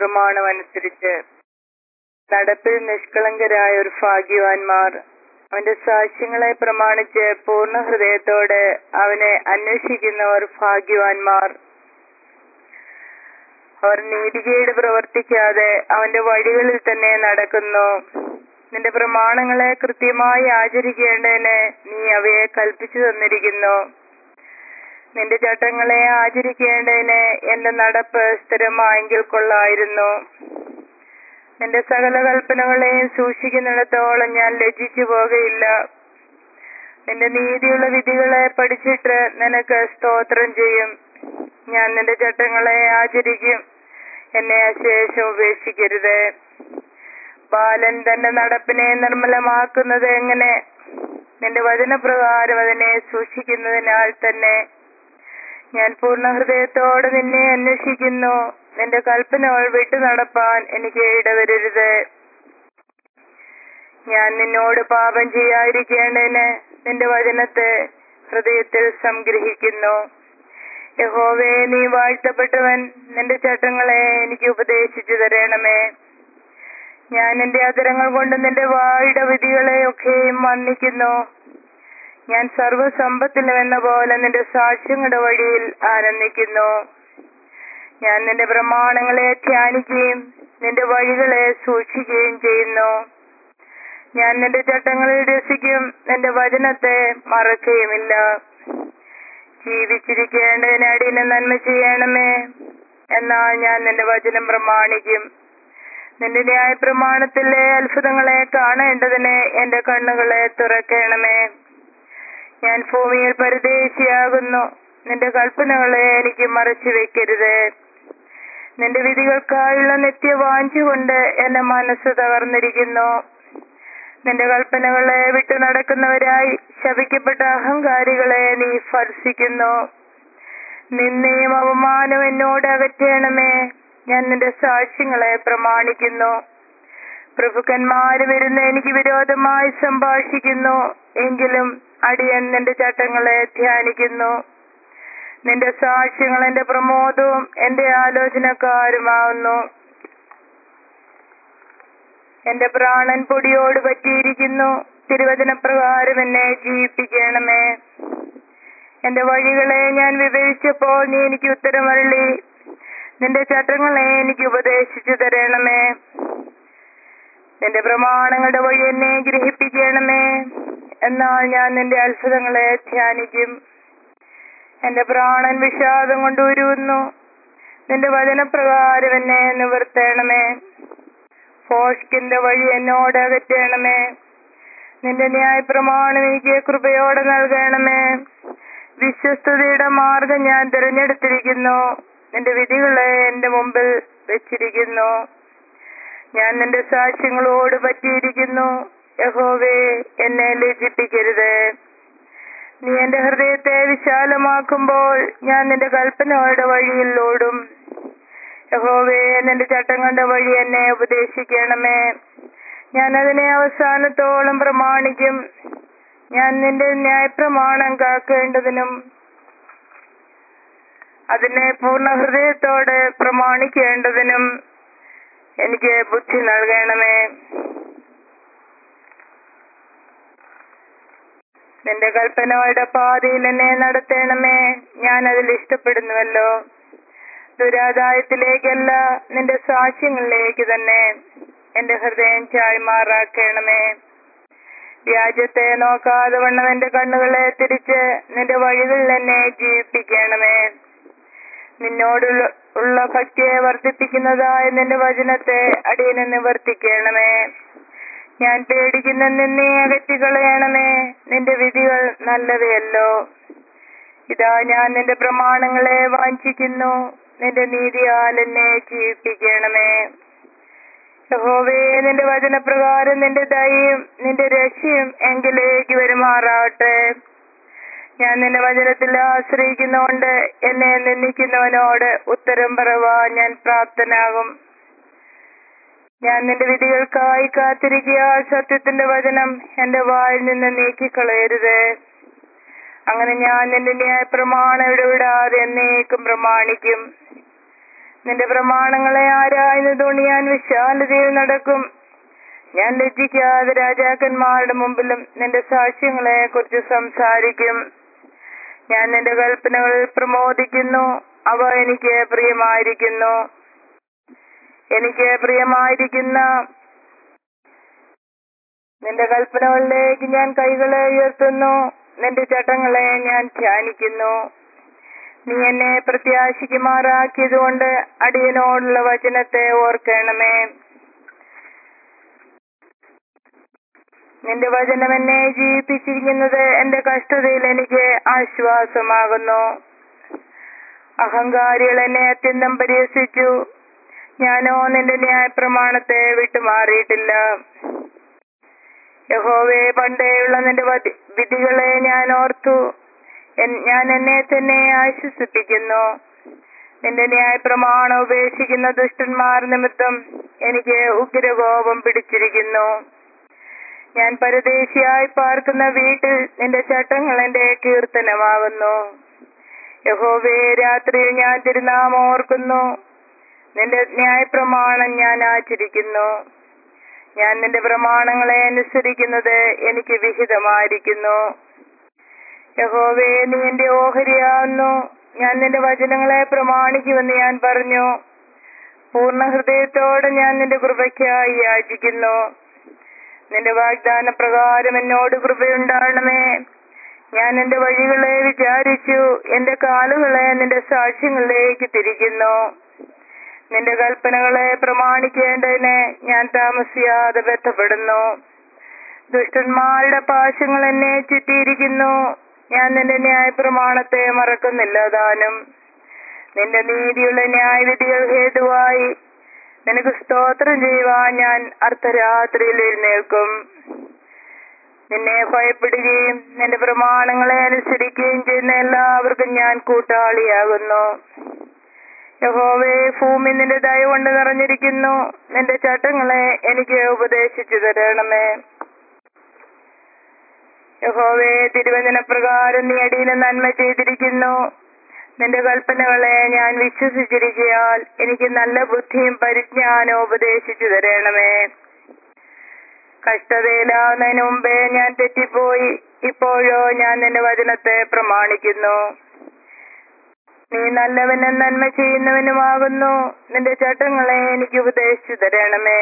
പ്രമാണം അനുസരിച്ച് നടപ്പിൽ നിഷ്കളങ്കരായ ഒരു ഭാഗ്യവാന്മാർ അവന്റെ സാക്ഷ്യങ്ങളെ പ്രമാണിച്ച് പൂർണ്ണ ഹൃദയത്തോടെ അവനെ അന്വേഷിക്കുന്നവർ ഭാഗ്യവാന്മാർ അവർ നീതികേട് പ്രവർത്തിക്കാതെ അവന്റെ വഴികളിൽ തന്നെ നടക്കുന്നു നിന്റെ പ്രമാണങ്ങളെ കൃത്യമായി ആചരിക്കേണ്ടതിന് നീ അവയെ കൽപ്പിച്ചു തന്നിരിക്കുന്നു നിന്റെ ചട്ടങ്ങളെ ആചരിക്കേണ്ടതിന് എന്റെ നടപ്പ് സ്ഥിരമായെങ്കിൽ കൊള്ളായിരുന്നു നിന്റെ സകല കൽപ്പനകളെയും സൂക്ഷിക്കുന്നിടത്തോളം ഞാൻ ലജ്ജിച്ചു പോകയില്ല നിന്റെ നീതിയുള്ള വിധികളെ പഠിച്ചിട്ട് നിനക്ക് സ്തോത്രം ചെയ്യും ഞാൻ നിന്റെ ചട്ടങ്ങളെ ആചരിക്കും എന്നെ അശേഷം ഉപേക്ഷിക്കരുത് ബാലൻ തന്റെ നടപ്പിനെ നിർമ്മലമാക്കുന്നത് എങ്ങനെ നിന്റെ വചനപ്രകാരം അതിനെ സൂക്ഷിക്കുന്നതിനാൽ തന്നെ ഞാൻ പൂർണ്ണ ഹൃദയത്തോടെ നിന്നെ അന്വേഷിക്കുന്നു നിന്റെ കൽപ്പനകൾ വിട്ടു നടപ്പാൻ എനിക്ക് ഇടവരരുത് ഞാൻ നിന്നോട് പാപം ചെയ്യാതിരിക്കേണ്ടതിന് നിന്റെ വചനത്തെ ഹൃദയത്തിൽ സംഗ്രഹിക്കുന്നു യഹോവേ നീ വാഴ്ത്തപ്പെട്ടവൻ നിന്റെ ചട്ടങ്ങളെ എനിക്ക് ഉപദേശിച്ചു തരണമേ ഞാൻ എന്റെ അതരങ്ങൾ കൊണ്ട് നിന്റെ വായുടെ വിധികളെ ഒക്കെയും വന്ദിക്കുന്നു ഞാൻ സർവസമ്പത്തിലും എന്ന പോലെ നിന്റെ സാക്ഷ്യങ്ങളുടെ വഴിയിൽ ആനന്ദിക്കുന്നു ഞാൻ നിന്റെ പ്രമാണങ്ങളെ ധ്യാനിക്കുകയും നിന്റെ വഴികളെ സൂക്ഷിക്കുകയും ചെയ്യുന്നു ഞാൻ നിന്റെ ചട്ടങ്ങളിൽ രസിക്കും നിന്റെ വചനത്തെ മറക്കുകയുമില്ല ജീവിച്ചിരിക്കേണ്ടതിന് അടിയന് നന്മ ചെയ്യണമേ എന്നാൽ ഞാൻ നിന്റെ വചനം പ്രമാണിക്കും നിന്റെ ന്യായ പ്രമാണത്തിലെ അത്ഭുതങ്ങളെ കാണേണ്ടതിന് എന്റെ കണ്ണുകളെ തുറക്കണമേ ഞാൻ ഭൂമിയിൽ പരദേശിയാകുന്നു നിന്റെ കൽപ്പനകളെ എനിക്ക് മറച്ചു വെക്കരുത് നിന്റെ വിധികൾക്കായുള്ള നിത്യവാഞ്ച കൊണ്ട് എന്റെ മനസ്സ് തകർന്നിരിക്കുന്നു നിന്റെ കൽപ്പനകളെ വിട്ടു നടക്കുന്നവരായി ശപിക്കപ്പെട്ട അഹങ്കാരികളെ നീ ഫർസിക്കുന്നു നിന്നെയും അവമാനവും എന്നോട് അകറ്റണമേ ഞാൻ നിന്റെ സാക്ഷ്യങ്ങളെ പ്രമാണിക്കുന്നു പ്രഭുക്കന്മാര് വരുന്ന എനിക്ക് വിരോധമായി സംഭാഷിക്കുന്നു എങ്കിലും അടിയൻ നിന്റെ ചട്ടങ്ങളെ ധ്യാനിക്കുന്നു നിന്റെ സാക്ഷ്യങ്ങൾ എന്റെ പ്രമോദവും എന്റെ ആലോചനക്കാരുമാവുന്നു എന്റെ പ്രാണൻ പൊടിയോട് പറ്റിയിരിക്കുന്നു തിരുവചനപ്രകാരം എന്നെ ജീവിപ്പിക്കണമേ എന്റെ വഴികളെ ഞാൻ വിവരിച്ചപ്പോൾ നീ എനിക്ക് ഉത്തരമരളി നിന്റെ ചട്ടങ്ങളെ എനിക്ക് ഉപദേശിച്ചു തരണമേ നിന്റെ പ്രമാണങ്ങളുടെ വഴി എന്നെ ഗ്രഹിപ്പിക്കണമേ എന്നാൽ ഞാൻ നിന്റെ അത്ഭുതങ്ങളെ ധ്യാനിക്കും എന്റെ പ്രാണൻ വിഷാദം കൊണ്ട് ഉരുവുന്നു നിന്റെ വചനപ്രകാരം എന്നെ നിവർത്തണമേ ഫോഷ്കിന്റെ വഴി എന്നോട് അകറ്റണമേ നിന്റെ ന്യായപ്രമാണം എനിക്ക് കൃപയോടെ നൽകണമേ വിശ്വസ്തതയുടെ മാർഗം ഞാൻ തിരഞ്ഞെടുത്തിരിക്കുന്നു നിന്റെ വിധികളെ എന്റെ മുമ്പിൽ വെച്ചിരിക്കുന്നു ഞാൻ നിന്റെ സാക്ഷ്യങ്ങളോട് പറ്റിയിരിക്കുന്നു യഹോവേ എന്നെ ലജ്ജിപ്പിക്കരുത് നീ എന്റെ ഹൃദയത്തെ വിശാലമാക്കുമ്പോൾ ഞാൻ നിന്റെ കൽപ്പനകളുടെ വഴിയിൽ ഓടും യഹോവേ നിന്റെ ചട്ടങ്ങളുടെ വഴി എന്നെ ഉപദേശിക്കണമേ ഞാൻ അതിനെ അവസാനത്തോളം പ്രമാണിക്കും ഞാൻ നിന്റെ ന്യായപ്രമാണം കാക്കേണ്ടതിനും അതിനെ പൂർണ്ണ ഹൃദയത്തോടെ പ്രമാണിക്കേണ്ടതിനും എനിക്ക് ബുദ്ധി നൽകണമേ നിന്റെ കൽപ്പനകളുടെ പാതയിൽ എന്നെ നടത്തണമേ ഞാൻ അതിൽ ഇഷ്ടപ്പെടുന്നുവല്ലോ ദുരാദായത്തിലേക്കല്ല നിന്റെ സാക്ഷ്യങ്ങളിലേക്ക് തന്നെ എന്റെ ഹൃദയം ചായ്മാറാക്കണമേ വ്യാജത്തെ നോക്കാതെ വണ്ണം എന്റെ കണ്ണുകളെ തിരിച്ച് നിന്റെ വഴികളിൽ എന്നെ ജീവിപ്പിക്കണമേ നിന്നോടുള്ള ഉള്ള ഭക്തിയെ വർദ്ധിപ്പിക്കുന്നതായ നിന്റെ വചനത്തെ അടിയനെ നിവർത്തിക്കണമേ ഞാൻ പേടിക്കുന്ന നിന്നെ അകറ്റിക്കളയണമേ നിന്റെ വിധികൾ നല്ലവയല്ലോ ഇതാ ഞാൻ നിന്റെ പ്രമാണങ്ങളെ വാഞ്ചിക്കുന്നു നിന്റെ നീതിയാൽ എന്നെ ജീവിപ്പിക്കണമേ യഹോവേ നിന്റെ വചനപ്രകാരം നിന്റെ ദയയും നിന്റെ രക്ഷയും എങ്കിലേക്ക് വരുമാറാവട്ടെ ഞാൻ നിന്റെ വചനത്തിൽ ആശ്രയിക്കുന്നതുകൊണ്ട് എന്നെ നിന്ദിക്കുന്നവനോട് ഉത്തരം പറവാൻ ഞാൻ പ്രാപ്തനാകും ഞാൻ നിന്റെ വിധികൾക്കായി കാത്തിരിക്കുക സത്യത്തിന്റെ വചനം എന്റെ വായിൽ നിന്ന് നീക്കിക്കളയരുത് അങ്ങനെ ഞാൻ നിന്റെ ന്യായ പ്രമാണം ഇടവിടാതെ എന്നേക്കും പ്രമാണിക്കും നിന്റെ പ്രമാണങ്ങളെ ആരായുന്നതുകൊണ്ട് ഞാൻ വിശാലതയിൽ നടക്കും ഞാൻ ലജ്ജിക്കാതെ രാജാക്കന്മാരുടെ മുമ്പിലും നിന്റെ സാക്ഷ്യങ്ങളെ കുറിച്ച് സംസാരിക്കും ഞാൻ നിന്റെ കൽപ്പനകളിൽ പ്രമോദിക്കുന്നു അവ എനിക്ക് പ്രിയമായിരിക്കുന്നു എനിക്ക് പ്രിയമായിരിക്കുന്ന നിന്റെ കൽപ്പനകളിലേക്ക് ഞാൻ കൈകളെ ഉയർത്തുന്നു നിന്റെ ചട്ടങ്ങളെ ഞാൻ ധ്യാനിക്കുന്നു നീ എന്നെ പ്രത്യാശിക്കുമാറാക്കിയതുകൊണ്ട് അടിയനോടുള്ള വചനത്തെ ഓർക്കണമേ നിന്റെ വചനം എന്നെ ജീവിപ്പിച്ചിരിക്കുന്നത് എന്റെ കഷ്ടതയിൽ എനിക്ക് ആശ്വാസമാകുന്നു അഹങ്കാരികൾ എന്നെ അത്യന്തം പരിഹസിച്ചു ഞാനോ നിന്റെ ന്യായപ്രമാണത്തെ വിട്ടുമാറിയിട്ടില്ല യഹോവേ പണ്ടേയുള്ള നിന്റെ വധി- വിധികളെ ഞാൻ ഓർത്തു എൻ- ഞാൻ എന്നെ തന്നെ ആശ്വസിപ്പിക്കുന്നു നിന്റെ ന്യായപ്രമാണം ഉപേക്ഷിക്കുന്ന ദുഷ്ടന്മാർ നിമിത്തം എനിക്ക് ഉഗ്രകോപം പിടിച്ചിരിക്കുന്നു ഞാൻ പരദേശിയായി പാർക്കുന്ന വീട്ടിൽ നിന്റെ ചട്ടങ്ങൾ എന്റെ കീർത്തനമാകുന്നു യഹോവേ രാത്രിയിൽ ഞാൻ തിരുനാമം ഓർക്കുന്നു നിന്റെ ന്യായപ്രമാണം ഞാൻ ആചരിക്കുന്നു ഞാൻ നിന്റെ പ്രമാണങ്ങളെ അനുസരിക്കുന്നത് എനിക്ക് വിഹിതമായിരിക്കുന്നു യഹോവേ നീ എന്റെ ഓഹരിയാവുന്നു ഞാൻ നിന്റെ വചനങ്ങളെ പ്രമാണിക്കുമെന്ന് ഞാൻ പറഞ്ഞു പൂർണ്ണ ഹൃദയത്തോടെ ഞാൻ നിന്റെ കൃപയ്ക്കായി യാചിക്കുന്നു നിന്റെ വാഗ്ദാന പ്രകാരം എന്നോട് കൃപയുണ്ടാകണമേ ഞാൻ എന്റെ വഴികളെ വിചാരിച്ചു എന്റെ കാലുകളെ നിന്റെ സാക്ഷ്യങ്ങളിലേക്ക് തിരിക്കുന്നു നിന്റെ കൽപ്പനകളെ പ്രമാണിക്കേണ്ടതിന് ഞാൻ താമസിയാതെ ബന്ധപ്പെടുന്നു ദുഷ്ടന്മാരുടെ പാശങ്ങൾ എന്നെ ചുറ്റിയിരിക്കുന്നു ഞാൻ നിന്റെ ന്യായപ്രമാണത്തെ മറക്കുന്നില്ല താനും നിന്റെ നീതിയുള്ള ന്യായവിധികൾ ഹേതുവായി നിനക്ക് സ്തോത്രം ചെയ്യുവാൻ ഞാൻ അർദ്ധരാത്രിയിൽ എഴുന്നേൽക്കും നിന്നെ ഭയപ്പെടുകയും നിന്റെ പ്രമാണങ്ങളെ അനുസരിക്കുകയും ചെയ്യുന്ന എല്ലാവർക്കും ഞാൻ കൂട്ടാളിയാകുന്നു യഹോവേ ഭൂമി നിന്റെ ദയ കൊണ്ട് നിറഞ്ഞിരിക്കുന്നു നിന്റെ ചട്ടങ്ങളെ എനിക്ക് ഉപദേശിച്ചു തരണമേ യഹോവേ തിരുവചന പ്രകാരം നീ അടിയിലെ നന്മ ചെയ്തിരിക്കുന്നു നിന്റെ കൽപ്പനകളെ ഞാൻ വിശ്വസിച്ചിരിക്കയാൽ എനിക്ക് നല്ല ബുദ്ധിയും പരിജ്ഞാനവും ഉപദേശിച്ചു തരണമേ കഷ്ടതയിലാവുന്നതിന് മുമ്പേ ഞാൻ തെറ്റിപ്പോയി ഇപ്പോഴോ ഞാൻ നിന്റെ വചനത്തെ പ്രമാണിക്കുന്നു നീ നല്ലവനും നന്മ ചെയ്യുന്നവനുമാകുന്നു നിന്റെ ചട്ടങ്ങളെ എനിക്ക് ഉപദേശിച്ചു തരണമേ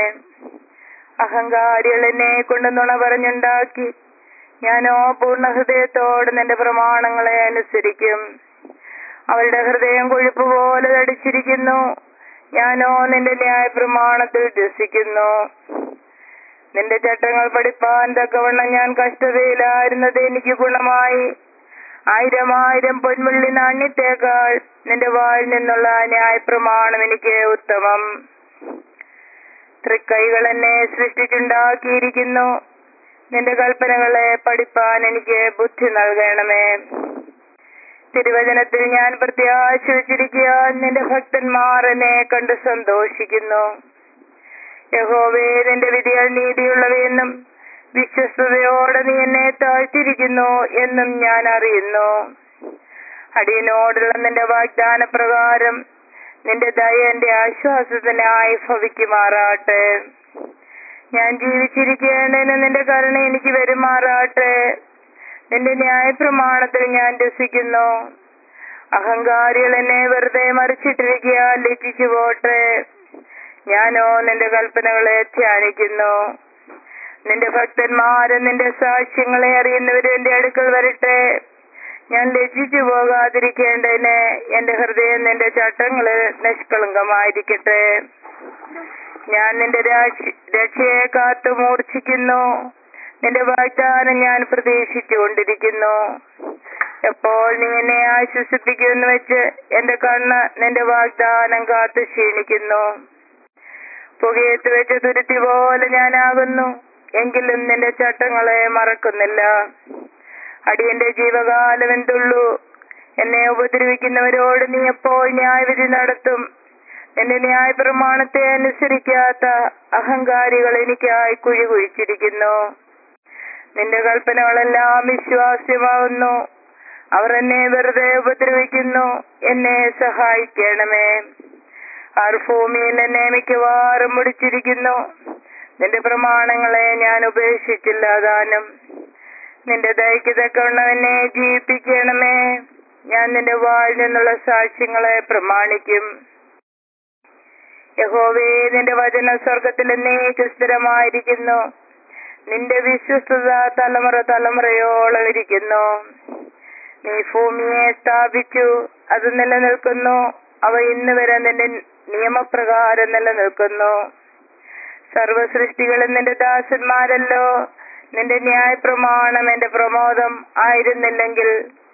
അഹങ്കാരികൾ എന്നെ കൊണ്ട് നുണ പറഞ്ഞുണ്ടാക്കി ഞാനോ പൂർണ്ണ ഹൃദയത്തോടെ നിന്റെ പ്രമാണങ്ങളെ അനുസരിക്കും അവളുടെ ഹൃദയം കൊഴുപ്പ് പോലെ തടിച്ചിരിക്കുന്നു ഞാനോ നിന്റെ ന്യായ പ്രമാണത്തിൽ രസിക്കുന്നു നിന്റെ ചട്ടങ്ങൾ പഠിപ്പാൻ തക്കവണ്ണം ഞാൻ കഷ്ടതയിലായിരുന്നത് എനിക്ക് ഗുണമായി ആയിരം ആയിരം പൊൻവെള്ളി നാണ്യത്തേക്കാൾ നിന്റെ വായിൽ നിന്നുള്ള ന്യായപ്രമാണം എനിക്ക് ഉത്തമം തൃക്കൈകൾ എന്നെ സൃഷ്ടിച്ചുണ്ടാക്കിയിരിക്കുന്നു നിന്റെ കൽപ്പനകളെ പഠിപ്പാൻ എനിക്ക് ബുദ്ധി നൽകണമേ തിരുവചനത്തിൽ ഞാൻ പ്രത്യാശ വെച്ചിരിക്കുക നിന്റെ ഭക്തന്മാർ എന്നെ കണ്ട് സന്തോഷിക്കുന്നു യഹോവേ നിന്റെ വിധികൾ നീതിയുള്ളവയെന്നും വിശ്വസ്തയോടെ നീ എന്നെ താഴ്ത്തിരിക്കുന്നു എന്നും ഞാൻ അറിയുന്നു അടിയനോടുള്ള നിന്റെ വാഗ്ദാന പ്രകാരം നിന്റെ ദയ എന്റെ ആശ്വാസത്തിനായി ഭവിക്കുമാറാട്ടെ ഞാൻ ജീവിച്ചിരിക്കേണ്ടതിന് നിന്റെ കരുണ എനിക്ക് വരുമാറാട്ടെ നിന്റെ ന്യായപ്രമാണത്തിൽ ഞാൻ രസിക്കുന്നു അഹങ്കാരികൾ എന്നെ വെറുതെ മറിച്ചിട്ടിരിക്കുക ലജ്ജിച്ചു പോട്ടെ ഞാനോ നിന്റെ കൽപ്പനകളെ ധ്യാനിക്കുന്നു നിന്റെ ഭക്തന്മാരും നിന്റെ സാക്ഷ്യങ്ങളെ അറിയുന്നവരും എന്റെ അടുക്കൽ വരട്ടെ ഞാൻ ലജ്ജിച്ചു പോകാതിരിക്കേണ്ടതിന് എന്റെ ഹൃദയം നിന്റെ ചട്ടങ്ങളിൽ നിഷ്കളങ്കമായിരിക്കട്ടെ ഞാൻ നിന്റെ രാക്ഷ- രക്ഷയെ കാത്തു മൂർച്ഛിക്കുന്നു നിന്റെ വാഗ്ദാനം ഞാൻ പ്രതീക്ഷിച്ചുകൊണ്ടിരിക്കുന്നു എപ്പോൾ നീ എന്നെ ആശ്വസിപ്പിക്കുമെന്ന് വെച്ച് എന്റെ കണ്ണ് നിന്റെ വാഗ്ദാനം കാത്തു ക്ഷീണിക്കുന്നു പുകയത്ത് വെച്ച തുരുത്തി പോലെ ഞാനാകുന്നു എങ്കിലും നിന്റെ ചട്ടങ്ങളെ മറക്കുന്നില്ല അടിയന്റെ ജീവകാലം എന്തുള്ളൂ എന്നെ ഉപദ്രവിക്കുന്നവരോട് നീ എപ്പോൾ ന്യായവിധി നടത്തും എന്റെ ന്യായപ്രമാണത്തെ അനുസരിക്കാത്ത അഹങ്കാരികൾ എനിക്കായി കുഴി കുഴിച്ചിരിക്കുന്നു നിന്റെ കൽപ്പനകളെല്ലാം വിശ്വാസ്യമാവുന്നു അവർ എന്നെ വെറുതെ ഉപദ്രവിക്കുന്നു എന്നെ സഹായിക്കണമേ അവർ ഭൂമിയിൽ എന്നെ മിക്കവാറും മുടിച്ചിരിക്കുന്നു നിന്റെ പ്രമാണങ്ങളെ ഞാൻ ഉപേക്ഷിച്ചില്ല താനും നിന്റെ ദയക്ക് തക്കവണ്ണം എന്നെ ജീവിപ്പിക്കണമേ ഞാൻ നിന്റെ വായിൽ നിന്നുള്ള സാക്ഷ്യങ്ങളെ പ്രമാണിക്കും യഹോവേ നിന്റെ വചന സ്വർഗത്തിൽ എന്നേക്ക് സ്ഥിരമായിരിക്കുന്നു നിന്റെ വിശ്വസ്തത തലമുറ തലമുറയോളം ഇരിക്കുന്നു നീ ഭൂമിയെ സ്ഥാപിച്ചു അത് നിലനിൽക്കുന്നു അവ ഇന്ന് വരെ നിന്റെ നിയമപ്രകാരം നിലനിൽക്കുന്നു സർവസൃഷ്ടികളും നിന്റെ ദാസന്മാരല്ലോ നിന്റെ ന്യായപ്രമാണം എന്റെ പ്രമോദം ആയിരുന്നില്ലെങ്കിൽ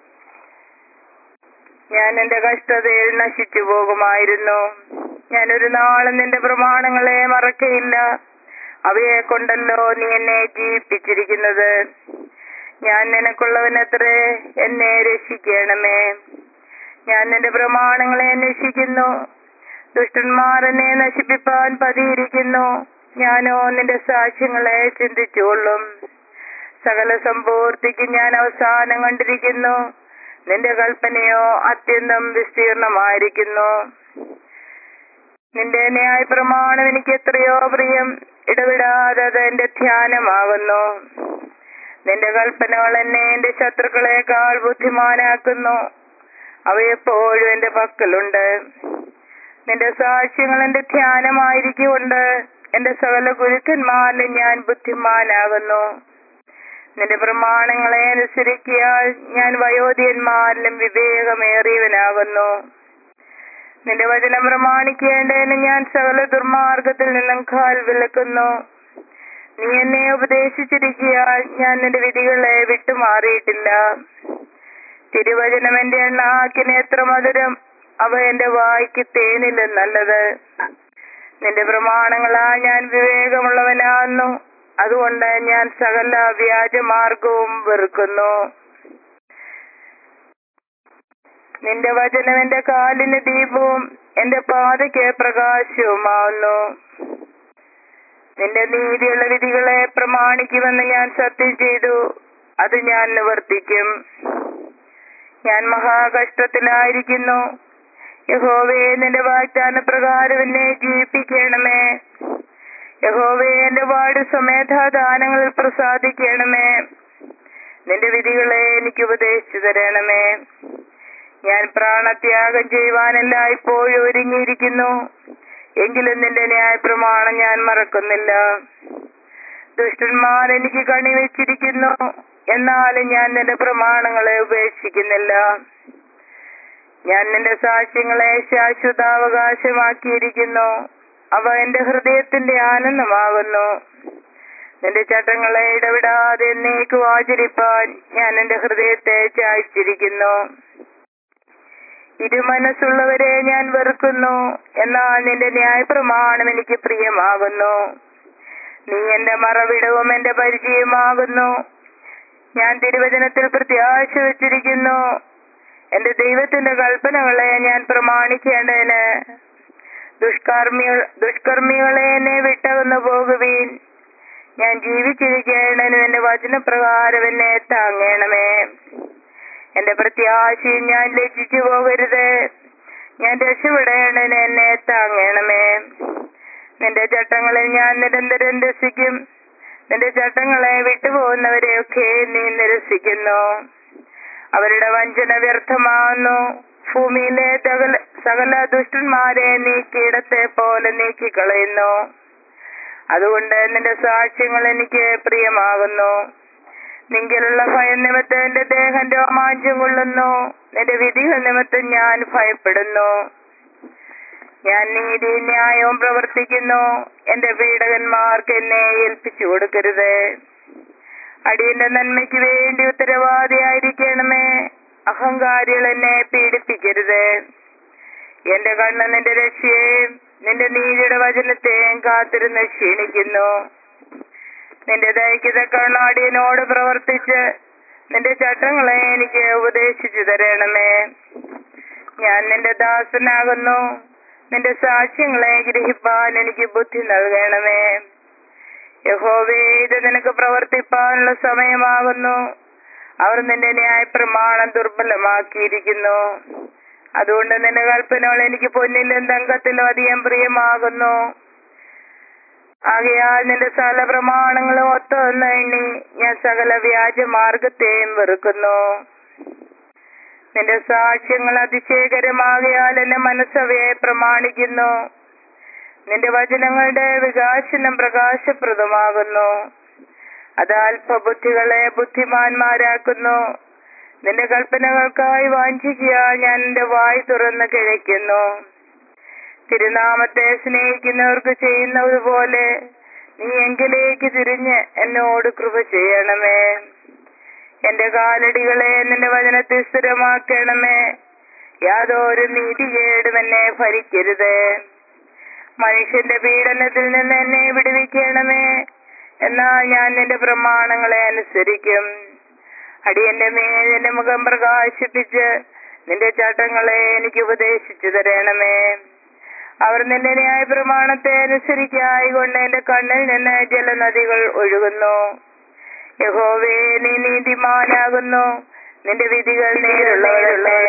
ഞാൻ എന്റെ കഷ്ടതയിൽ നശിച്ചു പോകുമായിരുന്നു ഞാൻ ഒരു നാളും നിന്റെ പ്രമാണങ്ങളെ മറക്കയില്ല അവയെ കൊണ്ടല്ലോ നീ എന്നെ ജീവിപ്പിച്ചിരിക്കുന്നത് ഞാൻ നിനക്കുള്ളവനത്രേ എന്നെ രക്ഷിക്കണമേ ഞാൻ നിന്റെ പ്രമാണങ്ങളെ അന്വേഷിക്കുന്നു ദുഷ്ടന്മാർ എന്നെ നശിപ്പിപ്പാൻ പതിയിരിക്കുന്നു ഞാനോ നിന്റെ സാക്ഷ്യങ്ങളെ ചിന്തിച്ചുകൊള്ളും സകല സമ്പൂർത്തിക്ക് ഞാൻ അവസാനം കണ്ടിരിക്കുന്നു നിന്റെ കൽപ്പനയോ അത്യന്തം വിസ്തീർണമായിരിക്കുന്നു നിന്റെ ന്യായ പ്രമാണം എനിക്ക് എത്രയോ പ്രിയം ഇടവിടാതെ അത് എന്റെ ധ്യാനമാകുന്നു നിന്റെ കൽപ്പനകൾ എന്നെ എന്റെ ശത്രുക്കളെക്കാൾ ബുദ്ധിമാനാക്കുന്നു അവയെപ്പോഴും എന്റെ പക്കലുണ്ട് നിന്റെ സാക്ഷ്യങ്ങൾ എന്റെ ധ്യാനമായിരിക്കുകൊണ്ട് എന്റെ സകല ഗുരുക്കന്മാരിലും ഞാൻ ബുദ്ധിമാനാകുന്നു നിന്റെ പ്രമാണങ്ങളെ അനുസരിക്കിയാൽ ഞാൻ വയോധികന്മാരിലും വിവേകമേറിയവനാകുന്നു നിന്റെ വചനം പ്രമാണിക്കേണ്ടതിന് ഞാൻ സകല ദുർമാർഗത്തിൽ നിന്നും കാൽ വിലക്കുന്നു നീ എന്നെ ഉപദേശിച്ചിരിക്കിയാൽ ഞാൻ നിന്റെ വിധികളെ വിട്ടുമാറിയിട്ടില്ല തിരുവചനം എന്റെ എണ്ണാക്കിന് എത്ര മധുരം അവ എന്റെ വായിക്ക് തേനിലും നല്ലത് നിന്റെ പ്രമാണങ്ങളാ ഞാൻ വിവേകമുള്ളവനാകുന്നു അതുകൊണ്ട് ഞാൻ സകല വ്യാജമാർഗവും വെറുക്കുന്നു നിന്റെ വചനം എന്റെ കാലിന് ദീപവും എന്റെ പാതയ്ക്ക് പ്രകാശവുമാവുന്നു നിന്റെ നീതിയുള്ള വിധികളെ പ്രമാണിക്കുമെന്ന് ഞാൻ സത്യം ചെയ്തു അത് ഞാൻ നിവർത്തിക്കും ഞാൻ മഹാകഷ്ടത്തിലായിരിക്കുന്നു യഹോവേ നിന്റെ വാഗ്ദാന പ്രകാരം എന്നെ ജീവിപ്പിക്കണമേ യഹോവേ എന്റെ വാട് സമേധാദാനങ്ങളിൽ പ്രസാദിക്കണമേ നിന്റെ വിധികളെ എനിക്ക് ഉപദേശിച്ചു തരണമേ ഞാൻ പ്രാണത്യാഗം ചെയ്യുവാനല്ല ഇപ്പോഴും ഒരുങ്ങിയിരിക്കുന്നു എങ്കിലും നിന്റെ ന്യായപ്രമാണം ഞാൻ മറക്കുന്നില്ല ദുഷ്ടന്മാർ എനിക്ക് കണി വെച്ചിരിക്കുന്നു എന്നാലും ഞാൻ നിന്റെ പ്രമാണങ്ങളെ ഉപേക്ഷിക്കുന്നില്ല ഞാൻ നിന്റെ സാക്ഷ്യങ്ങളെ ശാശ്വതാവകാശമാക്കിയിരിക്കുന്നു അവ എന്റെ ഹൃദയത്തിന്റെ ആനന്ദമാകുന്നു നിന്റെ ചട്ടങ്ങളെ ഇടവിടാതെ എന്നേക്ക് ആചരിപ്പാൻ ഞാൻ എന്റെ ഹൃദയത്തെ ചായ്ച്ചിരിക്കുന്നു ഇരുമനസ്സുള്ളവരെ ഞാൻ വെറുക്കുന്നു എന്നാൽ നിന്റെ ന്യായപ്രമാണം എനിക്ക് പ്രിയമാകുന്നു നീ എന്റെ മറവിടവും എന്റെ പരിചയമാകുന്നു ഞാൻ തിരുവചനത്തിൽ പ്രത്യാശ വെച്ചിരിക്കുന്നു എന്റെ ദൈവത്തിന്റെ കൽപ്പനകളെ ഞാൻ പ്രമാണിക്കേണ്ടതിന് ദുഷ്കർമ്മികൾ ദുഷ്കർമ്മികളെ എന്നെ വിട്ടകന്നു പോകുവീൻ ഞാൻ ജീവിച്ചിരിക്കേണ്ടതിന് നിന്റെ വചനപ്രകാരം എന്നെ താങ്ങണമേ എന്റെ പ്രത്യാശയും ഞാൻ ലജ്ജിച്ചു പോകരുത് ഞാൻ രക്ഷപ്പെടേണ്ടതിന് എന്നെ താങ്ങണമേ നിന്റെ ചട്ടങ്ങളിൽ ഞാൻ നിരന്തരം രസിക്കും നിന്റെ ചട്ടങ്ങളെ വിട്ടുപോകുന്നവരെയൊക്കെ നീ നിരസിക്കുന്നു അവരുടെ വഞ്ചന വ്യർത്ഥമാകുന്നു ഭൂമിയിലെ സകല സകല ദുഷ്ടന്മാരെ നീ കീടത്തെ പോലെ നീക്കിക്കളയുന്നു അതുകൊണ്ട് നിന്റെ സാക്ഷ്യങ്ങൾ എനിക്ക് പ്രിയമാകുന്നു നിങ്കിലുള്ള ഭയം നിമിത്തം എന്റെ ദേഹം രോമാഞ്ചം കൊള്ളുന്നു നിന്റെ വിധികൾ നിമിത്തം ഞാൻ ഭയപ്പെടുന്നു ഞാൻ നീതി ന്യായവും പ്രവർത്തിക്കുന്നു എന്റെ പീഡകന്മാർക്ക് എന്നെ ഏൽപ്പിച്ചു കൊടുക്കരുത് അടിയന്റെ നന്മയ്ക്ക് വേണ്ടി ഉത്തരവാദിയായിരിക്കണമേ അഹങ്കാരികൾ എന്നെ പീഡിപ്പിക്കരുത് എന്റെ കണ്ണ് നിന്റെ രക്ഷയെയും നിന്റെ നീതിയുടെ വചനത്തെയും കാത്തിരുന്ന് ക്ഷീണിക്കുന്നു നിന്റെ ദയക്ക് തക്കവണ്ണം അടിയനോട് പ്രവർത്തിച്ച് നിന്റെ ചട്ടങ്ങളെ എനിക്ക് ഉപദേശിച്ചു തരണമേ ഞാൻ നിന്റെ ദാസനാകുന്നു നിന്റെ സാക്ഷ്യങ്ങളെ ഗ്രഹിപ്പാൻ എനിക്ക് ബുദ്ധി നൽകണമേ യഹോവേ ഇത് നിനക്ക് പ്രവർത്തിപ്പാനുള്ള സമയമാകുന്നു അവർ നിന്റെ ന്യായപ്രമാണം ദുർബലമാക്കിയിരിക്കുന്നു അതുകൊണ്ട് നിന്റെ കൽപ്പനകൾ എനിക്ക് പൊന്നിലും തങ്കത്തിലും അധികം പ്രിയമാകുന്നു ആകയാൽ നിന്റെ സകല പ്രമാണങ്ങളും ഒത്തൊന്ന് എണ്ണി ഞാൻ സകല വ്യാജ മാർഗത്തെയും വെറുക്കുന്നു നിന്റെ സാക്ഷ്യങ്ങൾ അതിശയകരമാകയാൽ എന്റെ മനസ്സവയെ പ്രമാണിക്കുന്നു നിന്റെ വചനങ്ങളുടെ വികാസനം പ്രകാശപ്രദമാകുന്നു അത് അല്പബുദ്ധികളെ ബുദ്ധിമാന്മാരാക്കുന്നു നിന്റെ കൽപ്പനകൾക്കായി വാഞ്ചിക്കുക ഞാൻ എന്റെ വായ് തുറന്ന് കിഴയ്ക്കുന്നു തിരുനാമത്തെ സ്നേഹിക്കുന്നവർക്ക് ചെയ്യുന്നത് പോലെ നീ എങ്കിലേക്ക് തിരിഞ്ഞ് എന്നോട് കൃപ ചെയ്യണമേ എന്റെ കാലടികളെ നിന്റെ വചനത്തിൽ സ്ഥിരമാക്കണമേ യാതൊരു നീതികേടും എന്നെ ഭരിക്കരുത് മനുഷ്യന്റെ പീഡനത്തിൽ നിന്ന് എന്നെ വിടുവിക്കണമേ എന്നാൽ ഞാൻ നിന്റെ പ്രമാണങ്ങളെ അനുസരിക്കും അടിയന്റെ മേൽ എന്റെ മുഖം പ്രകാശിപ്പിച്ച് നിന്റെ ചട്ടങ്ങളെ എനിക്ക് ഉപദേശിച്ചു തരണമേ അവർ നിന്റെ ന്യായ പ്രമാണത്തെ അനുസരിക്കായി കൊണ്ട് എന്റെ കണ്ണിൽ നിന്ന് ജലനദികൾ ഒഴുകുന്നു യഹോവേ നീ നീതിമാനാകുന്നു നിന്റെ വിധികൾ നേരുള്ളവരല്ലേ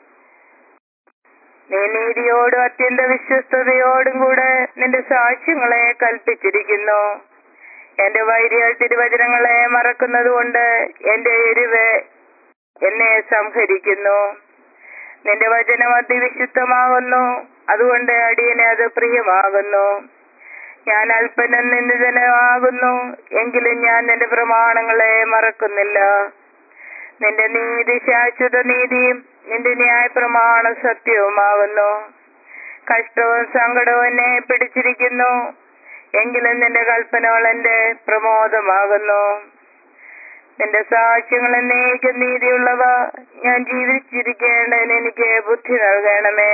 നീ നീതിയോടും അത്യന്ത വിശ്വസ്തയോടും കൂടെ നിന്റെ സാക്ഷ്യങ്ങളെ കൽപ്പിച്ചിരിക്കുന്നു എന്റെ വൈരികൾ തിരുവചനങ്ങളെ മറക്കുന്നത് കൊണ്ട് എന്റെ എരിവ് എന്നെ സംഹരിക്കുന്നു നിന്റെ വചനം അതിവിശുദ്ധമാകുന്നു അതുകൊണ്ട് അടിയന് അത് പ്രിയമാകുന്നു ഞാൻ അല്പനം നിന്ദിതനാകുന്നു എങ്കിലും ഞാൻ നിന്റെ പ്രമാണങ്ങളെ മറക്കുന്നില്ല നിന്റെ നീതി ശാശ്വത നീതിയും നിന്റെ ന്യായ പ്രമാണം സത്യവുമാകുന്നു കഷ്ടവും സങ്കടവും എന്നെ പിടിച്ചിരിക്കുന്നു എങ്കിലും നിന്റെ കൽപ്പനകൾ എന്റെ പ്രമോദമാകുന്നു നിന്റെ സാക്ഷ്യങ്ങൾ എന്നേക്കും നീതിയുള്ളവ ഞാൻ ജീവിച്ചിരിക്കേണ്ടതിന് എനിക്ക് ബുദ്ധി നൽകണമേ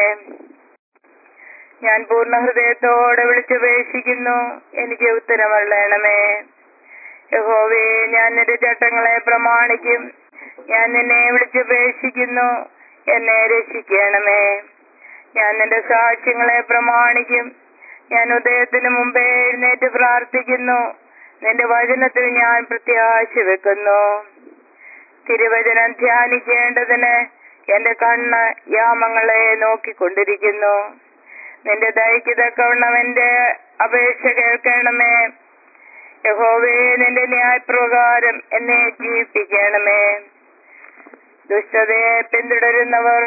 ഞാൻ പൂർണ്ണ ഹൃദയത്തോടെ വിളിച്ചപേക്ഷിക്കുന്നു എനിക്ക് ഉത്തരമള്ളണമേ യഹോവേ ഞാൻ നിന്റെ ചട്ടങ്ങളെ പ്രമാണിക്കും ഞാൻ നിന്നെ വിളിച്ചപേക്ഷിക്കുന്നു എന്നെ രക്ഷിക്കണമേ ഞാൻ നിന്റെ സാക്ഷ്യങ്ങളെ പ്രമാണിക്കും ഞാൻ ഉദയത്തിന് മുമ്പേ എഴുന്നേറ്റ് പ്രാർത്ഥിക്കുന്നു നിന്റെ വചനത്തിൽ ഞാൻ പ്രത്യാശ വെക്കുന്നു തിരുവചനം ധ്യാനിക്കേണ്ടതിന് എന്റെ കണ്ണ് യാമങ്ങളെ നോക്കിക്കൊണ്ടിരിക്കുന്നു നിന്റെ ദയക്ക് തക്കവണ്ണം എന്റെ അപേക്ഷ കേൾക്കണമേ യഹോവേ നിന്റെ ന്യായപ്രകാരം എന്നെ ജീവിപ്പിക്കണമേ ദുഷ്ടതയെ പിന്തുടരുന്നവർ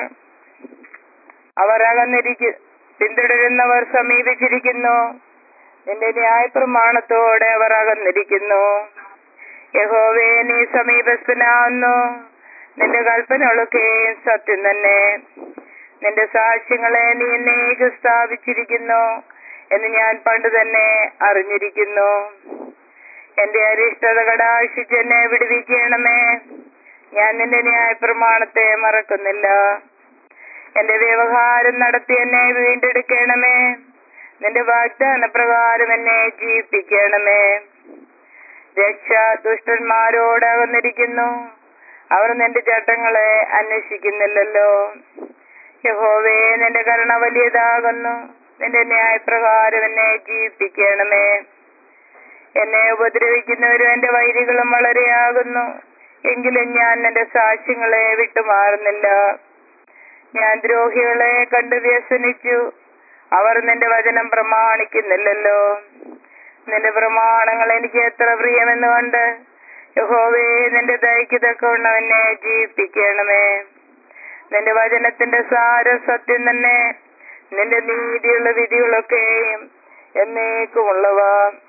അവർ അകന്നിരിക്കു പിന്തുടരുന്നവർ സമീപിച്ചിരിക്കുന്നു നിന്റെ ന്യായപ്രമാണത്തോടെ അവർ അകന്നിരിക്കുന്നു യഹോവേ നീ സമീപസ്ഥനാവുന്നു നിന്റെ കൽപ്പനകളൊക്കെ സത്യം തന്നെ നിന്റെ സാക്ഷ്യങ്ങളെ നീ എന്നേക്ക് സ്ഥാപിച്ചിരിക്കുന്നു എന്ന് ഞാൻ പണ്ട് തന്നെ അറിഞ്ഞിരിക്കുന്നു എന്റെ അരിഷ്ടത കടാക്ഷിച്ച് എന്നെ വിടുവിക്കണമേ ഞാൻ നിന്റെ ന്യായപ്രമാണത്തെ മറക്കുന്നില്ല എന്റെ വ്യവഹാരം നടത്തി എന്നെ വീണ്ടെടുക്കണമേ നിന്റെ വാഗ്ദാന പ്രകാരം എന്നെ ജീവിപ്പിക്കണമേ രക്ഷ ദുഷ്ടന്മാരോടകന്നിരിക്കുന്നു അവർ നിന്റെ ചട്ടങ്ങളെ അന്വേഷിക്കുന്നില്ലല്ലോ യഹോവേ നിന്റെ കരുണ വലിയതാകുന്നു നിന്റെ ന്യായപ്രകാരം എന്നെ ജീവിപ്പിക്കണമേ എന്നെ ഉപദ്രവിക്കുന്നവരും എന്റെ വൈരികളും വളരെയാകുന്നു എങ്കിലും ഞാൻ നിന്റെ സാക്ഷ്യങ്ങളെ വിട്ടുമാറുന്നില്ല ഞാൻ ദ്രോഹികളെ കണ്ട് വ്യസനിച്ചു അവർ നിന്റെ വചനം പ്രമാണിക്കുന്നില്ലല്ലോ നിന്റെ പ്രമാണങ്ങൾ എനിക്ക് എത്ര പ്രിയമെന്ന് കണ്ട് യഹോവേ നിന്റെ ദയക്ക് തക്കവണ്ണം എന്നെ ജീവിപ്പിക്കണമേ നിന്റെ വചനത്തിന്റെ സാര സത്യം തന്നെ നിന്റെ നീതിയുള്ള വിധികളൊക്കെയും എന്നേക്കുമുള്ളവ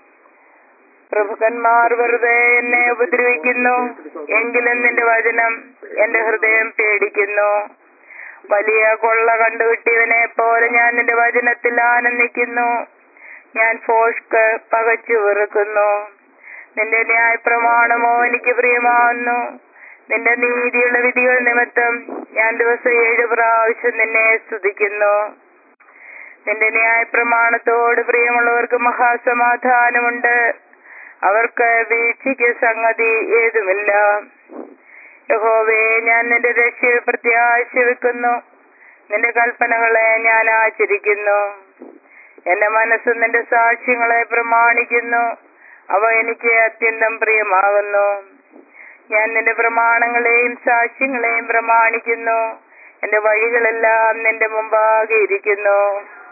പ്രഭുക്കന്മാർ വെറുതെ എന്നെ ഉപദ്രവിക്കുന്നു എങ്കിലും നിന്റെ വചനം എന്റെ ഹൃദയം പേടിക്കുന്നു വലിയ കൊള്ള കണ്ടുകിട്ടിയവനെ പോലെ ഞാൻ നിന്റെ വചനത്തിൽ ആനന്ദിക്കുന്നു ഞാൻ ഫോഷ്ക്ക് പകച്ചു വെറുക്കുന്നു നിന്റെ ന്യായ പ്രമാണമോ എനിക്ക് പ്രിയമാവുന്നു നിന്റെ നീതിയുള്ള വിധികൾ നിമിത്തം ഞാൻ ദിവസം ഏഴ് പ്രാവശ്യം നിന്നെ സ്തുതിക്കുന്നു നിന്റെ ന്യായ പ്രമാണത്തോട് പ്രിയമുള്ളവർക്ക് മഹാസമാധാനമുണ്ട് അവർക്ക് വീഴ്ചയ്ക്ക് സംഗതി ഏതുമില്ല യഹോവേ ഞാൻ നിന്റെ രക്ഷയിൽ പ്രത്യാശ വെക്കുന്നു നിന്റെ കൽപ്പനകളെ ഞാൻ ആചരിക്കുന്നു എന്റെ മനസ്സ് നിന്റെ സാക്ഷ്യങ്ങളെ പ്രമാണിക്കുന്നു അവ എനിക്ക് അത്യന്തം പ്രിയമാകുന്നു ഞാൻ നിന്റെ പ്രമാണങ്ങളെയും സാക്ഷ്യങ്ങളെയും പ്രമാണിക്കുന്നു എന്റെ വഴികളെല്ലാം നിന്റെ മുമ്പാകെ ഇരിക്കുന്നു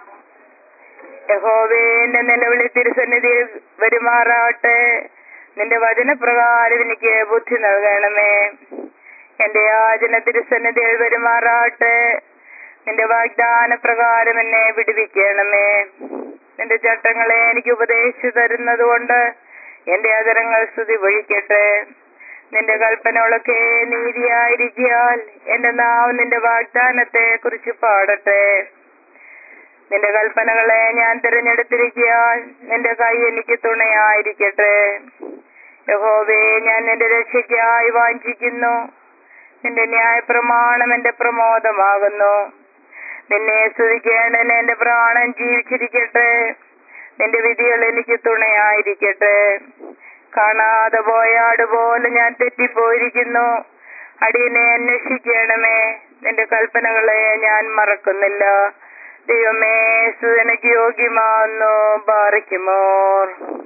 യഹോവേ എന്റെ നിലവിളി തിരുസന്നിധിയിൽ വരുമാറാട്ടെ നിന്റെ വചനപ്രകാരം എനിക്ക് ബുദ്ധി നൽകണമേ എന്റെ യാചന തിരുസന്നിധിയിൽ വരുമാറാട്ടെ നിന്റെ വാഗ്ദാന പ്രകാരം എന്നെ വിടുവിക്കണമേ നിന്റെ ചട്ടങ്ങളെ എനിക്ക് ഉപദേശിച്ചു തരുന്നത് കൊണ്ട് എന്റെ അതരങ്ങൾ സ്തുതി വഴിക്കട്ടെ നിന്റെ കൽപ്പനകളൊക്കെ നീതിയായിരിക്കാൽ എന്റെ നാവ് നിന്റെ വാഗ്ദാനത്തെ കുറിച്ച് പാടട്ടെ നിന്റെ കൽപ്പനകളെ ഞാൻ തിരഞ്ഞെടുത്തിരിക്കാൻ നിന്റെ കൈ എനിക്ക് തുണയായിരിക്കട്ടെ യഹോവേ ഞാൻ നിന്റെ രക്ഷയ്ക്കായി വാഞ്ചിക്കുന്നു നിന്റെ ന്യായപ്രമാണം എന്റെ പ്രമോദമാകുന്നു നിന്നെ സ്തുതിക്കേണ്ടതിന് എന്റെ പ്രാണൻ ജീവിച്ചിരിക്കട്ടെ നിന്റെ വിധികൾ എനിക്ക് തുണയായിരിക്കട്ടെ കാണാതെ പോയ ആടുപോലെ ഞാൻ തെറ്റിപ്പോയിരിക്കുന്നു അടിയനെ അന്വേഷിക്കണമേ നിന്റെ കൽപ്പനകളെ ഞാൻ മറക്കുന്നില്ല ദൈവമേ സുതനക്ക് യോഗ്യമാവുന്നു ബാറിക്കുമോർ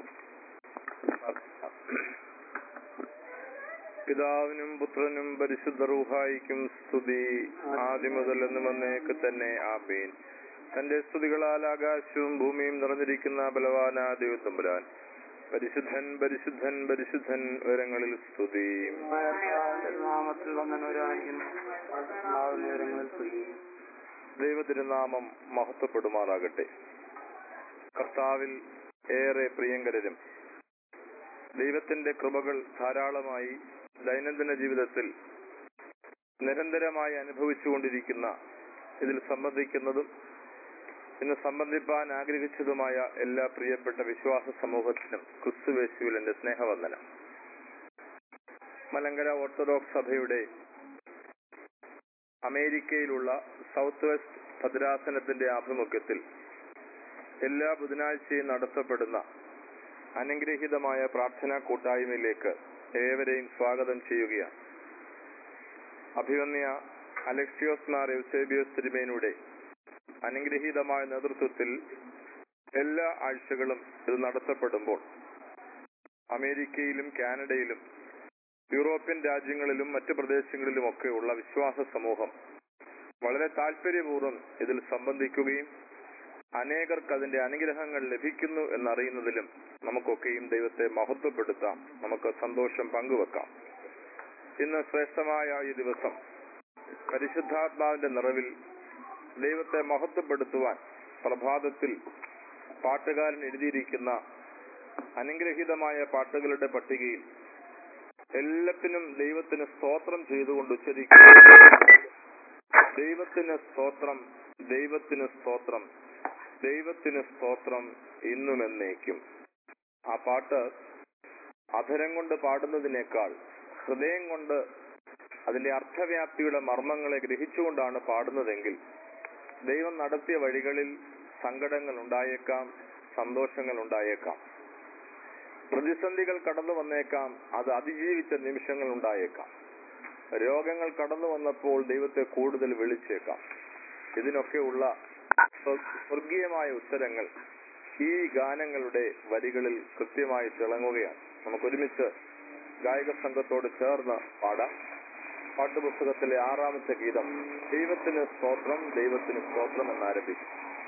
പിതാവിനും പുത്രനും പരിശുദ്ധ റൂഹായിക്കും സ്തുതി ആദ്യം മുതൽ എന്നും എന്നേക്ക് തന്നെ ആമീൻ തന്റെ സ്തുതികളാൽ ആകാശവും ഭൂമിയും നിറഞ്ഞിരിക്കുന്ന ബലവാനാ ദൈവത്തമ്പുരാൻ പരിശുദ്ധൻ പരിശുദ്ധൻ പരിശുദ്ധൻ ഉയരങ്ങളിൽ സ്തുതി നാമത്തിൽ വന്നവരായിരിക്കുന്നു ഉയരങ്ങളിൽ സ്തുതി ദൈവതിരുനാമം മഹത്വപ്പെടുമാറാകട്ടെ കർത്താവിൽ ഏറെ പ്രിയങ്കരരും ദൈവത്തിന്റെ കൃപകൾ ധാരാളമായി ദൈനംദിന ജീവിതത്തിൽ നിരന്തരമായി അനുഭവിച്ചുകൊണ്ടിരിക്കുന്ന ഇതിൽ സംബന്ധിക്കുന്നതും ഇന്ന് സംബന്ധിപ്പാൻ ആഗ്രഹിച്ചതുമായ എല്ലാ പ്രിയപ്പെട്ട വിശ്വാസ സമൂഹത്തിനും ക്രിസ്തുവേശുവിൽ എന്റെ സ്നേഹവന്ദനം മലങ്കര ഓർത്തഡോക്സ് സഭയുടെ അമേരിക്കയിലുള്ള സൗത്ത് വെസ്റ്റ് ഭദ്രാസനത്തിന്റെ ആഭിമുഖ്യത്തിൽ എല്ലാ ബുധനാഴ്ചയും നടത്തപ്പെടുന്ന അനുഗ്രഹീതമായ പ്രാർത്ഥനാ കൂട്ടായ്മയിലേക്ക് ഏവരെയും സ്വാഗതം ചെയ്യുകയാണ് അഭിവന്യ അലക്സിയോസ് മാർ എവ്സേബിയോസ് തിരുമേനയുടെ അനുഗ്രഹീതമായ നേതൃത്വത്തിൽ എല്ലാ ആഴ്ചകളും ഇത് നടത്തപ്പെടുമ്പോൾ അമേരിക്കയിലും കാനഡയിലും യൂറോപ്യൻ രാജ്യങ്ങളിലും മറ്റു പ്രദേശങ്ങളിലുമൊക്കെ ഉള്ള വിശ്വാസ സമൂഹം വളരെ താല്പര്യപൂർവ്വം ഇതിൽ സംബന്ധിക്കുകയും അനേകർക്ക് അതിന്റെ അനുഗ്രഹങ്ങൾ ലഭിക്കുന്നു എന്നറിയുന്നതിലും നമുക്കൊക്കെയും ദൈവത്തെ മഹത്വപ്പെടുത്താം നമുക്ക് സന്തോഷം പങ്കുവെക്കാം ഇന്ന് ശ്രേഷ്ഠമായ ഈ ദിവസം പരിശുദ്ധാത്മാവിന്റെ നിറവിൽ ദൈവത്തെ മഹത്വപ്പെടുത്തുവാൻ പ്രഭാതത്തിൽ പാട്ടുകാരൻ എഴുതിയിരിക്കുന്ന അനുഗ്രഹീതമായ പാട്ടുകളുടെ പട്ടികയിൽ എല്ലാത്തിനും ദൈവത്തിന് സ്തോത്രം ചെയ്തുകൊണ്ട് ഉച്ചരിക്കുന്നു ദൈവത്തിന് സ്തോത്രം ദൈവത്തിന് സ്തോത്രം ദൈവത്തിന് സ്തോത്രം ഇന്നും എന്നേക്കും ആ പാട്ട് അധരം കൊണ്ട് പാടുന്നതിനേക്കാൾ ഹൃദയം കൊണ്ട് അതിന്റെ അർത്ഥവ്യാപ്തിയുടെ മർമ്മങ്ങളെ ഗ്രഹിച്ചുകൊണ്ടാണ് പാടുന്നതെങ്കിൽ ദൈവം നടത്തിയ വഴികളിൽ സങ്കടങ്ങൾ ഉണ്ടായേക്കാം സന്തോഷങ്ങൾ ഉണ്ടായേക്കാം പ്രതിസന്ധികൾ കടന്നു വന്നേക്കാം അത് അതിജീവിച്ച നിമിഷങ്ങൾ ഉണ്ടായേക്കാം രോഗങ്ങൾ കടന്നു വന്നപ്പോൾ ദൈവത്തെ കൂടുതൽ വിളിച്ചേക്കാം ഇതിനൊക്കെയുള്ള സ്വ- സ്വർഗീയമായ ഉത്തരങ്ങൾ ഈ ഗാനങ്ങളുടെ വരികളിൽ കൃത്യമായി തിളങ്ങുകയാണ് നമുക്ക് ഒരുമിച്ച് ഗായക സംഘത്തോട് ചേർന്ന് പാടാം പാട്ടുപുസ്തകത്തിലെ ആറാമത്തെ ഗീതം ദൈവത്തിന് സ്തോത്രം ദൈവത്തിന് സ്തോത്രം എന്നാരംഭിക്കും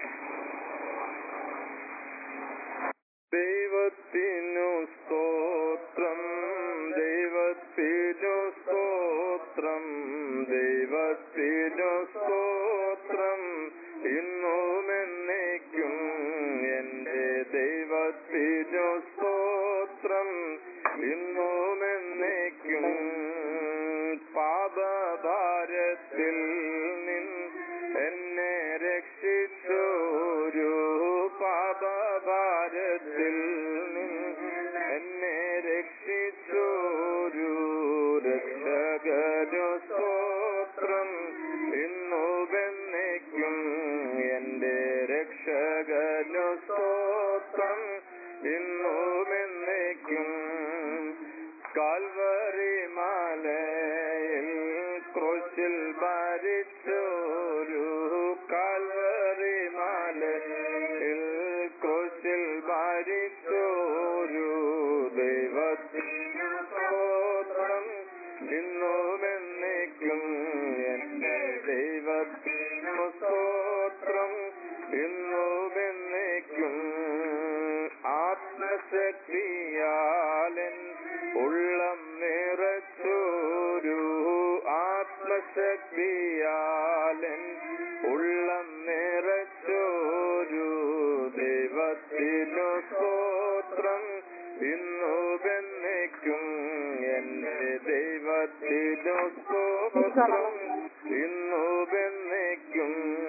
ദൈവത്തിനു സ്തോത്രം ദൈവത്തിനു സ്തോത്രം ദൈവത്തിനു സ്തോത്രം ഇന്നും എന്നേക്കും എന്റെ ദൈവത്തിനു സ്തോത്രം ഇന്നും എന്നേക്കും പാപഭാരത്തിൽ നിൻ എന്നെ രക്ഷിച്ചോരു പാപഭാരത്തിൽ നിൻ എന്നെ രക്ഷിച്ചോരു രക്ഷകരു സ്തോത്രം ഇന്നുവെന്നേക്കും എന്റെ രക്ഷകനു സ്തോത്രം ഇന്നുമെന്നേക്കും കാൽവറി മാലയിൽ ക്രൂശിൽ ഭരിച്ചോരു കാൽവറി മാലയിൽ ക്രൂശിൽ ഭരിച്ചോരു ദൈവത്തിനു സ്തോത്രം ഇന്നുമെന്നേക്കും എന്റെ ദൈവ ആത്മശക്തിയാലൻ ഉള്ളം നിറച്ചോരു ആത്മശക്തിയാലൻ ഉള്ളം നിറച്ചോരു ദൈവത്തിനു സ്തോത്രം ഇന്നു ബന്നയ്ക്കും എന്റെ ദൈവത്തിനു സ്തോത്രം ഇന്നു ബന്നയ്ക്കും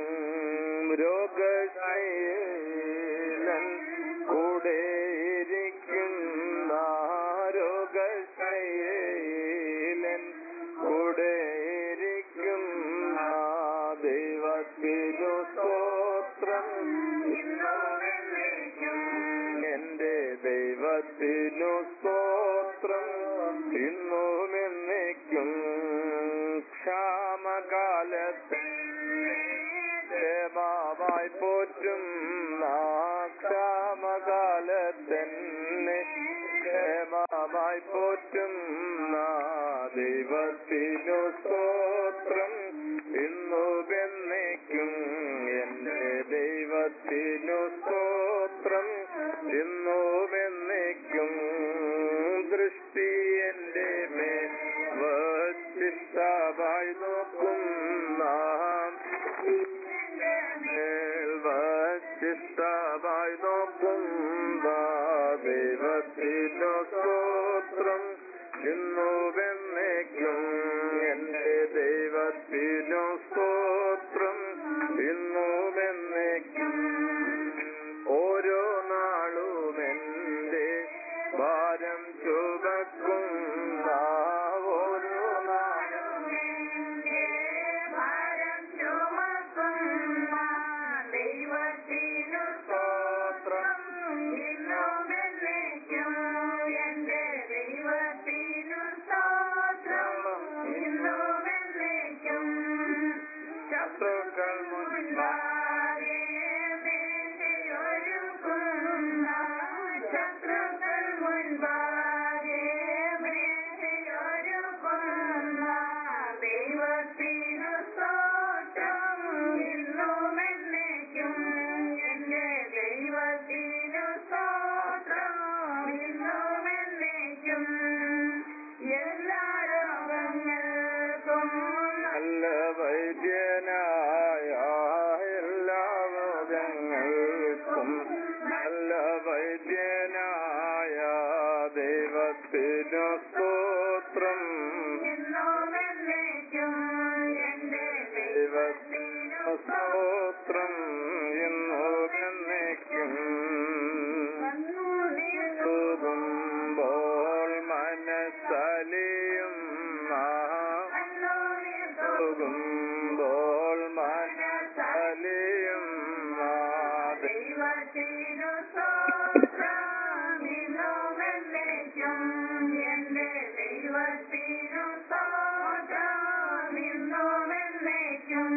രോഗശൈലൻ കൂടെ ഇരിക്കുന്ന രോഗശൈലൻ കൂടെ ഇരിക്കുന്ന ദൈവത്തിനു സ്തോത്രം എന്റെ ദൈവത്തിനു സ്തോത്രം ഇന്നും എന്നേക്കും ക്ഷാമകാലത്ത് ക്ഷേമമായി പോറ്റും ക്ഷാമകാലത്തന്നെ ക്ഷേമമായി പോറ്റും ദൈവത്തിനു സ്തോത്രം ഇന്നു എന്നേക്കും എന്റെ ദൈവത്തിനു സ്തോത്രം ഇന്നു എന്നേക്കും ദൃഷ്ടി എന്റെ മേൽ വച്ചിഷ്ടമായി നോക്കും നാം വച്ചിഷ്ടമായി നോക്കും ദൈവത്തിനു സ്തോത്രം ഇന്നു എന്നേക്കും എന്റെ ദൈവത്തിനു സ്തോത്രം ഇന്നു എന്നേക്കും ഓരോ നാളും എന്റെ ഭാരം ചുമക്കും ഓരോ നാളും സ്തോത്രം ശത്രുക്കൾ മുൻപാകെ ശത്രുക്കൾ മുൻപാകെ ഒരുക്കുന്ന ദൈവത്തിനു സ്തോത്രം ഇന്നും എന്നേക്കും എന്റെ ദൈവത്തിനു സ്തോത്രം ഇന്നും എന്നേക്കും എല്ലാ രോഗങ്ങൾക്കും നല്ല വൈദ്യനായ എല്ലാ രോഗങ്ങൾക്കും നല്ല വൈദ്യനായ ദൈവത്തിനു സ്തോത്രം ഇന്നും എന്നേക്കും എന്റെ ദൈവത്തിനു സ്തോത്രം ഇന്നു എന്നേക്കും പോകുമ്പോൾ മനസ്സലിയും പോകുമ്പോൾ മനസ്സലിയും ദൈവത്തിനു സ്തോത്രം ഇന്നും എന്നേക്കും എന്റെ ദൈവത്തിനു സ്തോത്രം ഇന്നും എന്നേക്കും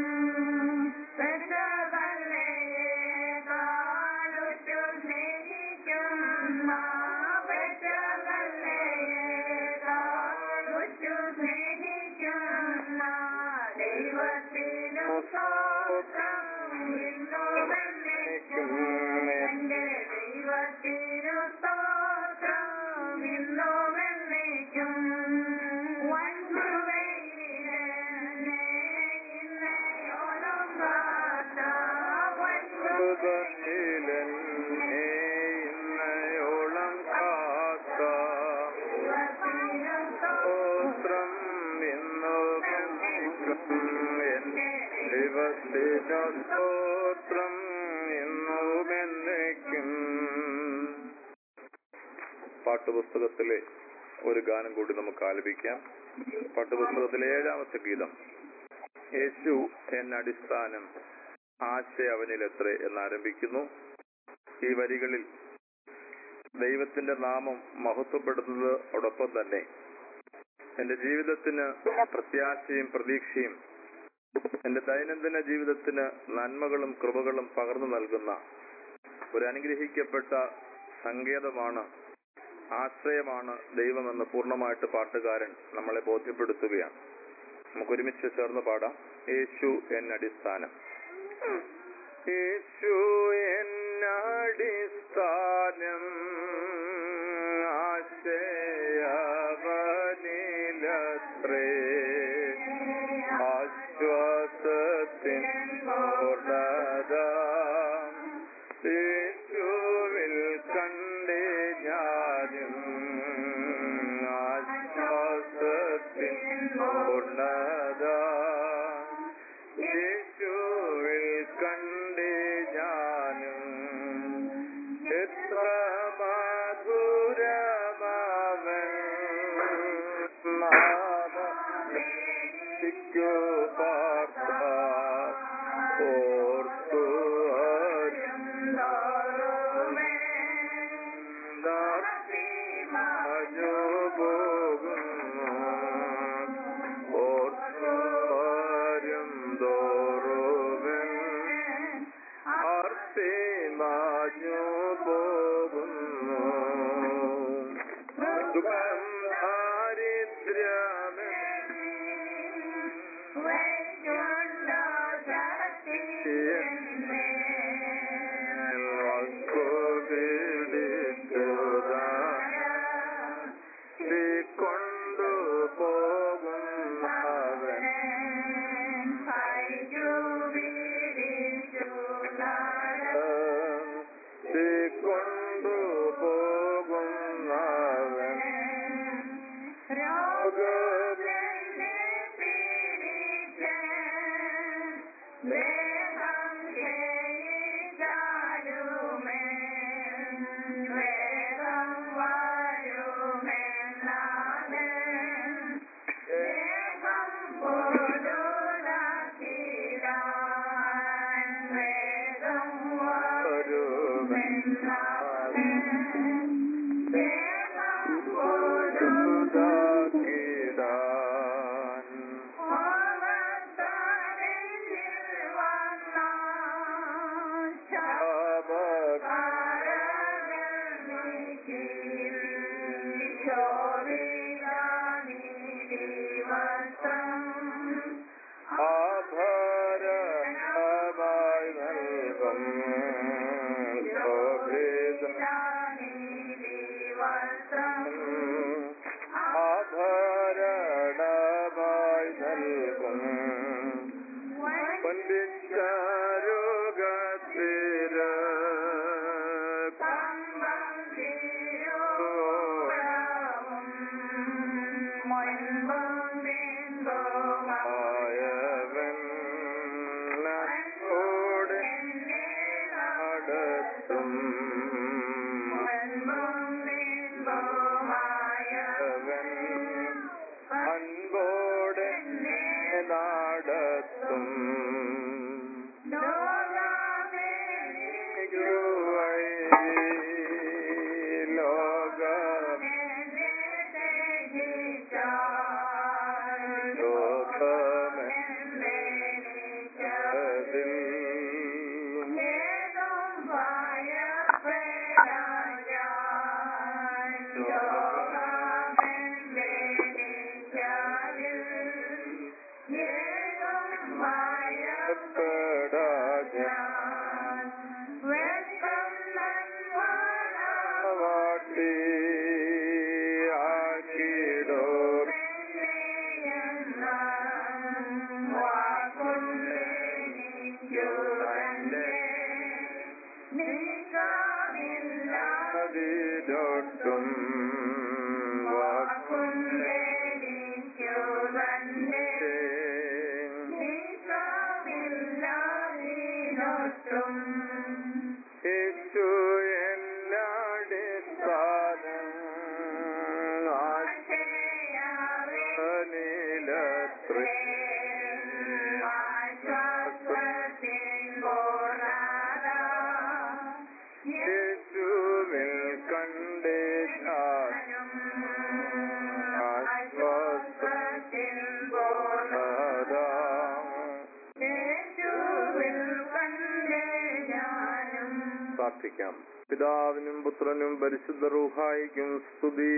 പെറ്റതല്ലയേക്കാളുറ്റു സ്നേഹിക്കുന്ന പെറ്റതല്ലയേക്കാളുറ്റു സ്നേഹിക്കുന്ന ദൈവത്തിനു സ്തോത്രം ഇന്നും എന്നേക്കും എന്റെ ദൈവത്തിനു സ്തോത്രം ഇന്നും എന്നേക്കും വൻകൃപയിലെന്നെ ഇന്നയോളം കാത്ത സുഖയിലെന്നെ ഇന്നയോളം കാത്ത വൻകൃപയിലും സ്തോത്രം ഇന്നു എന്നേക്കും എന്റെ ദൈവത്തിനു സ്തോത്രം ഇന്നു എന്നേക്കും പാട്ടുപുസ്തകത്തിലെ ഒരു ഗാനം കൂടി നമുക്ക് ആലപിക്കാം പാട്ടുപുസ്തകത്തിലെ ഏഴാമത്തെ ഗീതം യേശു എന്നടിസ്ഥാനം ആശ അവനിലെത്രേ എന്നാരംഭിക്കുന്നു ഈ വരികളിൽ ദൈവത്തിന്റെ നാമം മഹത്വപ്പെടുത്തുന്നതോടൊപ്പം തന്നെ എന്റെ ജീവിതത്തിന് പ്രത്യാശയും പ്രതീക്ഷയും എന്റെ ദൈനംദിന ജീവിതത്തിന് നന്മകളും കൃപകളും പകർന്നു നൽകുന്ന ഒരു അനുഗ്രഹിക്കപ്പെട്ട സങ്കേതമാണ് ആശ്രയമാണ് ദൈവമെന്ന് പൂർണ്ണമായിട്ട് പാട്ടുകാരൻ നമ്മളെ ബോധ്യപ്പെടുത്തുകയാണ് നമുക്ക് ഒരുമിച്ച് ചേർന്ന് പാടാം യേശു എന്നടിസ്ഥാനം യേശു എന്നടിസ്ഥാനം മാഞ്ഞു പോകുന്നു ഓർത്തുവാരും തോറുവൻ ആർത്തി മാഞ്ഞു പോകുന്നു ദുഃഖം ദാരിദ്ര്യമേ കൊണ്ടു പോകുന്നവൻ കൊണ്ടു പോകുന്നവൻ ആഭരണമായി നൽകും ശോഭിത ആഭരണമായി നൽകും പണ്ഡിറ്റാരോഗത്തിര ആയവൻ നന്നോട് നടത്തും അവൻ അൻപോടെ നടത്തും ലോകം വാട്ടി ആക്കിടോ അതിലൊട്ടും യേശു എന്നടിസ്ഥാനം ആശനിലത്രേ യേശുവിൽ കണ്ടേ ഞാൻ ആശ്വാസത്തിൽ പ്രാർത്ഥിക്കാം പിതാവിനും പുത്രനും പരിശുദ്ധ റൂഹായിക്കും സ്തുതി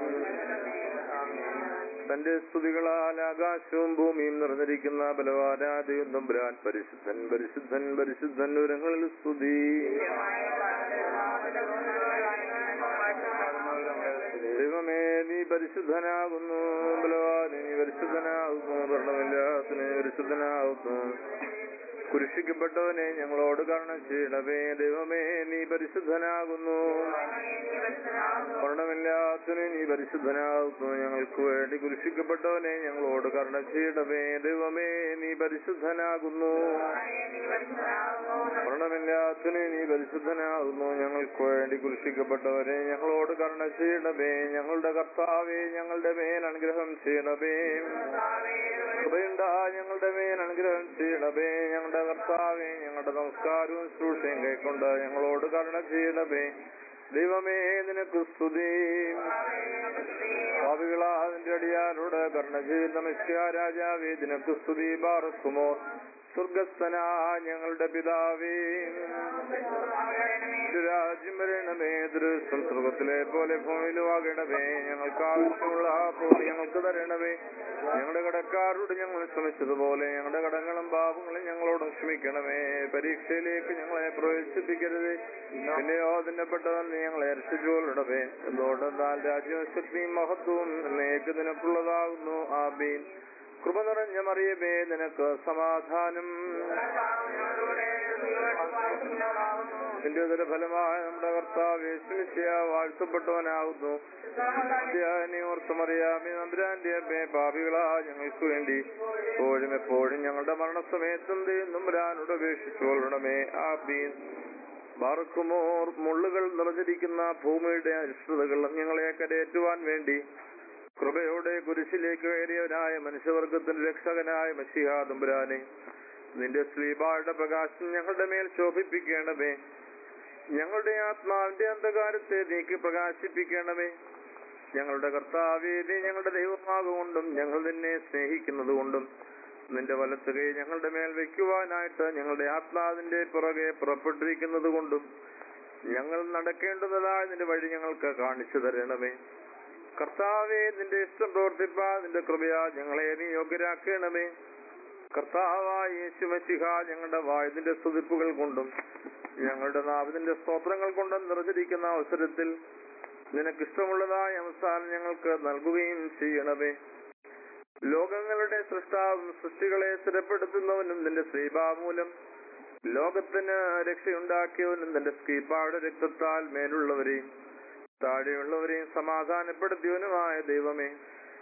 തന്റെ സ്തുതികളാൽ ആകാശവും ഭൂമിയും നിറഞ്ഞിരിക്കുന്ന ബലവാനാദിയും തമ്പുരാൻ പരിശുദ്ധൻ പരിശുദ്ധൻ പരിശുദ്ധൻ ഉരങ്ങളിൽ സ്തുതി ദൈവമേ നീ പരിശുദ്ധനാകുന്നു ബലവാന് നീ പരിശുദ്ധനാകുന്നു ഭരണമില്ലാത്തന് പരിശുദ്ധനാകുന്നു കുരിശിക്കപ്പെട്ടവനെ ഞങ്ങളോട് കരുണ ചെയ്യണമേ ദൈവമേ നീ പരിശുദ്ധനാകുന്നു മരണമില്ലാത്തവനെ നീ പരിശുദ്ധനാകുന്നു ഞങ്ങൾക്ക് വേണ്ടി കുരിശിക്കപ്പെട്ടവനെ ഞങ്ങളോട് കരുണ ചെയ്യണമേ ദൈവമേ നീ പരിശുദ്ധനാകുന്നു മരണമില്ലാത്തവനെ നീ പരിശുദ്ധനാകുന്നു ഞങ്ങൾക്ക് വേണ്ടി കുരിശിക്കപ്പെട്ടവനെ ഞങ്ങളോട് കരുണ ചെയ്യണമേ ഞങ്ങളുടെ കർത്താവേ ഞങ്ങളുടെ മേൽ അനുഗ്രഹം ചെയ്യണമേ കൃപയുണ്ടാ ഞങ്ങളുടെ മേൽ അനുഗ്രഹം ചെയ്യണമേ ഞങ്ങളുടെ കർത്താവേ ഞങ്ങളുടെ നമസ്കാരവും ശുശ്രൂഷയും കൈക്കൊണ്ട് ഞങ്ങളോട് കരുണ ചെയ്യണമേ ദൈവമേ നിനക്ക് സ്തുതി ഭാവികളാ നിന്റെ അടിയാരോട് കർണ ചെയ്യുന്ന മെസ്സിയ രാജാവേ നിനക്ക് സ്തുതി ബാറക്കുമോ സ്വർഗസ്ഥനാ ഞങ്ങളുടെ പിതാവേ നിന്റെ രാജ്യം വരണമേ ദൃശ്യം സ്വർഗത്തിലെ പോലെ ഭൂമിയിലും ആകണമേ ഞങ്ങൾക്ക് ആവശ്യമുള്ള ഭൂമി ഞങ്ങൾക്ക് തരണമേ ഞങ്ങളുടെ കടക്കാരോട് ഞങ്ങൾ ക്ഷമിച്ചതുപോലെ ഞങ്ങളുടെ കടങ്ങളും പാപങ്ങളും ഞങ്ങളോടും ക്ഷമിക്കണമേ പരീക്ഷയിലേക്ക് ഞങ്ങളെ പ്രവേശിപ്പിക്കരുത് പിന്നെയോ അതിന്റെ പെട്ടതെന്ന് ഞങ്ങളെ രക്ഷിച്ചുകൊള്ളണമേ എന്തുകൊണ്ടെന്നാൽ രാജ്യവും ശക്തിയും മഹത്വവും എന്നേക്ക് നിനക്കുള്ളതാകുന്നു ആബീൻ കൃപ നിറഞ്ഞ മറിയമേ നിനക്ക് സമാധാനം നിന്റെ ഉദര ഫലമായ നമ്മുടെ കർത്താവ് യേശുമിശിയ വാഴ്ത്തപ്പെട്ടവനാകുന്നു ക്രിസ്ത്യാനി ഓർത്തുമറിയാമേ നമ്പുരാന്റെ അമ്മേ പാപികളാ ഞങ്ങൾക്ക് വേണ്ടി എപ്പോഴും എപ്പോഴും ഞങ്ങളുടെ മരണസമയത്തും നമ്പുരാനോട് അപേക്ഷിച്ചുകൊള്ളണമേ ആബീൻ ബാർക്കുമോർ മുള്ളുകൾ നിറഞ്ഞിരിക്കുന്ന ഭൂമിയുടെ അരിഷ്ടതകൾ ഞങ്ങളെ കരയേറ്റുവാൻ വേണ്ടി കൃപയോടെ കുരിശിലേക്ക് കയറിയവനായ മനുഷ്യവർഗത്തിന്റെ രക്ഷകനായ മഷിഹാ തമ്പുരാനെ നിന്റെ ശ്രീബായുടെ പ്രകാശം ഞങ്ങളുടെ മേൽ ശോഭിപ്പിക്കണമേ ഞങ്ങളുടെ ആത്മാവിന്റെ അന്ധകാരത്തെ നീക്കി പ്രകാശിപ്പിക്കണമേ ഞങ്ങളുടെ കർത്താവേ നീ ഞങ്ങളുടെ ദൈവമാകൊണ്ടും ഞങ്ങൾ നിന്നെ സ്നേഹിക്കുന്നത് കൊണ്ടും നിന്റെ വലത്ത് കൈ ഞങ്ങളുടെ മേൽ വെക്കുവാനായിട്ട് ഞങ്ങളുടെ ആത്മാവിന്റെ പുറകെ പുറപ്പെട്ടിരിക്കുന്നത് കൊണ്ടും ഞങ്ങൾ നടക്കേണ്ടതായ നിന്റെ വഴി ഞങ്ങൾക്ക് കാണിച്ചു തരണമേ കർത്താവെ നിന്റെ ഇഷ്ടം പ്രവർത്തിപ്പാ നിന്റെ കൃപയാ ഞങ്ങളെ നീ യോഗ്യരാക്കണമേ കർത്താവായ യേശുമശിഹ ഞങ്ങളുടെ വായുവിന്റെ സ്തുതിപ്പുകൾ കൊണ്ടും ഞങ്ങളുടെ നാവിന്റെ സ്തോത്രങ്ങൾ കൊണ്ടും നിറഞ്ഞിരിക്കുന്ന അവസരത്തിൽ നിനക്കിഷ്ടമുള്ളതായ അവസാനം ഞങ്ങൾക്ക് നൽകുകയും ചെയ്യണമേ ലോകങ്ങളുടെ സൃഷ്ടാവും സൃഷ്ടികളെ സ്ഥിരപ്പെടുത്തുന്നവനും നിന്റെ ശ്രീഭാമൂലം ലോകത്തിന് രക്ഷയുണ്ടാക്കിയവനും നിന്റെ സ്കീപ്പായുടെ രക്തത്താൽ മേലുള്ളവരെയും താഴെയുള്ളവരെയും സമാധാനപ്പെടുത്തിയവനുമായ ദൈവമേ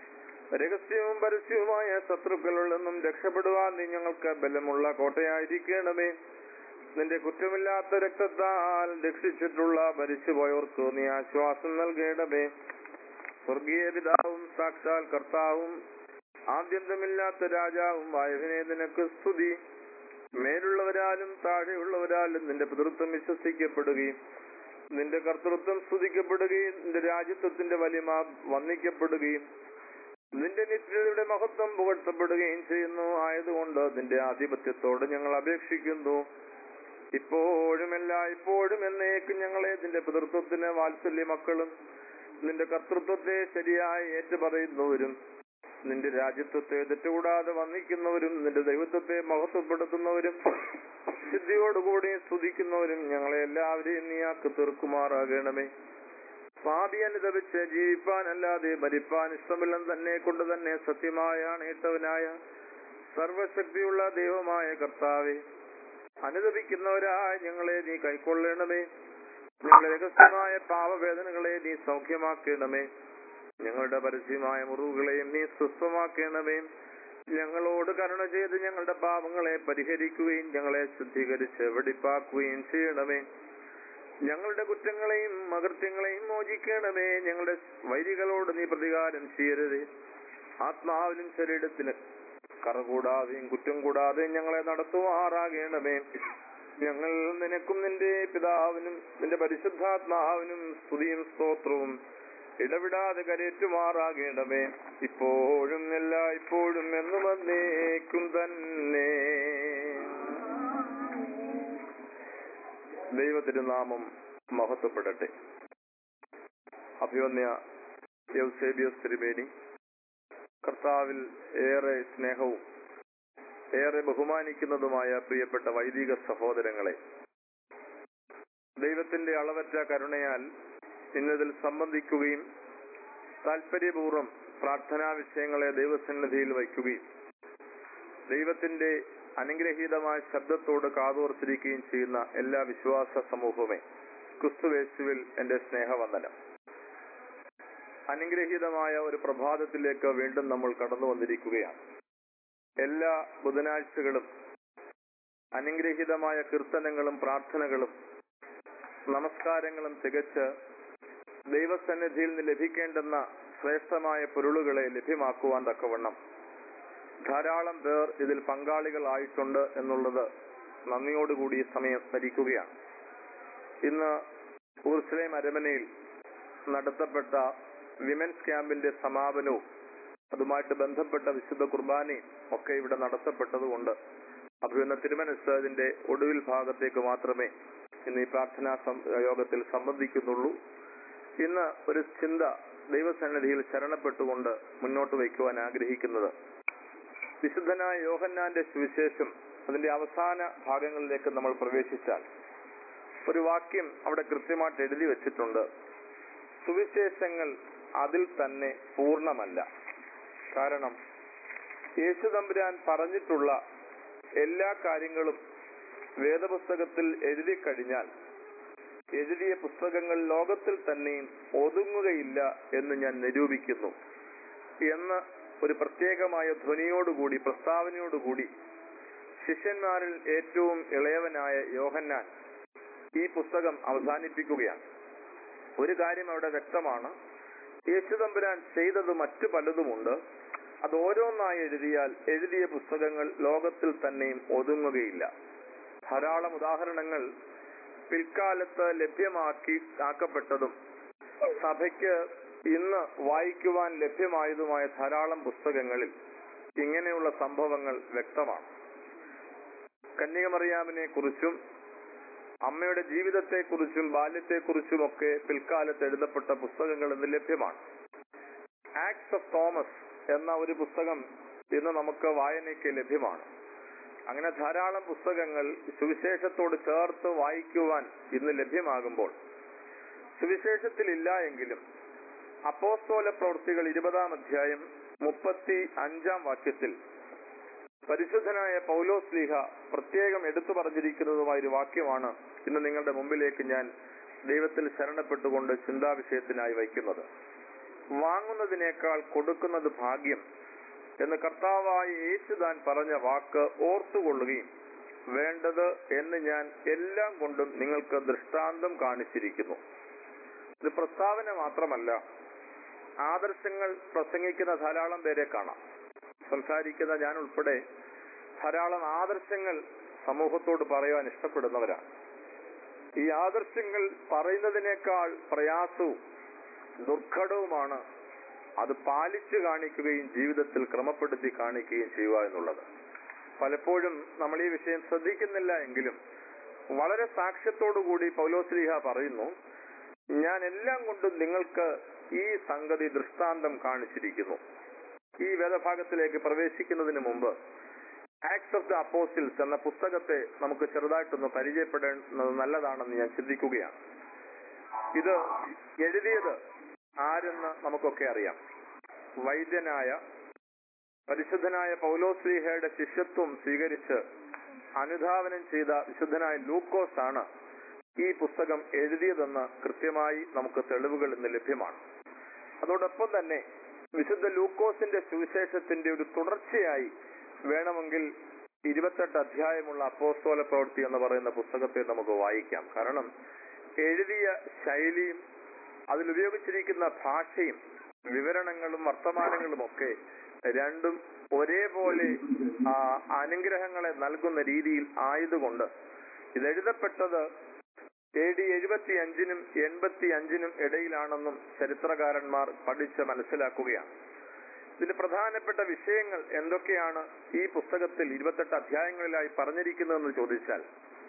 രഹസ്യവും പരസ്യവുമായ ശത്രുക്കളിൽ നിന്നും രക്ഷപ്പെടുവാൻ നീ ഞങ്ങൾക്ക് ബലമുള്ള കോട്ടയായിരിക്കണമേ നിന്റെ കുറ്റമില്ലാത്ത രക്തത്താൽ രക്ഷിച്ചിട്ടുള്ള മരിച്ചുപോയവർക്ക് നീ ആശ്വാസം നൽകണമേ സ്വർഗീയ പിതാവും സാക്ഷാൽ കർത്താവും ആദ്യന്തമില്ലാത്ത രാജാവും വായുവിനെ നിനക്ക് സ്തുതി മേലുള്ളവരാലും താഴെയുള്ളവരാലും നിന്റെ പിതൃത്വം വിശ്വസിക്കപ്പെടുകയും നിന്റെ കർത്തൃത്വം സ്തുതിക്കപ്പെടുകയും നിന്റെ രാജ്യത്വത്തിന്റെ വലിമ വന്ദിക്കപ്പെടുകയും നിന്റെ നിത്യതയുടെ മഹത്വം പുകഴ്ത്തപ്പെടുകയും ചെയ്യുന്നു ആയതുകൊണ്ട് നിന്റെ ആധിപത്യത്തോട് ഞങ്ങൾ അപേക്ഷിക്കുന്നു ഇപ്പോഴും എല്ലാ ഇപ്പോഴും എന്നേക്കും ഞങ്ങളെ നിന്റെ പിതൃത്വത്തിന് വാത്സല്യ മക്കളും നിന്റെ കർത്തൃത്വത്തെ ശരിയായി ഏറ്റുപറയുന്നവരും നിന്റെ രാജ്യത്വത്തെ തെറ്റുകൂടാതെ വന്ദിക്കുന്നവരും നിന്റെ ദൈവത്വത്തെ മഹത്വപ്പെടുത്തുന്നവരും സിദ്ധിയോടുകൂടി സ്തുതിക്കുന്നവരും ഞങ്ങളെ എല്ലാവരെയും നീയാക്ക് തീർക്കുമാറാകണമേ പാപി അനുദപിച്ച് ജീവിപ്പാൻ അല്ലാതെ മരിപ്പാൻ ഇഷ്ടമില്ലെന്ന് തന്നെ കൊണ്ട് തന്നെ സത്യമായ നേട്ടവനായ സർവശക്തിയുള്ള ദൈവമായ കർത്താവെ അനുദപിക്കുന്നവരായ ഞങ്ങളെ നീ കൈക്കൊള്ളണമേ ഞങ്ങളുടെ രഹസ്യമായ പാപവേദനകളെ നീ സൗഖ്യമാക്കണമേ ഞങ്ങളുടെ പരസ്യമായ മുറിവുകളെയും നീ സ്വസ്ഥമാക്കണമേ ഞങ്ങളോട് കരുണ ചെയ്ത് ഞങ്ങളുടെ പാപങ്ങളെ പരിഹരിക്കുകയും ഞങ്ങളെ ശുദ്ധീകരിച്ച് വെടിപ്പാക്കുകയും ചെയ്യണമേ ഞങ്ങളുടെ കുറ്റങ്ങളെയും അകൃത്യങ്ങളെയും മോചിക്കണമേ ഞങ്ങളുടെ വൈരികളോട് നീ പ്രതികാരം ചെയ്യരുത് ആത്മാവിലും ശരീരത്തിലും കറ കൂടാതെയും കുറ്റം കൂടാതെയും ഞങ്ങളെ നടത്തുവാറാകണമേ ഞങ്ങൾ നിനക്കും നിന്റെ പിതാവിനും നിന്റെ പരിശുദ്ധാത്മാവിനും സ്തുതിയും സ്തോത്രവും ഇടവിടാതെ കരേറ്റുമാറാകണമേ ഇപ്പോഴും എല്ലാ ഇപ്പോഴും എന്നും വന്നേക്കും തന്നെ ദൈവത്തിരുനാമം മഹത്വപ്പെടട്ടെ അഭിവന്യ യൗസേബിയസ് തിരുമേനി കർത്താവിൽ ഏറെ സ്നേഹവും ഏറെ ബഹുമാനിക്കുന്നതുമായ പ്രിയപ്പെട്ട വൈദിക സഹോദരങ്ങളെ ദൈവത്തിന്റെ അളവറ്റ കരുണയാൽ ഇന്നതിൽ സംബന്ധിക്കുകയും താല്പര്യപൂർവ്വം പ്രാർത്ഥനാ വിഷയങ്ങളെ ദൈവസന്നിധിയിൽ വയ്ക്കുകയും ദൈവത്തിന്റെ അനുഗ്രഹീതമായ ശബ്ദത്തോട് കാതോർത്തിരിക്കുകയും ചെയ്യുന്ന എല്ലാ വിശ്വാസ സമൂഹവുമേ ക്രിസ്തുവേശുവിൽ എന്റെ സ്നേഹവന്ദനം അനുഗ്രഹീതമായ ഒരു പ്രഭാതത്തിലേക്ക് വീണ്ടും നമ്മൾ കടന്നു വന്നിരിക്കുകയാണ് എല്ലാ ബുധനാഴ്ചകളും അനുഗ്രഹീതമായ കീർത്തനങ്ങളും പ്രാർത്ഥനകളും നമസ്കാരങ്ങളും തികച്ച് ദൈവസന്നിധിയിൽ നിന്ന് ലഭിക്കേണ്ടുന്ന ശ്രേഷ്ഠമായ പൊരുളുകളെ ലഭ്യമാക്കുവാൻ തക്കവണ്ണം ധാരാളം പേർ ഇതിൽ പങ്കാളികളായിട്ടുണ്ട് എന്നുള്ളത് നന്ദിയോടുകൂടി ഈ സമയം സ്മരിക്കുകയാണ് ഇന്ന് ഊർസ്ലേം അരമനയിൽ നടത്തപ്പെട്ട വിമൻസ് ക്യാമ്പിന്റെ സമാപനവും അതുമായിട്ട് ബന്ധപ്പെട്ട വിശുദ്ധ കുർബാനയും ഒക്കെ ഇവിടെ നടത്തപ്പെട്ടതുകൊണ്ട് അഭിവന്ന തിരുമനസ് അതിന്റെ ഒടുവിൽ ഭാഗത്തേക്ക് മാത്രമേ ഇന്ന് ഈ പ്രാർത്ഥനാ സം- യോഗത്തിൽ സംബന്ധിക്കുന്നുള്ളൂ ഇന്ന് ഒരു ചിന്ത ദൈവസന്നിധിയിൽ ശരണപ്പെട്ടുകൊണ്ട് മുന്നോട്ട് വയ്ക്കുവാൻ ആഗ്രഹിക്കുന്നത് വിശുദ്ധനായ യോഹന്നാന്റെ സുവിശേഷം അതിന്റെ അവസാന ഭാഗങ്ങളിലേക്ക് നമ്മൾ പ്രവേശിച്ചാൽ ഒരു വാക്യം അവിടെ കൃത്യമായിട്ട് എഴുതി വെച്ചിട്ടുണ്ട് സുവിശേഷങ്ങൾ അതിൽ തന്നെ പൂർണ്ണമല്ല കാരണം യേശു തമ്പുരാൻ പറഞ്ഞിട്ടുള്ള എല്ലാ കാര്യങ്ങളും വേദപുസ്തകത്തിൽ എഴുതി കഴിഞ്ഞാൽ എഴുതിയ പുസ്തകങ്ങൾ ലോകത്തിൽ തന്നെയും ഒതുങ്ങുകയില്ല എന്ന് ഞാൻ നിരൂപിക്കുന്നു എന്ന് ഒരു പ്രത്യേകമായ ധ്വനിയോടുകൂടി പ്രസ്താവനയോടുകൂടി ശിഷ്യന്മാരിൽ ഏറ്റവും ഇളയവനായ യോഹന്നാൻ ഈ പുസ്തകം അവസാനിപ്പിക്കുകയാണ് ഒരു കാര്യം അവിടെ വ്യക്തമാണ് യേശുതമ്പുരാൻ ചെയ്തത് മറ്റു പലതുമുണ്ട് അത് ഓരോന്നായി എഴുതിയാൽ എഴുതിയ പുസ്തകങ്ങൾ ലോകത്തിൽ തന്നെയും ഒതുങ്ങുകയില്ല ധാരാളം ഉദാഹരണങ്ങൾ പിൽക്കാലത്ത് ലഭ്യമാക്കി ആക്കപ്പെട്ടതും സഭയ്ക്ക് ഇന്ന് വായിക്കുവാൻ ലഭ്യമായതുമായ ധാരാളം പുസ്തകങ്ങളിൽ ഇങ്ങനെയുള്ള സംഭവങ്ങൾ വ്യക്തമാണ് കന്യകമറിയാമിനെ കുറിച്ചും അമ്മയുടെ ജീവിതത്തെക്കുറിച്ചും ബാല്യത്തെക്കുറിച്ചുമൊക്കെ പിൽക്കാലത്ത് എഴുതപ്പെട്ട പുസ്തകങ്ങൾ ഇന്ന് ലഭ്യമാണ് ആക്ട്സ് ഓഫ് തോമസ് എന്ന ഒരു പുസ്തകം ഇന്ന് നമുക്ക് വായനയ്ക്ക് ലഭ്യമാണ് അങ്ങനെ ധാരാളം പുസ്തകങ്ങൾ സുവിശേഷത്തോട് ചേർത്ത് വായിക്കുവാൻ ഇന്ന് ലഭ്യമാകുമ്പോൾ സുവിശേഷത്തിലില്ല എങ്കിലും അപ്പോസ്തോല പ്രവൃത്തികൾ ഇരുപതാം അധ്യായം മുപ്പത്തി അഞ്ചാം വാക്യത്തിൽ പരിശുദ്ധനായ പൗലോസ് ലീഹ പ്രത്യേകം എടുത്തു പറഞ്ഞിരിക്കുന്നതുമായ ഒരു വാക്യമാണ് ഇന്ന് നിങ്ങളുടെ മുമ്പിലേക്ക് ഞാൻ ദൈവത്തിൽ ശരണപ്പെട്ടുകൊണ്ട് ചിന്താവിഷയത്തിനായി വയ്ക്കുന്നത് വാങ്ങുന്നതിനേക്കാൾ കൊടുക്കുന്നത് ഭാഗ്യം എന്ന് കർത്താവായ യേശു താൻ പറഞ്ഞ വാക്ക് ഓർത്തുകൊള്ളുകയും വേണ്ടത് എന്ന് ഞാൻ എല്ലാം കൊണ്ടും നിങ്ങൾക്ക് ദൃഷ്ടാന്തം കാണിച്ചിരിക്കുന്നു ഇത് പ്രസ്താവന മാത്രമല്ല ആദർശങ്ങൾ പ്രസംഗിക്കുന്ന ധാരാളം പേരെ കാണാം സംസാരിക്കുന്ന ഞാൻ ഉൾപ്പെടെ ധാരാളം ആദർശങ്ങൾ സമൂഹത്തോട് പറയുവാൻ ഇഷ്ടപ്പെടുന്നവരാണ് ഈ ആദർശങ്ങൾ പറയുന്നതിനേക്കാൾ പ്രയാസവും ദുർഘടവുമാണ് അത് പാലിച്ചു കാണിക്കുകയും ജീവിതത്തിൽ ക്രമപ്പെടുത്തി കാണിക്കുകയും ചെയ്യുക എന്നുള്ളത് പലപ്പോഴും നമ്മൾ ഈ വിഷയം ശ്രദ്ധിക്കുന്നില്ല എങ്കിലും വളരെ സാക്ഷ്യത്തോടുകൂടി പൗലോസ്ലിഹ പറയുന്നു ഞാൻ എല്ലാം കൊണ്ടും നിങ്ങൾക്ക് ഈ സംഗതി ദൃഷ്ടാന്തം കാണിച്ചിരിക്കുന്നു ഈ വേദഭാഗത്തിലേക്ക് പ്രവേശിക്കുന്നതിന് മുമ്പ് ആക്ട്സ് ഓഫ് ദ അപ്പോസിൽസ് എന്ന പുസ്തകത്തെ നമുക്ക് ചെറുതായിട്ടൊന്ന് പരിചയപ്പെടേണ്ടത് നല്ലതാണെന്ന് ഞാൻ ചിന്തിക്കുകയാണ് ഇത് എഴുതിയത് ആരെന്ന് നമുക്കൊക്കെ അറിയാം വൈദ്യനായ പരിശുദ്ധനായ പൗലോസ്ലീഹയുടെ ശിഷ്യത്വം സ്വീകരിച്ച് അനുധാവനം ചെയ്ത വിശുദ്ധനായ ലൂക്കോസ് ആണ് ഈ പുസ്തകം എഴുതിയതെന്ന് കൃത്യമായി നമുക്ക് തെളിവുകൾ ഇന്ന് ലഭ്യമാണ് അതോടൊപ്പം തന്നെ വിശുദ്ധ ലൂക്കോസിന്റെ സുവിശേഷത്തിന്റെ ഒരു തുടർച്ചയായി വേണമെങ്കിൽ ഇരുപത്തെട്ട് അധ്യായമുള്ള അപ്പോസ്തോല പ്രവൃത്തി എന്ന് പറയുന്ന പുസ്തകത്തെ നമുക്ക് വായിക്കാം കാരണം എഴുതിയ ശൈലിയും അതിലുപയോഗിച്ചിരിക്കുന്ന ഭാഷയും വിവരണങ്ങളും വർത്തമാനങ്ങളും ഒക്കെ രണ്ടും ഒരേപോലെ ആ, അനുഗ്രഹങ്ങളെ നൽകുന്ന രീതിയിൽ ആയതുകൊണ്ട് ഇത് എഴുതപ്പെട്ടത് എ ഡി എഴുപത്തി അഞ്ചിനും എൺപത്തി അഞ്ചിനും ഇടയിലാണെന്നും ചരിത്രകാരന്മാർ പഠിച്ച് മനസ്സിലാക്കുകയാണ് ഇതിന്റെ പ്രധാനപ്പെട്ട വിഷയങ്ങൾ എന്തൊക്കെയാണ് ഈ പുസ്തകത്തിൽ ഇരുപത്തെട്ട് അധ്യായങ്ങളിലായി പറഞ്ഞിരിക്കുന്നതെന്ന് ചോദിച്ചാൽ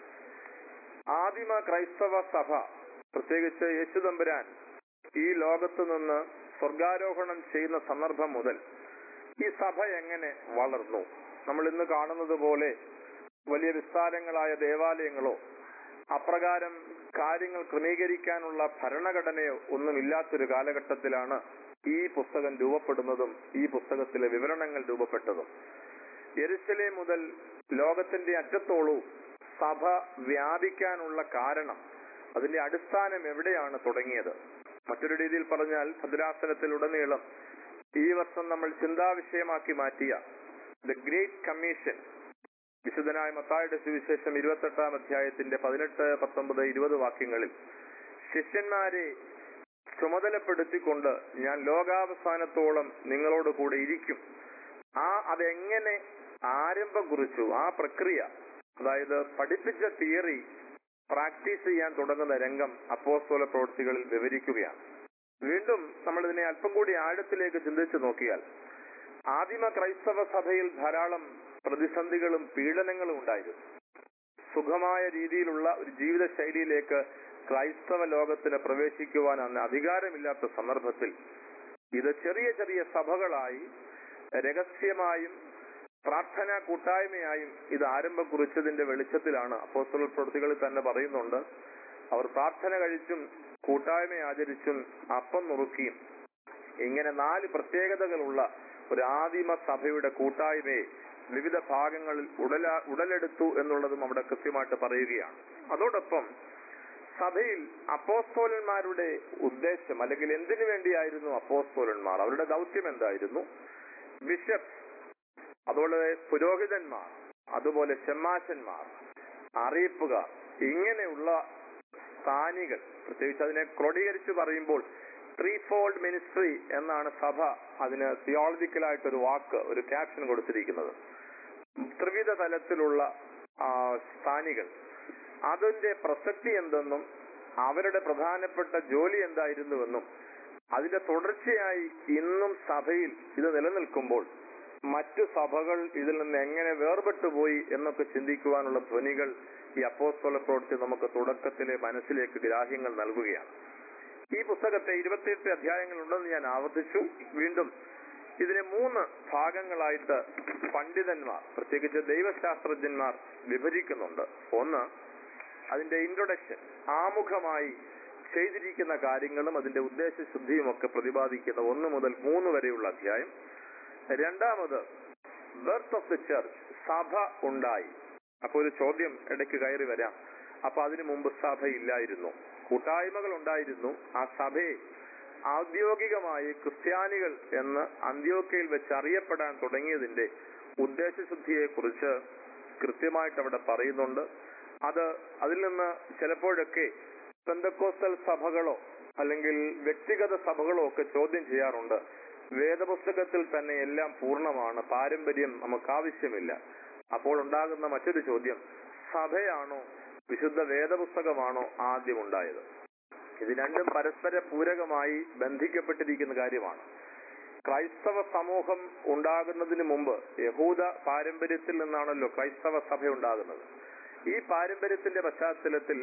ആദിമ ക്രൈസ്തവ സഭ പ്രത്യേകിച്ച് യേശുദമ്പുരാൻ ഈ ലോകത്ത് നിന്ന് സ്വർഗാരോഹണം ചെയ്യുന്ന സന്ദർഭം മുതൽ ഈ സഭ എങ്ങനെ വളർന്നു നമ്മൾ ഇന്ന് കാണുന്നത് പോലെ വലിയ വിസ്താരങ്ങളായ ദേവാലയങ്ങളോ അപ്രകാരം കാര്യങ്ങൾ ക്രമീകരിക്കാനുള്ള ഭരണഘടനയോ ഒന്നുമില്ലാത്തൊരു കാലഘട്ടത്തിലാണ് ഈ പുസ്തകം രൂപപ്പെടുന്നതും ഈ പുസ്തകത്തിലെ വിവരണങ്ങൾ രൂപപ്പെട്ടതും യെരുശലേ മുതൽ ലോകത്തിന്റെ അറ്റത്തോളവും സഭ വ്യാപിക്കാനുള്ള കാരണം അതിന്റെ അടിസ്ഥാനം എവിടെയാണ് തുടങ്ങിയത് മറ്റൊരു രീതിയിൽ പറഞ്ഞാൽ ഭദ്രാസനത്തിലുടനീളം ഈ വർഷം നമ്മൾ ചിന്താവിഷയമാക്കി മാറ്റിയ ദ ഗ്രേറ്റ് കമ്മീഷൻ വിശുദ്ധനായ മത്തായുടെ സുവിശേഷം ഇരുപത്തെട്ടാം അധ്യായത്തിന്റെ പതിനെട്ട് പത്തൊമ്പത് ഇരുപത് വാക്യങ്ങളിൽ ശിഷ്യന്മാരെ ചുമതലപ്പെടുത്തിക്കൊണ്ട് ഞാൻ ലോകാവസാനത്തോളം നിങ്ങളോട് കൂടെ ഇരിക്കും ആ അതെങ്ങനെ ആരംഭം കുറിച്ചു ആ പ്രക്രിയ അതായത് പഠിപ്പിച്ച തിയറി പ്രാക്ടീസ് ചെയ്യാൻ തുടങ്ങുന്ന രംഗം അപ്പോസ്തോല പ്രവൃത്തികളിൽ വിവരിക്കുകയാണ് വീണ്ടും നമ്മൾ ഇതിനെ അല്പം കൂടി ആഴത്തിലേക്ക് ചിന്തിച്ചു നോക്കിയാൽ ആദിമ ക്രൈസ്തവ സഭയിൽ ധാരാളം പ്രതിസന്ധികളും പീഡനങ്ങളും ഉണ്ടായിരുന്നു സുഖമായ രീതിയിലുള്ള ഒരു ജീവിത ശൈലിയിലേക്ക് ക്രൈസ്തവ ലോകത്തിന് പ്രവേശിക്കുവാൻ അന്ന് അധികാരമില്ലാത്ത സന്ദർഭത്തിൽ ഇത് ചെറിയ ചെറിയ സഭകളായി രഹസ്യമായും പ്രാർത്ഥനാ കൂട്ടായ്മയായും ഇത് ആരംഭം കുറിച്ചതിന്റെ വെളിച്ചത്തിലാണ് അപ്പോസ്തല പ്രവൃത്തികളിൽ തന്നെ പറയുന്നുണ്ട് അവർ പ്രാർത്ഥന കഴിച്ചും കൂട്ടായ്മ ആചരിച്ചും അപ്പം നുറുക്കിയും ഇങ്ങനെ നാല് പ്രത്യേകതകളുള്ള ഒരു ആദിമ സഭയുടെ കൂട്ടായ്മയെ വിവിധ ഭാഗങ്ങളിൽ ഉടല ഉടലെടുത്തു എന്നുള്ളതും അവിടെ കൃത്യമായിട്ട് പറയുകയാണ് അതോടൊപ്പം സഭയിൽ അപ്പോസ്തോലന്മാരുടെ ഉദ്ദേശം അല്ലെങ്കിൽ എന്തിനു വേണ്ടിയായിരുന്നു അപ്പോസ്തോലന്മാർ അവരുടെ ദൗത്യം എന്തായിരുന്നു ബിഷപ്പ് അതുപോലെ പുരോഹിതന്മാർ അതുപോലെ ഷെമ്മാശന്മാർ അറിയിപ്പുകാർ ഇങ്ങനെയുള്ള സ്ഥാനികൾ പ്രത്യേകിച്ച് അതിനെ ക്രോഡീകരിച്ച് പറയുമ്പോൾ ത്രീ ഫോൾഡ് മിനിസ്ട്രി എന്നാണ് സഭ അതിന് തിയോളജിക്കലായിട്ടൊരു വാക്ക് ഒരു ക്യാപ്ഷൻ കൊടുത്തിരിക്കുന്നത് ത്രിവിധ തലത്തിലുള്ള ആ, സ്ഥാനികൾ അതിന്റെ പ്രസക്തി എന്തെന്നും അവരുടെ പ്രധാനപ്പെട്ട ജോലി എന്തായിരുന്നുവെന്നും അതിന്റെ തുടർച്ചയായി ഇന്നും സഭയിൽ ഇത് നിലനിൽക്കുമ്പോൾ മറ്റു സഭകൾ ഇതിൽ നിന്ന് എങ്ങനെ വേർപെട്ടു പോയി എന്നൊക്കെ ചിന്തിക്കുവാനുള്ള ധ്വനികൾ ഈ അപ്പോസ്തല പ്രവൃത്തി നമുക്ക് തുടക്കത്തിലെ മനസ്സിലേക്ക് ഗ്രാഹ്യങ്ങൾ നൽകുകയാണ് ഈ പുസ്തകത്തെ ഇരുപത്തിയെട്ട് അധ്യായങ്ങളുണ്ടെന്ന് ഞാൻ ആവർത്തിച്ചു വീണ്ടും ഇതിനെ മൂന്ന് ഭാഗങ്ങളായിട്ട് പണ്ഡിതന്മാർ പ്രത്യേകിച്ച് ദൈവശാസ്ത്രജ്ഞന്മാർ വിഭജിക്കുന്നുണ്ട് ഒന്ന് അതിന്റെ ഇൻട്രൊഡക്ഷൻ ആമുഖമായി ചെയ്തിരിക്കുന്ന കാര്യങ്ങളും അതിന്റെ ഉദ്ദേശശുദ്ധിയും ഒക്കെ പ്രതിപാദിക്കുന്ന ഒന്ന് മുതൽ മൂന്ന് വരെയുള്ള അധ്യായം രണ്ടാമത് ബർത്ത് ഓഫ് ദ ചർച്ച് സഭ ഉണ്ടായി അപ്പൊ ഒരു ചോദ്യം ഇടയ്ക്ക് കയറി വരാം അപ്പൊ അതിനു മുമ്പ് സഭയില്ലായിരുന്നു കൂട്ടായ്മകൾ ഉണ്ടായിരുന്നു ആ സഭയെ ഔദ്യോഗികമായി ക്രിസ്ത്യാനികൾ എന്ന് അന്ത്യോക്കയിൽ വെച്ച് അറിയപ്പെടാൻ തുടങ്ങിയതിന്റെ ഉദ്ദേശശുദ്ധിയെ കുറിച്ച് കൃത്യമായിട്ട് അവിടെ പറയുന്നുണ്ട് അത് അതിൽ നിന്ന് ചിലപ്പോഴൊക്കെ പെന്തക്കോസ്റ്റൽ സഭകളോ അല്ലെങ്കിൽ വ്യക്തിഗത സഭകളോ ഒക്കെ ചോദ്യം ചെയ്യാറുണ്ട് വേദപുസ്തകത്തിൽ തന്നെ എല്ലാം പൂർണ്ണമാണ് പാരമ്പര്യം നമുക്ക് ആവശ്യമില്ല അപ്പോൾ ഉണ്ടാകുന്ന മറ്റൊരു ചോദ്യം സഭയാണോ വിശുദ്ധ വേദപുസ്തകമാണോ ആദ്യം ഉണ്ടായത് ഇത് രണ്ടും പരസ്പര പൂരകമായി ബന്ധിക്കപ്പെട്ടിരിക്കുന്ന കാര്യമാണ് ക്രൈസ്തവ സമൂഹം ഉണ്ടാകുന്നതിന് മുമ്പ് യഹൂദ പാരമ്പര്യത്തിൽ നിന്നാണല്ലോ ക്രൈസ്തവ സഭ ഉണ്ടാകുന്നത് ഈ പാരമ്പര്യത്തിന്റെ പശ്ചാത്തലത്തിൽ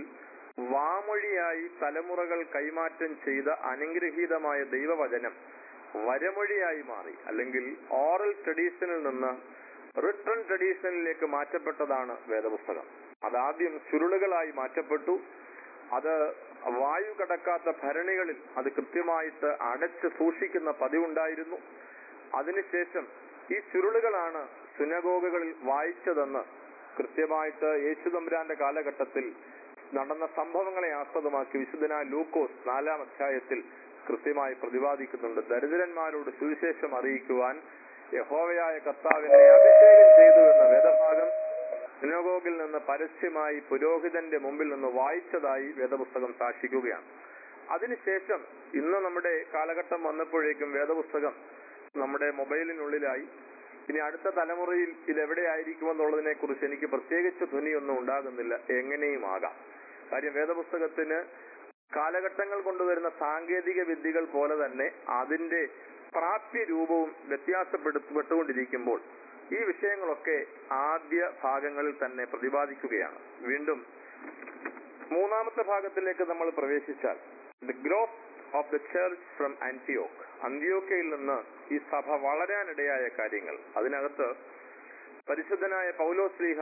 വാമൊഴിയായി തലമുറകൾ കൈമാറ്റം ചെയ്ത അനുഗ്രഹീതമായ ദൈവവചനം വരമൊഴിയായി മാറി അല്ലെങ്കിൽ ഓറൽ ട്രഡീഷനിൽ നിന്ന് റിട്ടേൺ ട്രഡീഷനിലേക്ക് മാറ്റപ്പെട്ടതാണ് വേദപുസ്തകം അതാദ്യം ചുരുളുകളായി മാറ്റപ്പെട്ടു അത് വായു കടക്കാത്ത ഭരണികളിൽ അത് കൃത്യമായിട്ട് അടച്ച് സൂക്ഷിക്കുന്ന പതിവുണ്ടായിരുന്നു അതിനുശേഷം ഈ ചുരുളുകളാണ് സുനഗോഗകളിൽ വായിച്ചതെന്ന് കൃത്യമായിട്ട് യേശുതമ്പുരാന്റെ കാലഘട്ടത്തിൽ നടന്ന സംഭവങ്ങളെ ആസ്പദമാക്കി വിശുദ്ധനായ ലൂക്കോസ് നാലാം അധ്യായത്തിൽ കൃത്യമായി പ്രതിപാദിക്കുന്നുണ്ട് ദരിദ്രന്മാരോട് സുവിശേഷം അറിയിക്കുവാൻ യഹോവയായ കർത്താവിനെ അഭിഷേകം ചെയ്തു എന്ന വേദഭാഗം സിനഗോഗിൽ നിന്ന് പരസ്യമായി പുരോഹിതന്റെ മുമ്പിൽ നിന്ന് വായിച്ചതായി വേദപുസ്തകം സാക്ഷിക്കുകയാണ് അതിനുശേഷം ഇന്ന് നമ്മുടെ കാലഘട്ടം വന്നപ്പോഴേക്കും വേദപുസ്തകം നമ്മുടെ മൊബൈലിനുള്ളിലായി ഇനി അടുത്ത തലമുറയിൽ ഇത് എവിടെയായിരിക്കുമെന്നുള്ളതിനെ കുറിച്ച് എനിക്ക് പ്രത്യേകിച്ച് ധ്വനിയൊന്നും ഉണ്ടാകുന്നില്ല എങ്ങനെയും ആകാം കാര്യം വേദപുസ്തകത്തിന് കാലഘട്ടങ്ങൾ കൊണ്ടുവരുന്ന സാങ്കേതിക വിദ്യകൾ പോലെ തന്നെ അതിന്റെ പ്രാപ്യ രൂപവും വ്യത്യാസപ്പെടുത്തപ്പെട്ടുകൊണ്ടിരിക്കുമ്പോൾ ഈ വിഷയങ്ങളൊക്കെ ആദ്യ ഭാഗങ്ങളിൽ തന്നെ പ്രതിപാദിക്കുകയാണ് വീണ്ടും മൂന്നാമത്തെ ഭാഗത്തിലേക്ക് നമ്മൾ പ്രവേശിച്ചാൽ the growth of the church from ആന്റിയോക്ക് അന്ത്യോക്കയിൽ നിന്ന് ഈ സഭ വളരാനിടയായ കാര്യങ്ങൾ അതിനകത്ത് പരിശുദ്ധനായ പൗലോസ്ലീഹ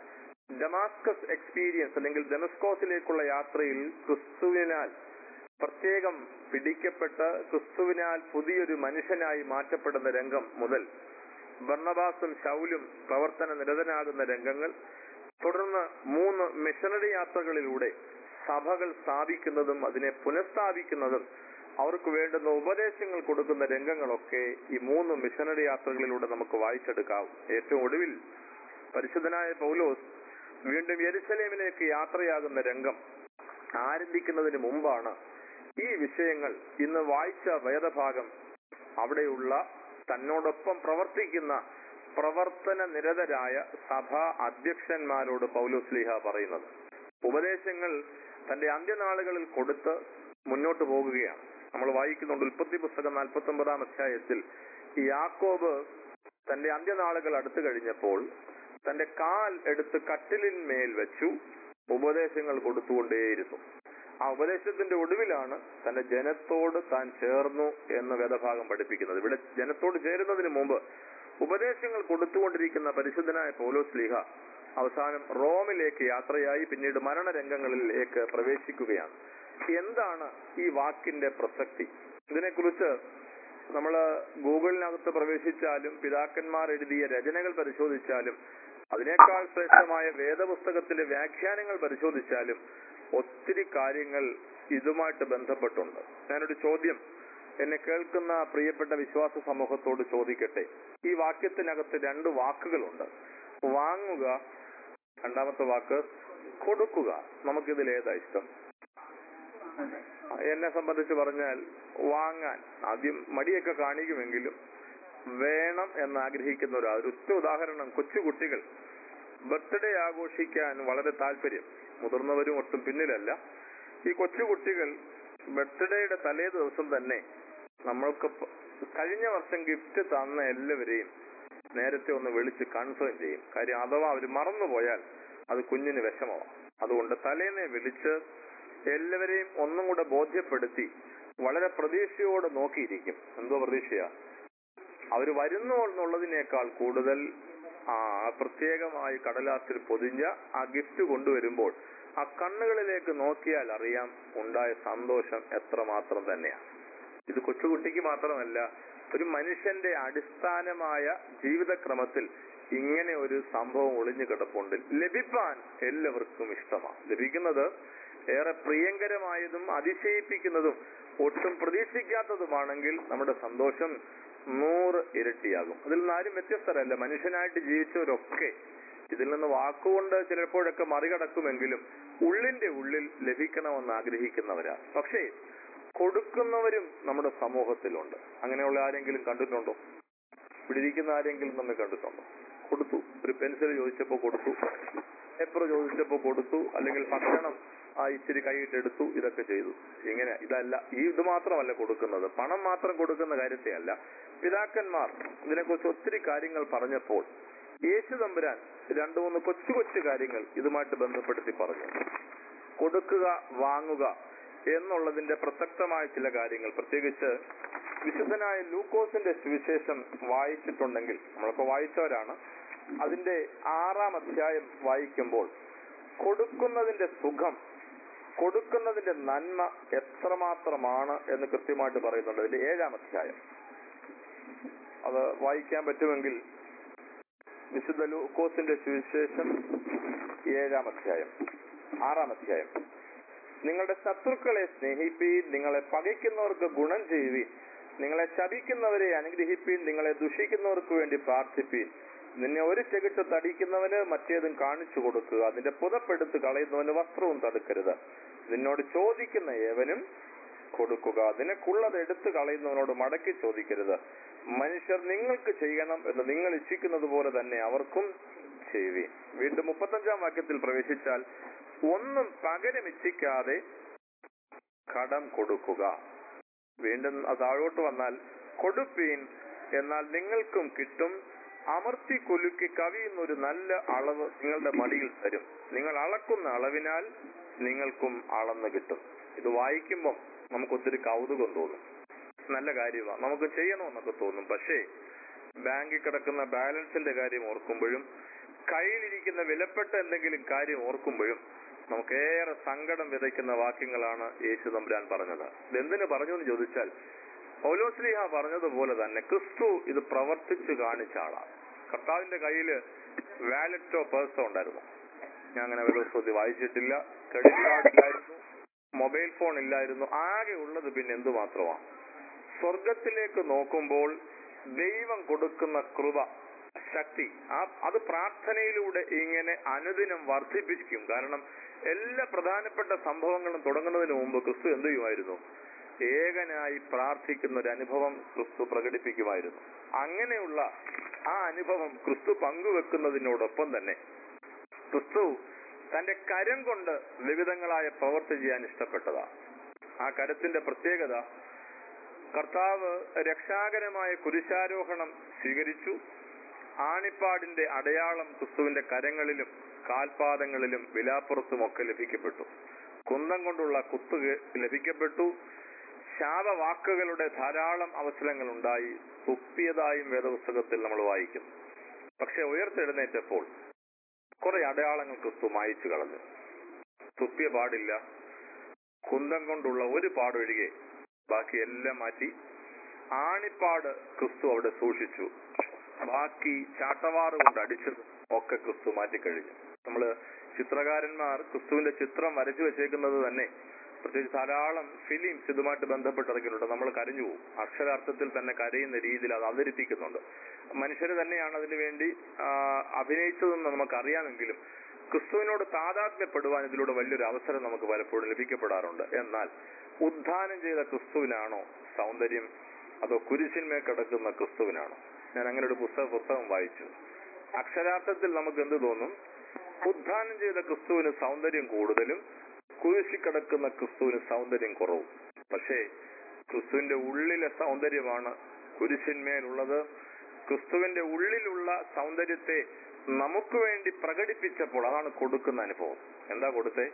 ഡമാസ്കസ് എക്സ്പീരിയൻസ് അല്ലെങ്കിൽ ഡെമസ്കോസിലേക്കുള്ള യാത്രയിൽ ക്രിസ്തുവിനാൽ പ്രത്യേകം പിടിക്കപ്പെട്ട് ക്രിസ്തുവിനാൽ പുതിയൊരു മനുഷ്യനായി മാറ്റപ്പെടുന്ന രംഗം മുതൽ ബർണബാസും ശൗലും പ്രവർത്തന നിരതനാകുന്ന രംഗങ്ങൾ തുടർന്ന് മൂന്ന് മിഷണറി യാത്രകളിലൂടെ സഭകൾ സ്ഥാപിക്കുന്നതും അതിനെ പുനഃസ്ഥാപിക്കുന്നതും അവർക്ക് വേണ്ടുന്ന ഉപദേശങ്ങൾ കൊടുക്കുന്ന രംഗങ്ങളൊക്കെ ഈ മൂന്ന് മിഷണറി യാത്രകളിലൂടെ നമുക്ക് വായിച്ചെടുക്കാം ഏറ്റവും ഒടുവിൽ പരിശുദ്ധനായ പൗലോസ് വീണ്ടും യെരുസലേമിലേക്ക് യാത്രയാകുന്ന രംഗം ആരംഭിക്കുന്നതിന് മുമ്പാണ് ഈ വിഷയങ്ങൾ ഇന്ന് വായിച്ച വേദഭാഗം അവിടെയുള്ള തന്നോടൊപ്പം പ്രവർത്തിക്കുന്ന പ്രവർത്തന നിരതരായ സഭാ അധ്യക്ഷന്മാരോട് പൗലോസ്ലിഹ പറയുന്നത് ഉപദേശങ്ങൾ തന്റെ അന്ത്യനാളുകളിൽ കൊടുത്ത് മുന്നോട്ട് പോകുകയാണ് നമ്മൾ വായിക്കുന്നുണ്ട് ഉൽപ്പത്തി പുസ്തകം നാൽപ്പത്തി ഒമ്പതാം അധ്യായത്തിൽ ഈ യാക്കോബ് തന്റെ അന്ത്യനാളുകൾ അടുത്തു കഴിഞ്ഞപ്പോൾ തന്റെ കാൽ എടുത്ത് കട്ടിലിന്മേൽ വെച്ചു ഉപദേശങ്ങൾ കൊടുത്തുകൊണ്ടേയിരുന്നു ആ ഉപദേശത്തിന്റെ ഒടുവിലാണ് തന്റെ ജനത്തോട് താൻ ചേർന്നു എന്ന് വേദഭാഗം പഠിപ്പിക്കുന്നത് ഇവിടെ ജനത്തോട് ചേരുന്നതിന് മുമ്പ് ഉപദേശങ്ങൾ കൊടുത്തുകൊണ്ടിരിക്കുന്ന പരിശുദ്ധനായ പൗലോസ് ലീഹ അവസാനം റോമിലേക്ക് യാത്രയായി പിന്നീട് മരണരംഗങ്ങളിലേക്ക് പ്രവേശിക്കുകയാണ് എന്താണ് ഈ വാക്കിന്റെ പ്രസക്തി ഇതിനെക്കുറിച്ച് നമ്മൾ ഗൂഗിളിനകത്ത് പ്രവേശിച്ചാലും പിതാക്കന്മാർ എഴുതിയ രചനകൾ പരിശോധിച്ചാലും അതിനേക്കാൾ ശ്രേഷ്ഠമായ വേദപുസ്തകത്തിന്റെ വ്യാഖ്യാനങ്ങൾ പരിശോധിച്ചാലും ഒത്തിരി കാര്യങ്ങൾ ഇതുമായിട്ട് ബന്ധപ്പെട്ടുണ്ട് ഞാനൊരു ചോദ്യം എന്നെ കേൾക്കുന്ന പ്രിയപ്പെട്ട വിശ്വാസ സമൂഹത്തോട് ചോദിക്കട്ടെ ഈ വാക്യത്തിനകത്ത് രണ്ട് വാക്കുകളുണ്ട് വാങ്ങുക രണ്ടാമത്തെ വാക്ക് കൊടുക്കുക നമുക്കിതിൽ ഏതാ ഇഷ്ടം എന്നെ സംബന്ധിച്ച് പറഞ്ഞാൽ വാങ്ങാൻ ആദ്യം മടിയൊക്കെ കാണിക്കുമെങ്കിലും വേണം എന്ന് ആഗ്രഹിക്കുന്ന ഒരാൾ ഒരു ഒറ്റ ഉദാഹരണം കൊച്ചുകുട്ടികൾ ബർത്ത്ഡേ ആഘോഷിക്കാൻ വളരെ താല്പര്യം മുതിർന്നവരും ഒട്ടും പിന്നിലല്ല ഈ കൊച്ചുകുട്ടികൾ ബർത്ത്ഡേയുടെ തലേ ദിവസം തന്നെ നമ്മൾക്ക് പ- കഴിഞ്ഞ വർഷം ഗിഫ്റ്റ് തന്ന എല്ലാവരെയും നേരത്തെ ഒന്ന് വിളിച്ച് കൺഫേം ചെയ്യും കാര്യം അഥവാ അവർ മറന്നുപോയാൽ അത് കുഞ്ഞിന് വിഷമമാണ് അതുകൊണ്ട് തലേന്നെ വിളിച്ച് എല്ലാവരെയും ഒന്നും കൂടെ ബോധ്യപ്പെടുത്തി വളരെ പ്രതീക്ഷയോടെ നോക്കിയിരിക്കും എന്തോ പ്രതീക്ഷയാ അവർ വരുന്നു എന്നുള്ളതിനേക്കാൾ കൂടുതൽ ആ പ്രത്യേകമായി കടലാസിൽ പൊതിഞ്ഞ ആ ഗിഫ്റ്റ് കൊണ്ടുവരുമ്പോൾ ആ കണ്ണുകളിലേക്ക് നോക്കിയാൽ അറിയാം ഉണ്ടായ സന്തോഷം എത്രമാത്രം തന്നെയാണ് ഇത് കൊച്ചുകുട്ടിക്ക് മാത്രമല്ല ഒരു മനുഷ്യന്റെ അടിസ്ഥാനമായ ജീവിതക്രമത്തിൽ ഇങ്ങനെ ഒരു സംഭവം ഒളിഞ്ഞു കിടപ്പുണ്ട് ലഭിപ്പാൻ എല്ലാവർക്കും ഇഷ്ടമാണ് ലഭിക്കുന്നത് ഏറെ പ്രിയങ്കരമായതും അതിശയിപ്പിക്കുന്നതും ഒട്ടും പ്രതീക്ഷിക്കാത്തതുമാണെങ്കിൽ നമ്മുടെ സന്തോഷം നൂറ് ഇരട്ടിയാകും അതിൽ നിന്ന് ആരും വ്യത്യസ്തരല്ല മനുഷ്യനായിട്ട് ജീവിച്ചവരൊക്കെ ഇതിൽ നിന്ന് വാക്കുകൊണ്ട് ചിലപ്പോഴൊക്കെ മറികടക്കുമെങ്കിലും ഉള്ളിന്റെ ഉള്ളിൽ ലഭിക്കണമെന്ന് ആഗ്രഹിക്കുന്നവരാണ് പക്ഷേ കൊടുക്കുന്നവരും നമ്മുടെ സമൂഹത്തിലുണ്ട് അങ്ങനെയുള്ള ആരെങ്കിലും കണ്ടിട്ടുണ്ടോ ഇവിടെ ഇരിക്കുന്ന ആരെങ്കിലും നമ്മെ കണ്ടിട്ടുണ്ടോ കൊടുത്തു ഒരു പെൻസിൽ ചോദിച്ചപ്പോ കൊടുത്തു പേപ്പർ ചോദിച്ചപ്പോ കൊടുത്തു അല്ലെങ്കിൽ ഭക്ഷണം ആ ഇച്ചിരി കൈയിട്ടെടുത്തു ഇതൊക്കെ ചെയ്തു ഇങ്ങനെ ഇതല്ല ഈ ഇത് മാത്രമല്ല കൊടുക്കുന്നത് പണം മാത്രം കൊടുക്കുന്ന കാര്യത്തെ അല്ല പിതാക്കന്മാർ ഇതിനെക്കുറിച്ച് ഒത്തിരി കാര്യങ്ങൾ പറഞ്ഞപ്പോൾ യേശു തമ്പുരാൻ രണ്ടു മൂന്ന് കൊച്ചു കൊച്ചു കാര്യങ്ങൾ ഇതുമായിട്ട് ബന്ധപ്പെടുത്തി പറഞ്ഞു കൊടുക്കുക വാങ്ങുക എന്നുള്ളതിന്റെ പ്രസക്തമായ ചില കാര്യങ്ങൾ പ്രത്യേകിച്ച് വിശുദ്ധനായ ലൂക്കോസിന്റെ സുവിശേഷം വായിച്ചിട്ടുണ്ടെങ്കിൽ നമ്മളൊക്കെ വായിച്ചവരാണ് അതിന്റെ ആറാം അധ്യായം വായിക്കുമ്പോൾ കൊടുക്കുന്നതിന്റെ സുഖം കൊടുക്കുന്നതിന്റെ നന്മ എത്രമാത്രമാണ് എന്ന് കൃത്യമായിട്ട് പറയുന്നുണ്ട് അതിന്റെ ഏഴാം അധ്യായം അത് വായിക്കാൻ പറ്റുമെങ്കിൽ വിശുദ്ധ ലൂക്കോസിന്റെ സുവിശേഷം ഏഴാം അധ്യായം ആറാം അധ്യായം നിങ്ങളുടെ ശത്രുക്കളെ സ്നേഹിപ്പീൻ നിങ്ങളെ പകയ്ക്കുന്നവർക്ക് ഗുണം ചെയ്യുവീൻ നിങ്ങളെ ശപിക്കുന്നവരെ അനുഗ്രഹിപ്പീൻ നിങ്ങളെ ദുഷിക്കുന്നവർക്ക് വേണ്ടി പ്രാർത്ഥിപ്പീൻ നിന്നെ ഒരു ചെകിട്ട് തടിക്കുന്നവന് മറ്റേതും കാണിച്ചു കൊടുക്കുക അതിന്റെ പുതപ്പെടുത്ത് കളയുന്നവന് വസ്ത്രവും തടുക്കരുത് നിന്നോട് ചോദിക്കുന്ന ഏവനും കൊടുക്കുക നിനക്കുള്ളത് എടുത്തു കളയുന്നവനോട് മടക്കി ചോദിക്കരുത് മനുഷ്യർ നിങ്ങൾക്ക് ചെയ്യണം എന്ന് നിങ്ങൾ ഇച്ഛിക്കുന്നത് പോലെ തന്നെ അവർക്കും ചെയ്യുവീൻ വീണ്ടും മുപ്പത്തഞ്ചാം വാക്യത്തിൽ പ്രവേശിച്ചാൽ ഒന്നും പകരം ഇച്ഛിക്കാതെ കടം കൊടുക്കുക വീണ്ടും അത് താഴോട്ട് വന്നാൽ കൊടുപ്പീൻ എന്നാൽ നിങ്ങൾക്കും കിട്ടും അമർത്തി കുലുക്കി കവിയുന്ന ഒരു നല്ല അളവ് നിങ്ങളുടെ മടിയിൽ തരും നിങ്ങൾ അളക്കുന്ന അളവിനാൽ നിങ്ങൾക്കും അളന്ന് കിട്ടും ഇത് വായിക്കുമ്പോൾ നമുക്ക് ഒത്തിരി കൗതുകം തോന്നും നല്ല കാര്യമാണ് നമുക്ക് ചെയ്യണമെന്നൊക്കെ തോന്നും പക്ഷേ ബാങ്കിൽ കിടക്കുന്ന ബാലൻസിന്റെ കാര്യം ഓർക്കുമ്പോഴും കയ്യിലിരിക്കുന്ന വിലപ്പെട്ട എന്തെങ്കിലും കാര്യം ഓർക്കുമ്പോഴും നമുക്കേറെ സങ്കടം വിതയ്ക്കുന്ന വാക്യങ്ങളാണ് യേശു തമ്പുരാൻ പറഞ്ഞത് ഇതെന്തിനു പറഞ്ഞു എന്ന് ചോദിച്ചാൽ പൗലോസ്ലിഹ പറഞ്ഞതുപോലെ തന്നെ ക്രിസ്തു ഇത് പ്രവർത്തിച്ചു കാണിച്ച ആളാണ് കർത്താവിന്റെ കയ്യില് വാലറ്റോ പേഴ്സോ ഉണ്ടായിരുന്നു ഞാൻ അങ്ങനെ വേദോസ്വതി വായിച്ചിട്ടില്ല ക്രെഡിറ്റ് കാർഡ് ഇല്ലായിരുന്നു മൊബൈൽ ഫോൺ ഇല്ലായിരുന്നു ആകെ ഉള്ളത് പിന്നെ എന്തു മാത്രമാണ് സ്വർഗത്തിലേക്ക് നോക്കുമ്പോൾ ദൈവം കൊടുക്കുന്ന കൃപ ശക്തി ആ അത് പ്രാർത്ഥനയിലൂടെ ഇങ്ങനെ അനുദിനം വർദ്ധിപ്പിക്കും കാരണം എല്ലാ പ്രധാനപ്പെട്ട സംഭവങ്ങളും തുടങ്ങുന്നതിന് മുമ്പ് ക്രിസ്തു എന്ത് ചെയ്യുമായിരുന്നു ഏകനായി പ്രാർത്ഥിക്കുന്ന ഒരു അനുഭവം ക്രിസ്തു പ്രകടിപ്പിക്കുമായിരുന്നു അങ്ങനെയുള്ള ആ അനുഭവം ക്രിസ്തു പങ്കുവെക്കുന്നതിനോടൊപ്പം തന്നെ ക്രിസ്തു തന്റെ കരം കൊണ്ട് വിവിധങ്ങളായ പ്രവർത്തി ചെയ്യാൻ ഇഷ്ടപ്പെട്ടതാ ആ കരത്തിന്റെ പ്രത്യേകത കർത്താവ് രക്ഷാകരമായ കുരിശാരോഹണം സ്വീകരിച്ചു ആണിപ്പാടിന്റെ അടയാളം ക്രിസ്തുവിന്റെ കരങ്ങളിലും കാൽപാദങ്ങളിലും വിലാപ്പുറത്തുമൊക്കെ ലഭിക്കപ്പെട്ടു കുന്തം കൊണ്ടുള്ള കുത്ത് കേ- ലഭിക്കപ്പെട്ടു ശാപവാക്കുകളുടെ ധാരാളം അവസരങ്ങൾ ഉണ്ടായി തുപ്പിയതായും വേദപുസ്തകത്തിൽ നമ്മൾ വായിക്കും പക്ഷെ ഉയർത്തെഴുന്നേറ്റപ്പോൾ കുറെ അടയാളങ്ങൾ ക്രിസ്തു മായിച്ചു കളഞ്ഞു തുപ്പിയ പാടില്ല കുന്തം കൊണ്ടുള്ള ഒരു പാടൊഴികെ ബാക്കി എല്ലാം മാറ്റി ആണിപ്പാട് ക്രിസ്തു അവിടെ സൂക്ഷിച്ചു ബാക്കി ചാട്ടവാറ് കൊണ്ട് അടിച്ചത് ഒക്കെ ക്രിസ്തു മാറ്റിക്കഴിഞ്ഞു നമ്മള് ചിത്രകാരന്മാർ ക്രിസ്തുവിന്റെ ചിത്രം വരച്ചു വെച്ചേക്കുന്നത് തന്നെ പ്രത്യേകിച്ച് ധാരാളം ഫിലിംസ് ഇതുമായിട്ട് ബന്ധപ്പെട്ട് ഇറങ്ങിയിട്ടുണ്ട് നമ്മൾ കരഞ്ഞു പോകും അക്ഷരാർത്ഥത്തിൽ തന്നെ കരയുന്ന രീതിയിൽ അത് അവതരിപ്പിക്കുന്നുണ്ട് മനുഷ്യർ തന്നെയാണ് അതിനു വേണ്ടി ആ, അഭിനയിച്ചതെന്ന് നമുക്കറിയാമെങ്കിലും ക്രിസ്തുവിനോട് താതാത്മ്യപ്പെടുവാൻ ഇതിലൂടെ വലിയൊരു അവസരം നമുക്ക് പലപ്പോഴും ലഭിക്കപ്പെടാറുണ്ട് എന്നാൽ ഉദ്ധാനം ചെയ്ത ക്രിസ്തുവിനാണോ സൗന്ദര്യം അതോ കുരിശിന്മേൽ കിടക്കുന്ന ക്രിസ്തുവിനാണോ ഞാൻ അങ്ങനെ ഒരു പുസ്തക പുസ്തകം വായിച്ചു അക്ഷരാർത്ഥത്തിൽ നമുക്ക് എന്ത് തോന്നും ഉദ്ധാനം ചെയ്ത ക്രിസ്തുവിന് സൗന്ദര്യം കൂടുതലും കുരിശി കിടക്കുന്ന ക്രിസ്തുവിന് സൗന്ദര്യം കുറവും പക്ഷേ ക്രിസ്തുവിന്റെ ഉള്ളിലെ സൗന്ദര്യമാണ് കുരിശിന്മേലുള്ളത് ക്രിസ്തുവിന്റെ ഉള്ളിലുള്ള സൗന്ദര്യത്തെ നമുക്ക് വേണ്ടി പ്രകടിപ്പിച്ചപ്പോൾ അതാണ് കൊടുക്കുന്ന അനുഭവം എന്താ കൊടുത്തേ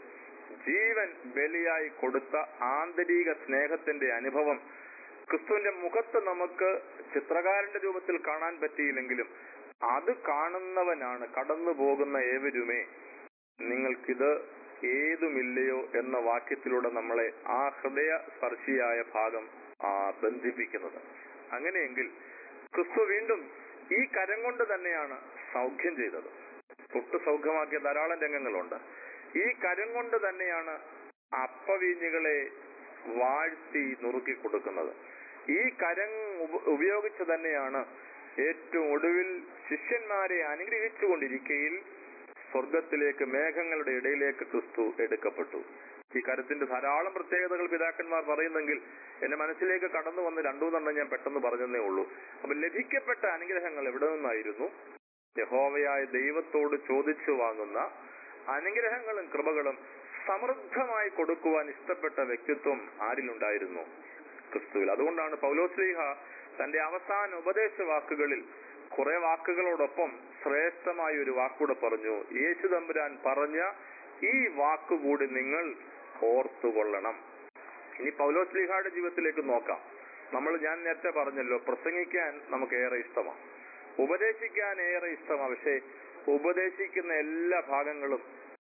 ജീവൻ ബലിയായി കൊടുത്ത ആന്തരിക സ്നേഹത്തിന്റെ അനുഭവം ക്രിസ്തുവിന്റെ മുഖത്ത് നമുക്ക് ചിത്രകാരന്റെ രൂപത്തിൽ കാണാൻ പറ്റിയില്ലെങ്കിലും അത് കാണുന്നവനാണ് കടന്നു പോകുന്ന ഏവരുമേ നിങ്ങൾക്കിത് ഏതുമില്ലയോ എന്ന വാക്യത്തിലൂടെ നമ്മളെ ആ ഹൃദയ സ്പർശിയായ ഭാഗം ആ ബന്ധിപ്പിക്കുന്നത് അങ്ങനെയെങ്കിൽ ക്രിസ്തു വീണ്ടും ഈ കരം കൊണ്ട് തന്നെയാണ് സൗഖ്യം ചെയ്തത് തൊട്ട് സൗഖ്യമാക്കിയ ധാരാളം രംഗങ്ങളുണ്ട് ഈ കരം കൊണ്ട് തന്നെയാണ് അപ്പവീഞ്ഞുകളെ വാഴ്ത്തി നുറുക്കി കൊടുക്കുന്നത് ഈ കരം ഉപ- ഉപയോഗിച്ച് തന്നെയാണ് ഏറ്റവും ഒടുവിൽ ശിഷ്യന്മാരെ അനുഗ്രഹിച്ചുകൊണ്ടിരിക്കയിൽ സ്വർഗത്തിലേക്ക് മേഘങ്ങളുടെ ഇടയിലേക്ക് ക്രിസ്തു എടുക്കപ്പെട്ടു ഈ കരത്തിന്റെ ധാരാളം പ്രത്യേകതകൾ പിതാക്കന്മാർ പറയുന്നെങ്കിൽ എന്റെ മനസ്സിലേക്ക് കടന്നു വന്ന് രണ്ടു മൂന്നെണ്ണം ഞാൻ പെട്ടെന്ന് പറഞ്ഞതേ ഉള്ളൂ അപ്പൊ ലഭിക്കപ്പെട്ട അനുഗ്രഹങ്ങൾ എവിടെ നിന്നായിരുന്നു യഹോവയായ ദൈവത്തോട് ചോദിച്ചു വാങ്ങുന്ന അനുഗ്രഹങ്ങളും കൃപകളും സമൃദ്ധമായി കൊടുക്കുവാൻ ഇഷ്ടപ്പെട്ട വ്യക്തിത്വം ആരിലുണ്ടായിരുന്നു ക്രിസ്തുവിൽ അതുകൊണ്ടാണ് പൗലോസ്ലീഹ തന്റെ അവസാന ഉപദേശ വാക്കുകളിൽ കുറെ വാക്കുകളോടൊപ്പം ശ്രേഷ്ഠമായ ഒരു വാക്കൂടെ പറഞ്ഞു യേശു തമ്പുരാൻ പറഞ്ഞ ഈ വാക്കുകൂടി നിങ്ങൾ ഓർത്തുകൊള്ളണം ഇനി പൗലോസ്ലീഹയുടെ ജീവിതത്തിലേക്ക് നോക്കാം നമ്മൾ ഞാൻ നേരത്തെ പറഞ്ഞല്ലോ പ്രസംഗിക്കാൻ നമുക്ക് ഏറെ ഇഷ്ടമാണ് ഉപദേശിക്കാൻ ഏറെ ഇഷ്ടമാണ് പക്ഷേ ഉപദേശിക്കുന്ന എല്ലാ ഭാഗങ്ങളും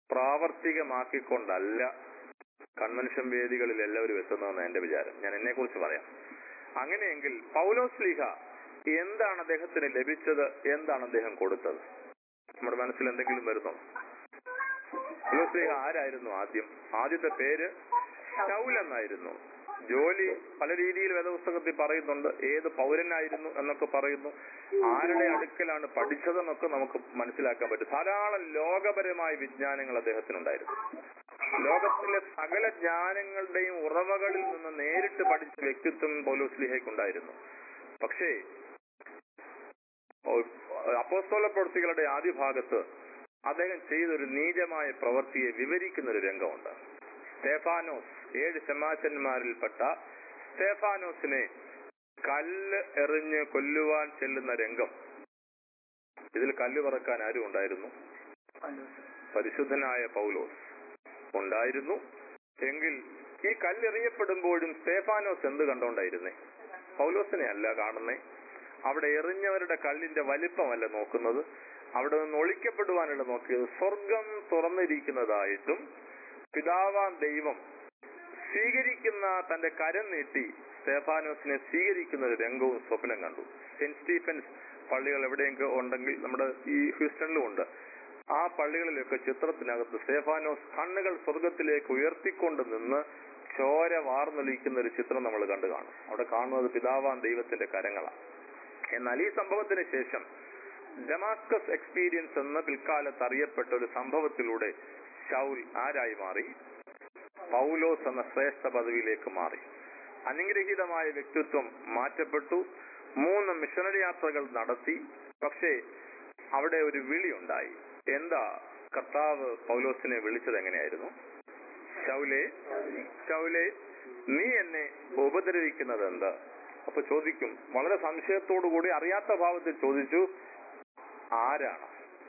പ്രാവർത്തികമാക്കിക്കൊണ്ടല്ല കൺവെൻഷൻ വേദികളിൽ എല്ലാവരും എത്തുന്നതെന്ന് എന്റെ വിചാരം ഞാൻ എന്നെ കുറിച്ച് പറയാം അങ്ങനെയെങ്കിൽ പൗലോസ് ലീഹ എന്താണ് അദ്ദേഹത്തിന് ലഭിച്ചത് എന്താണ് അദ്ദേഹം കൊടുത്തത് നമ്മുടെ മനസ്സിൽ എന്തെങ്കിലും വരുന്നോ പൗലോസ് ലീഹ ആരായിരുന്നു ആദ്യം ആദ്യത്തെ പേര് ശൗൽ എന്നായിരുന്നു ജോലി പല രീതിയിൽ വേദപുസ്തകത്തിൽ പറയുന്നുണ്ട് ഏത് പൗരനായിരുന്നു എന്നൊക്കെ പറയുന്നു ആരുടെ അടുക്കലാണ് പഠിച്ചതെന്നൊക്കെ നമുക്ക് മനസ്സിലാക്കാൻ പറ്റും ധാരാളം ലോകപരമായ വിജ്ഞാനങ്ങൾ അദ്ദേഹത്തിനുണ്ടായിരുന്നു ലോകത്തിലെ സകല ജ്ഞാനങ്ങളുടെയും ഉറവകളിൽ നിന്ന് നേരിട്ട് പഠിച്ച വ്യക്തിത്വം പൗലോസ്ലിഹയ്ക്കുണ്ടായിരുന്നു പക്ഷേ അപ്പോസ്തോല പ്രവൃത്തികളുടെ ആദ്യ ഭാഗത്ത് അദ്ദേഹം ചെയ്തൊരു നീചമായ പ്രവൃത്തിയെ വിവരിക്കുന്ന ഒരു രംഗമുണ്ട് സ്തേഫാനോസ് ഏഴ് ശമാശന്മാരിൽപ്പെട്ട സ്തേഫാനോസിനെ കല്ല് എറിഞ്ഞ് കൊല്ലുവാൻ ചെല്ലുന്ന രംഗം ഇതിൽ കല്ല് പറക്കാൻ ആരും ഉണ്ടായിരുന്നു പരിശുദ്ധനായ പൗലോസ് ഉണ്ടായിരുന്നു എങ്കിൽ ഈ കല്ലെറിയപ്പെടുമ്പോഴും സ്തേഫാനോസ് എന്ത് കണ്ടോണ്ടായിരുന്നേ പൗലോസിനെ അല്ല കാണുന്നേ അവിടെ എറിഞ്ഞവരുടെ കല്ലിന്റെ വലിപ്പമല്ല നോക്കുന്നത് അവിടെ നിന്ന് ഒളിക്കപ്പെടുവാനല്ല നോക്കിയത് സ്വർഗം തുറന്നിരിക്കുന്നതായിട്ടും പിതാവാൻ ദൈവം സ്വീകരിക്കുന്ന തന്റെ കരം നീട്ടി സ്തേഫാനോസിനെ സ്വീകരിക്കുന്ന ഒരു രംഗവും സ്വപ്നം കണ്ടു സെന്റ് സ്റ്റീഫൻസ് പള്ളികൾ എവിടെയെങ്കിലും ഉണ്ടെങ്കിൽ നമ്മുടെ ഈ ഹ്യൂസ്റ്റണിലും ഉണ്ട് ആ പള്ളികളിലൊക്കെ ചിത്രത്തിനകത്ത് സ്തേഫാനോസ് കണ്ണുകൾ സ്വർഗത്തിലേക്ക് ഉയർത്തിക്കൊണ്ട് നിന്ന് ചോര വാർന്നൊലിക്കുന്ന ഒരു ചിത്രം നമ്മൾ കണ്ടു കാണും അവിടെ കാണുന്നത് പിതാവാൻ ദൈവത്തിന്റെ കരങ്ങളാണ് എന്നാൽ ഈ സംഭവത്തിന് ശേഷം ഡമാസ്കസ് എക്സ്പീരിയൻസ് എന്ന പിൽക്കാലത്ത് അറിയപ്പെട്ട ഒരു സംഭവത്തിലൂടെ ഷൗൽ ആരായി മാറി പൗലോസ് എന്ന ശ്രേഷ്ഠ പദവിയിലേക്ക് മാറി അനുഗ്രഹീതമായ വ്യക്തിത്വം മാറ്റപ്പെട്ടു മൂന്ന് മിഷണറി യാത്രകൾ നടത്തി പക്ഷേ അവിടെ ഒരു വിളി ഉണ്ടായി എന്താ കർത്താവ് പൗലോസിനെ വിളിച്ചത് എങ്ങനെയായിരുന്നു ശൗലേ ശൗലേ നീ എന്നെ ഉപദ്രവിക്കുന്നത് എന്താ അപ്പൊ ചോദിക്കും വളരെ സംശയത്തോടു കൂടി അറിയാത്ത ഭാവത്തിൽ ചോദിച്ചു ആരാണ്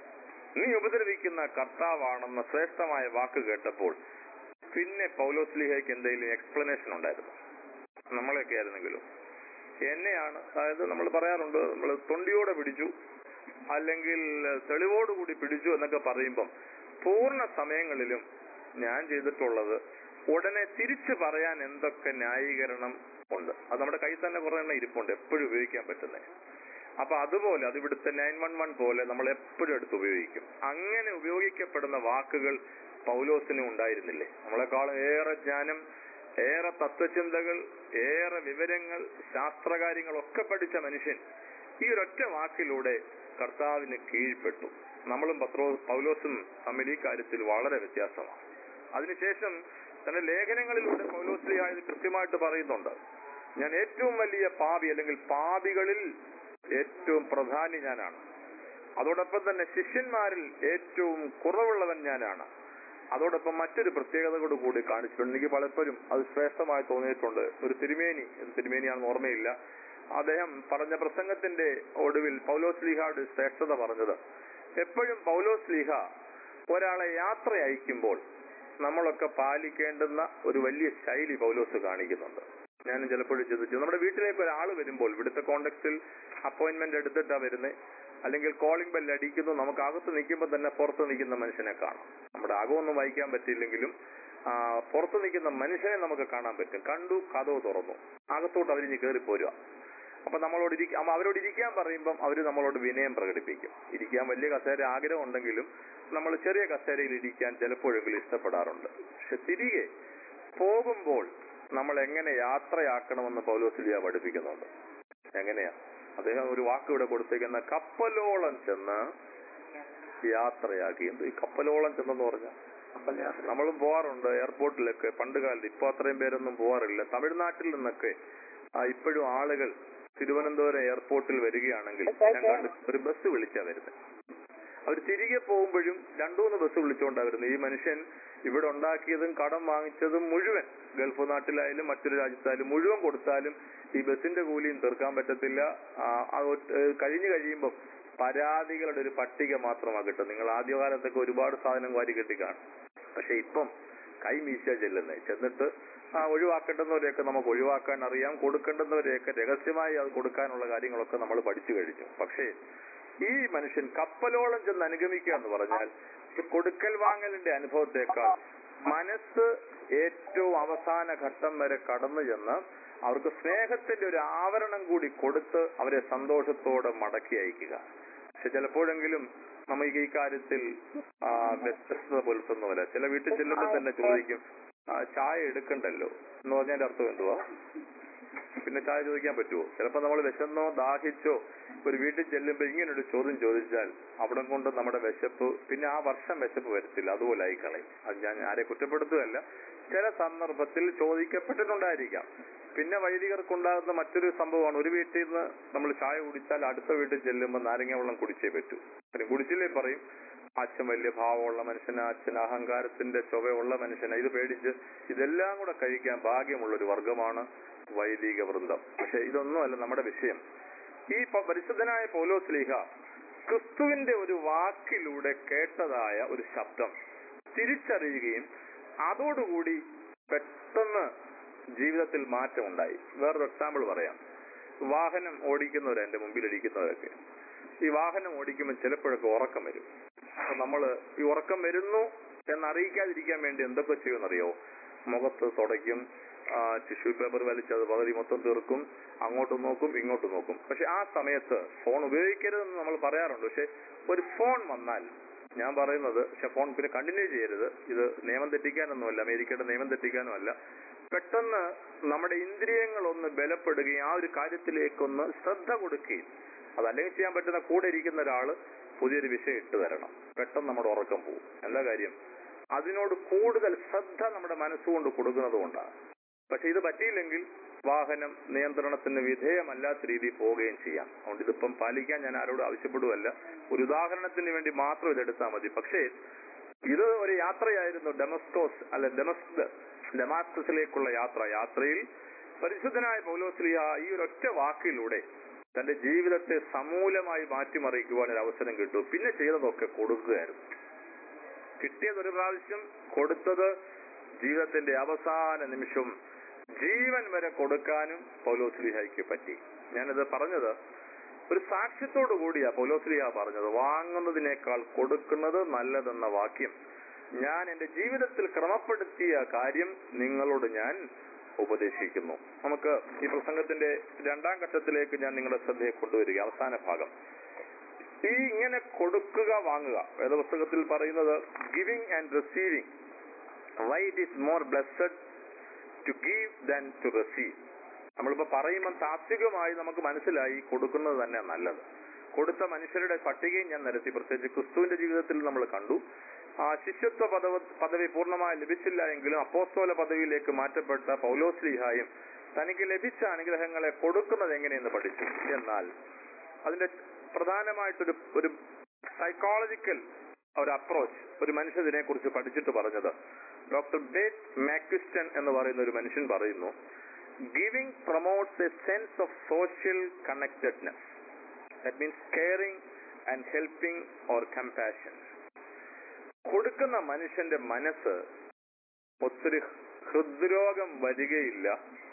നീ ഉപദ്രവിക്കുന്ന കർത്താവാണെന്ന ശ്രേഷ്ഠമായ വാക്ക് കേട്ടപ്പോൾ പിന്നെ പൗലോസ്ലിഹയ്ക്ക് എന്തെങ്കിലും എക്സ്പ്ലനേഷൻ ഉണ്ടായിരുന്നു നമ്മളെയൊക്കെ ആയിരുന്നെങ്കിലും എന്നെയാണ് അതായത് നമ്മൾ പറയാറുണ്ട് നമ്മൾ തൊണ്ടിയോടെ പിടിച്ചു അല്ലെങ്കിൽ തെളിവോടുകൂടി പിടിച്ചു എന്നൊക്കെ പറയുമ്പം പൂർണ്ണ സമയങ്ങളിലും ഞാൻ ചെയ്തിട്ടുള്ളത് ഉടനെ തിരിച്ചു പറയാൻ എന്തൊക്കെ ന്യായീകരണം ഉണ്ട് അത് നമ്മുടെ കയ്യിൽ തന്നെ കുറെ എണ്ണം ഇരിപ്പുണ്ട് എപ്പോഴും ഉപയോഗിക്കാൻ പറ്റുന്നത് അപ്പൊ അതുപോലെ അത് ഇവിടുത്തെ നയൻ വൺ വൺ പോലെ നമ്മൾ എപ്പോഴും എടുത്ത് ഉപയോഗിക്കും അങ്ങനെ ഉപയോഗിക്കപ്പെടുന്ന വാക്കുകൾ പൗലോസിനും ഉണ്ടായിരുന്നില്ലേ നമ്മളെക്കാളും ഏറെ ജ്ഞാനം ഏറെ തത്വചിന്തകൾ ഏറെ വിവരങ്ങൾ ശാസ്ത്രകാര്യങ്ങളൊക്കെ പഠിച്ച മനുഷ്യൻ ഈ ഒരൊറ്റ വാക്കിലൂടെ കർത്താവിന് കീഴ്പ്പെട്ടു നമ്മളും പത്രോ പൗലോസും തമ്മിൽ ഈ കാര്യത്തിൽ വളരെ വ്യത്യാസമാണ് അതിനുശേഷം തന്റെ ലേഖനങ്ങളിലൂടെ പൗലോസ്ലിഹ ഇത് കൃത്യമായിട്ട് പറയുന്നുണ്ട് ഞാൻ ഏറ്റവും വലിയ പാപി അല്ലെങ്കിൽ പാപികളിൽ ഏറ്റവും പ്രധാനി ഞാനാണ് അതോടൊപ്പം തന്നെ ശിഷ്യന്മാരിൽ ഏറ്റവും കുറവുള്ളവൻ ഞാനാണ് അതോടൊപ്പം മറ്റൊരു പ്രത്യേകത കൂടി കൂടി കാണിച്ചിട്ടുണ്ട് എനിക്ക് പലപ്പോഴും അത് ശ്രേഷ്ഠമായി തോന്നിയിട്ടുണ്ട് ഒരു തിരുമേനി ഇത് തിരുമേനിയാണെന്ന് ഓർമ്മയില്ല അദ്ദേഹം പറഞ്ഞ പ്രസംഗത്തിന്റെ ഒടുവിൽ പൗലോസ് ലീഹയുടെ ശ്രേഷ്ഠത പറഞ്ഞത് എപ്പോഴും പൗലോസ് ലീഹ ഒരാളെ യാത്ര അയക്കുമ്പോൾ നമ്മളൊക്കെ പാലിക്കേണ്ടുന്ന ഒരു വലിയ ശൈലി പൗലോസ് കാണിക്കുന്നുണ്ട് ഞാനും ചിലപ്പോഴും ചിന്തിച്ചു നമ്മുടെ വീട്ടിലേക്ക് ഒരാൾ വരുമ്പോൾ ഇവിടുത്തെ കോണ്ടക്സിൽ അപ്പോയിന്റ്മെന്റ് എടുത്തിട്ടാ വരുന്നത് അല്ലെങ്കിൽ കോളിംഗ് ബെൽ അടിക്കുന്നു നമുക്ക് അകത്ത് നിൽക്കുമ്പോൾ തന്നെ പുറത്ത് നിൽക്കുന്ന മനുഷ്യനെ കാണാം നമ്മുടെ അകമൊന്നും വായിക്കാൻ പറ്റിയില്ലെങ്കിലും ആ, പുറത്ത് നിൽക്കുന്ന മനുഷ്യനെ നമുക്ക് കാണാൻ പറ്റും കണ്ടു കഥവ് തുറന്നു അകത്തോട്ട് അവരിഞ്ഞ് കയറി പോരുക അപ്പൊ നമ്മളോട് ഇരിക്ക അപ്പൊ അവരോട് ഇരിക്കാൻ പറയുമ്പം അവർ നമ്മളോട് വിനയം പ്രകടിപ്പിക്കും ഇരിക്കാൻ വലിയ കസേര ആഗ്രഹം ഉണ്ടെങ്കിലും നമ്മൾ ചെറിയ കസേരയിൽ ഇരിക്കാൻ ചിലപ്പോഴെങ്കിലും ഇഷ്ടപ്പെടാറുണ്ട് പക്ഷെ തിരികെ പോകുമ്പോൾ നമ്മൾ എങ്ങനെ യാത്രയാക്കണമെന്ന് പൗലോസിലിയ പഠിപ്പിക്കുന്നുണ്ട് എങ്ങനെയാ അദ്ദേഹം ഒരു വാക്ക് ഇവിടെ കൊടുത്തേക്കുന്ന കപ്പലോളം ചെന്ന് യാത്രയാക്കി എന്ത് ഈ കപ്പലോളം ചെന്നെന്ന് പറഞ്ഞാൽ നമ്മളും പോവാറുണ്ട് എയർപോർട്ടിലൊക്കെ പണ്ട് കാലത്ത് ഇപ്പൊ അത്രയും പേരൊന്നും പോവാറില്ല തമിഴ്നാട്ടിൽ നിന്നൊക്കെ ആ, ഇപ്പോഴും ആളുകൾ തിരുവനന്തപുരം എയർപോർട്ടിൽ വരികയാണെങ്കിൽ ഞാൻ കണ്ടു ഒരു ബസ് വിളിച്ചാ വരുന്നത് അവർ തിരികെ പോകുമ്പോഴും രണ്ടുമൂന്ന് ബസ് വിളിച്ചുകൊണ്ടാണ് വരുന്നത് ഈ മനുഷ്യൻ ഇവിടെ ഉണ്ടാക്കിയതും കടം വാങ്ങിച്ചതും മുഴുവൻ ഗൾഫ് നാട്ടിലായാലും മറ്റൊരു രാജ്യത്തായാലും മുഴുവൻ കൊടുത്താലും ഈ ബസിന്റെ കൂലിയും തീർക്കാൻ പറ്റത്തില്ല ആ, ആ ഒറ്റ- ഏ, കഴിഞ്ഞു കഴിയുമ്പോൾ പരാതികളുടെ ഒരു പട്ടിക മാത്രമാണ് കിട്ടും നിങ്ങൾ ആദ്യകാലത്തൊക്കെ ഒരുപാട് സാധനം വാരി കെട്ടി കാണും പക്ഷെ ഇപ്പം കൈ മീശ ചെല്ലുന്നത് ചെന്നിട്ട് ആ ഒഴിവാക്കേണ്ടുന്നവരെയൊക്കെ നമുക്ക് ഒഴിവാക്കാൻ അറിയാം കൊടുക്കേണ്ടുന്നവരെയൊക്കെ രഹസ്യമായി അത് കൊടുക്കാനുള്ള കാര്യങ്ങളൊക്കെ നമ്മൾ പഠിച്ചു കഴിഞ്ഞു പക്ഷേ ഈ മനുഷ്യൻ കപ്പലോളം ചെന്ന് അനുഗമിക്കുക എന്ന് പറഞ്ഞാൽ ഒരു കൊടുക്കൽ വാങ്ങലിന്റെ അനുഭവത്തെക്കാൾ മനസ്സ് ഏറ്റവും അവസാന ഘട്ടം വരെ കടന്നു ചെന്ന് അവർക്ക് സ്നേഹത്തിന്റെ ഒരു ആവരണം കൂടി കൊടുത്ത് അവരെ സന്തോഷത്തോടെ മടക്കി അയക്കുക പക്ഷെ ചിലപ്പോഴെങ്കിലും നമുക്ക് ഈ കാര്യത്തിൽ ആ, വ്യത്യസ്തത പുലർത്തുന്നവരെ ചില വീട്ടിൽ ചെല്ലുമ്പോൾ തന്നെ ചോദിക്കും "ആ, ചായ എടുക്കണ്ടല്ലോ എന്ന് പറഞ്ഞതിന്റെ അർത്ഥം എന്തുവാ പിന്നെ ചായ ചോദിക്കാൻ പറ്റുമോ ചിലപ്പോൾ നമ്മൾ വിശന്നോ ദാഹിച്ചോ ഒരു വീട്ടിൽ ചെല്ലുമ്പോൾ ഇങ്ങനെ ഒരു ചോദ്യം ചോദിച്ചാൽ അവിടെ കൊണ്ട് നമ്മുടെ വിശപ്പ് പിന്നെ ആ വർഷം വിശപ്പ് വരത്തില്ല അതുപോലെ ആയിക്കളയും അത് ഞാൻ ആരെ കുറ്റപ്പെടുത്തുകയല്ല ചില സന്ദർഭത്തിൽ ചോദിക്കപ്പെട്ടിട്ടുണ്ടായിരിക്കാം പിന്നെ വൈദികർക്കുണ്ടാകുന്ന മറ്റൊരു സംഭവമാണ് ഒരു വീട്ടിൽ നിന്ന് നമ്മൾ ചായ കുടിച്ചാൽ അടുത്ത വീട്ടിൽ ചെല്ലുമ്പോൾ നാരങ്ങ വെള്ളം കുടിച്ചേ പറ്റൂ പിന്നെ കുടിച്ചില്ലേ പറയും അച്ഛൻ വലിയ ഭാവമുള്ള മനുഷ്യനാ അച്ഛൻ അഹങ്കാരത്തിന്റെ ചൊവയുള്ള മനുഷ്യനാ ഇത് പേടിച്ച് ഇതെല്ലാം കൂടെ കഴിക്കാൻ ഭാഗ്യമുള്ള ഒരു വർഗമാണ് വൈദിക വൃന്ദം പക്ഷെ ഇതൊന്നുമല്ല നമ്മുടെ വിഷയം ഈ പ- പരിശുദ്ധനായ പൗലോസ് ലീഹ ക്രിസ്തുവിന്റെ ഒരു വാക്കിലൂടെ കേട്ടതായ ഒരു ശബ്ദം തിരിച്ചറിയുകയും അതോടുകൂടി പെട്ടെന്ന് ജീവിതത്തിൽ മാറ്റമുണ്ടായി വേറൊരു എക്സാമ്പിൾ പറയാം വാഹനം ഓടിക്കുന്നവർ എന്റെ മുമ്പിൽ ഇരിക്കുന്നവരൊക്കെ ഈ വാഹനം ഓടിക്കുമ്പോൾ ചിലപ്പോഴൊക്കെ ഉറക്കം വരും അപ്പൊ നമ്മള് ഈ ഉറക്കം വരുന്നു എന്നറിയിക്കാതിരിക്കാൻ വേണ്ടി എന്തൊക്കെ ചെയ്യുമെന്നറിയോ മുഖത്ത് തുടയ്ക്കും ടിഷ്യൂ പേപ്പർ വലിച്ച് അത് പകുതി മൊത്തം തീർക്കും അങ്ങോട്ട് നോക്കും ഇങ്ങോട്ട് നോക്കും പക്ഷെ ആ സമയത്ത് ഫോൺ ഉപയോഗിക്കരുതെന്ന് നമ്മൾ പറയാറുണ്ട് പക്ഷെ ഒരു ഫോൺ വന്നാൽ ഞാൻ പറയുന്നത് പക്ഷെ ഫോൺ പിന്നെ കണ്ടിന്യൂ ചെയ്യരുത് ഇത് നിയമം തെറ്റിക്കാനൊന്നുമല്ല അമേരിക്കയുടെ നിയമം തെറ്റിക്കാനുമല്ല പെട്ടെന്ന് നമ്മുടെ ഇന്ദ്രിയങ്ങൾ ഒന്ന് ബലപ്പെടുകയും ആ ഒരു കാര്യത്തിലേക്കൊന്ന് ശ്രദ്ധ കൊടുക്കുകയും അതല്ലെങ്കിൽ ചെയ്യാൻ പറ്റുന്ന കൂടെ ഇരിക്കുന്ന ഒരാള് പുതിയൊരു വിഷയം ഇട്ട് തരണം പെട്ടെന്ന് നമ്മുടെ ഉറക്കം പോകും എന്താ കാര്യം അതിനോട് കൂടുതൽ ശ്രദ്ധ നമ്മുടെ മനസ്സുകൊണ്ട് കൊടുക്കുന്നത് കൊണ്ടാണ് പക്ഷെ ഇത് പറ്റിയില്ലെങ്കിൽ വാഹനം നിയന്ത്രണത്തിന് വിധേയമല്ലാത്ത രീതിയിൽ പോവുകയും ചെയ്യാം അതുകൊണ്ട് ഇതിപ്പം പാലിക്കാൻ ഞാൻ ആരോടും ആവശ്യപ്പെടുവല്ല ഒരു ഉദാഹരണത്തിന് വേണ്ടി മാത്രം ഇതെടുത്താൽ മതി പക്ഷേ ഇത് ഒരു യാത്രയായിരുന്നു ഡെമസ്കോസ് അല്ലെ ഡെമസ് ഡെമാസ്കസിലേക്കുള്ള യാത്ര യാത്രയിൽ പരിശുദ്ധനായ പൗലോസ്ലിയ ഈ ഒരു ഒറ്റ വാക്കിലൂടെ തന്റെ ജീവിതത്തെ സമൂലമായി മാറ്റിമറിക്കുവാൻ ഒരു അവസരം കിട്ടും പിന്നെ ചെയ്തതൊക്കെ കൊടുക്കുകയായിരുന്നു കിട്ടിയത് ഒരു പ്രാവശ്യം കൊടുത്തത് ജീവിതത്തിന്റെ അവസാന നിമിഷം ജീവൻ വരെ കൊടുക്കാനും പൗലോസ്ലിഹയ്ക്ക് പറ്റി ഞാനിത് പറഞ്ഞത് ഒരു സാക്ഷ്യത്തോടു കൂടിയാ പൗലോസ്ലിഹ പറഞ്ഞത് വാങ്ങുന്നതിനേക്കാൾ കൊടുക്കുന്നത് നല്ലതെന്ന വാക്യം ഞാൻ എന്റെ ജീവിതത്തിൽ ക്രമപ്പെടുത്തിയ കാര്യം നിങ്ങളോട് ഞാൻ ഉപദേശിക്കുന്നു നമുക്ക് ഈ പ്രസംഗത്തിന്റെ രണ്ടാം ഘട്ടത്തിലേക്ക് ഞാൻ നിങ്ങളുടെ ശ്രദ്ധയെ കൊണ്ടുവരിക അവസാന ഭാഗം ഈ ഇങ്ങനെ കൊടുക്കുക വാങ്ങുക വേദപുസ്തകത്തിൽ പറയുന്നത് giving and receiving why it is more blessed to give than to receive നമ്മളിപ്പോ പറയുമ്പോൾ താത്വികമായി നമുക്ക് മനസ്സിലായി കൊടുക്കുന്നത് തന്നെ നല്ലത് കൊടുത്ത മനുഷ്യരുടെ പട്ടികയും ഞാൻ നിരത്തി പ്രത്യേകിച്ച് ക്രിസ്തുവിന്റെ ജീവിതത്തിൽ നമ്മൾ കണ്ടു ആ ശിഷ്യത്വ പദവ പദവി പൂർണ്ണമായി ലഭിച്ചില്ല എങ്കിലും അപ്പോസ്തോല പദവിയിലേക്ക് മാറ്റപ്പെട്ട പൗലോസ്ലിഹായും തനിക്ക് ലഭിച്ച അനുഗ്രഹങ്ങളെ കൊടുക്കുന്നത് എങ്ങനെയെന്ന് പഠിച്ചു എന്നാൽ അതിന്റെ പ്രധാനമായിട്ടൊരു ഒരു സൈക്കോളജിക്കൽ ഒരു അപ്രോച്ച് ഒരു മനുഷ്യതിനെ കുറിച്ച് പഠിച്ചിട്ട് പറഞ്ഞത് ഡോക്ടർ ബേറ്റ് മാക്വിസ്റ്റൺ എന്ന് പറയുന്ന ഒരു മനുഷ്യൻ പറയുന്നു giving promotes a sense of social connectedness that means caring and helping or compassion കൊടുക്കുന്ന മനുഷ്യന്റെ മനസ്സ് ഒത്തിരി ഹൃദ്രോഗം വരികയില്ല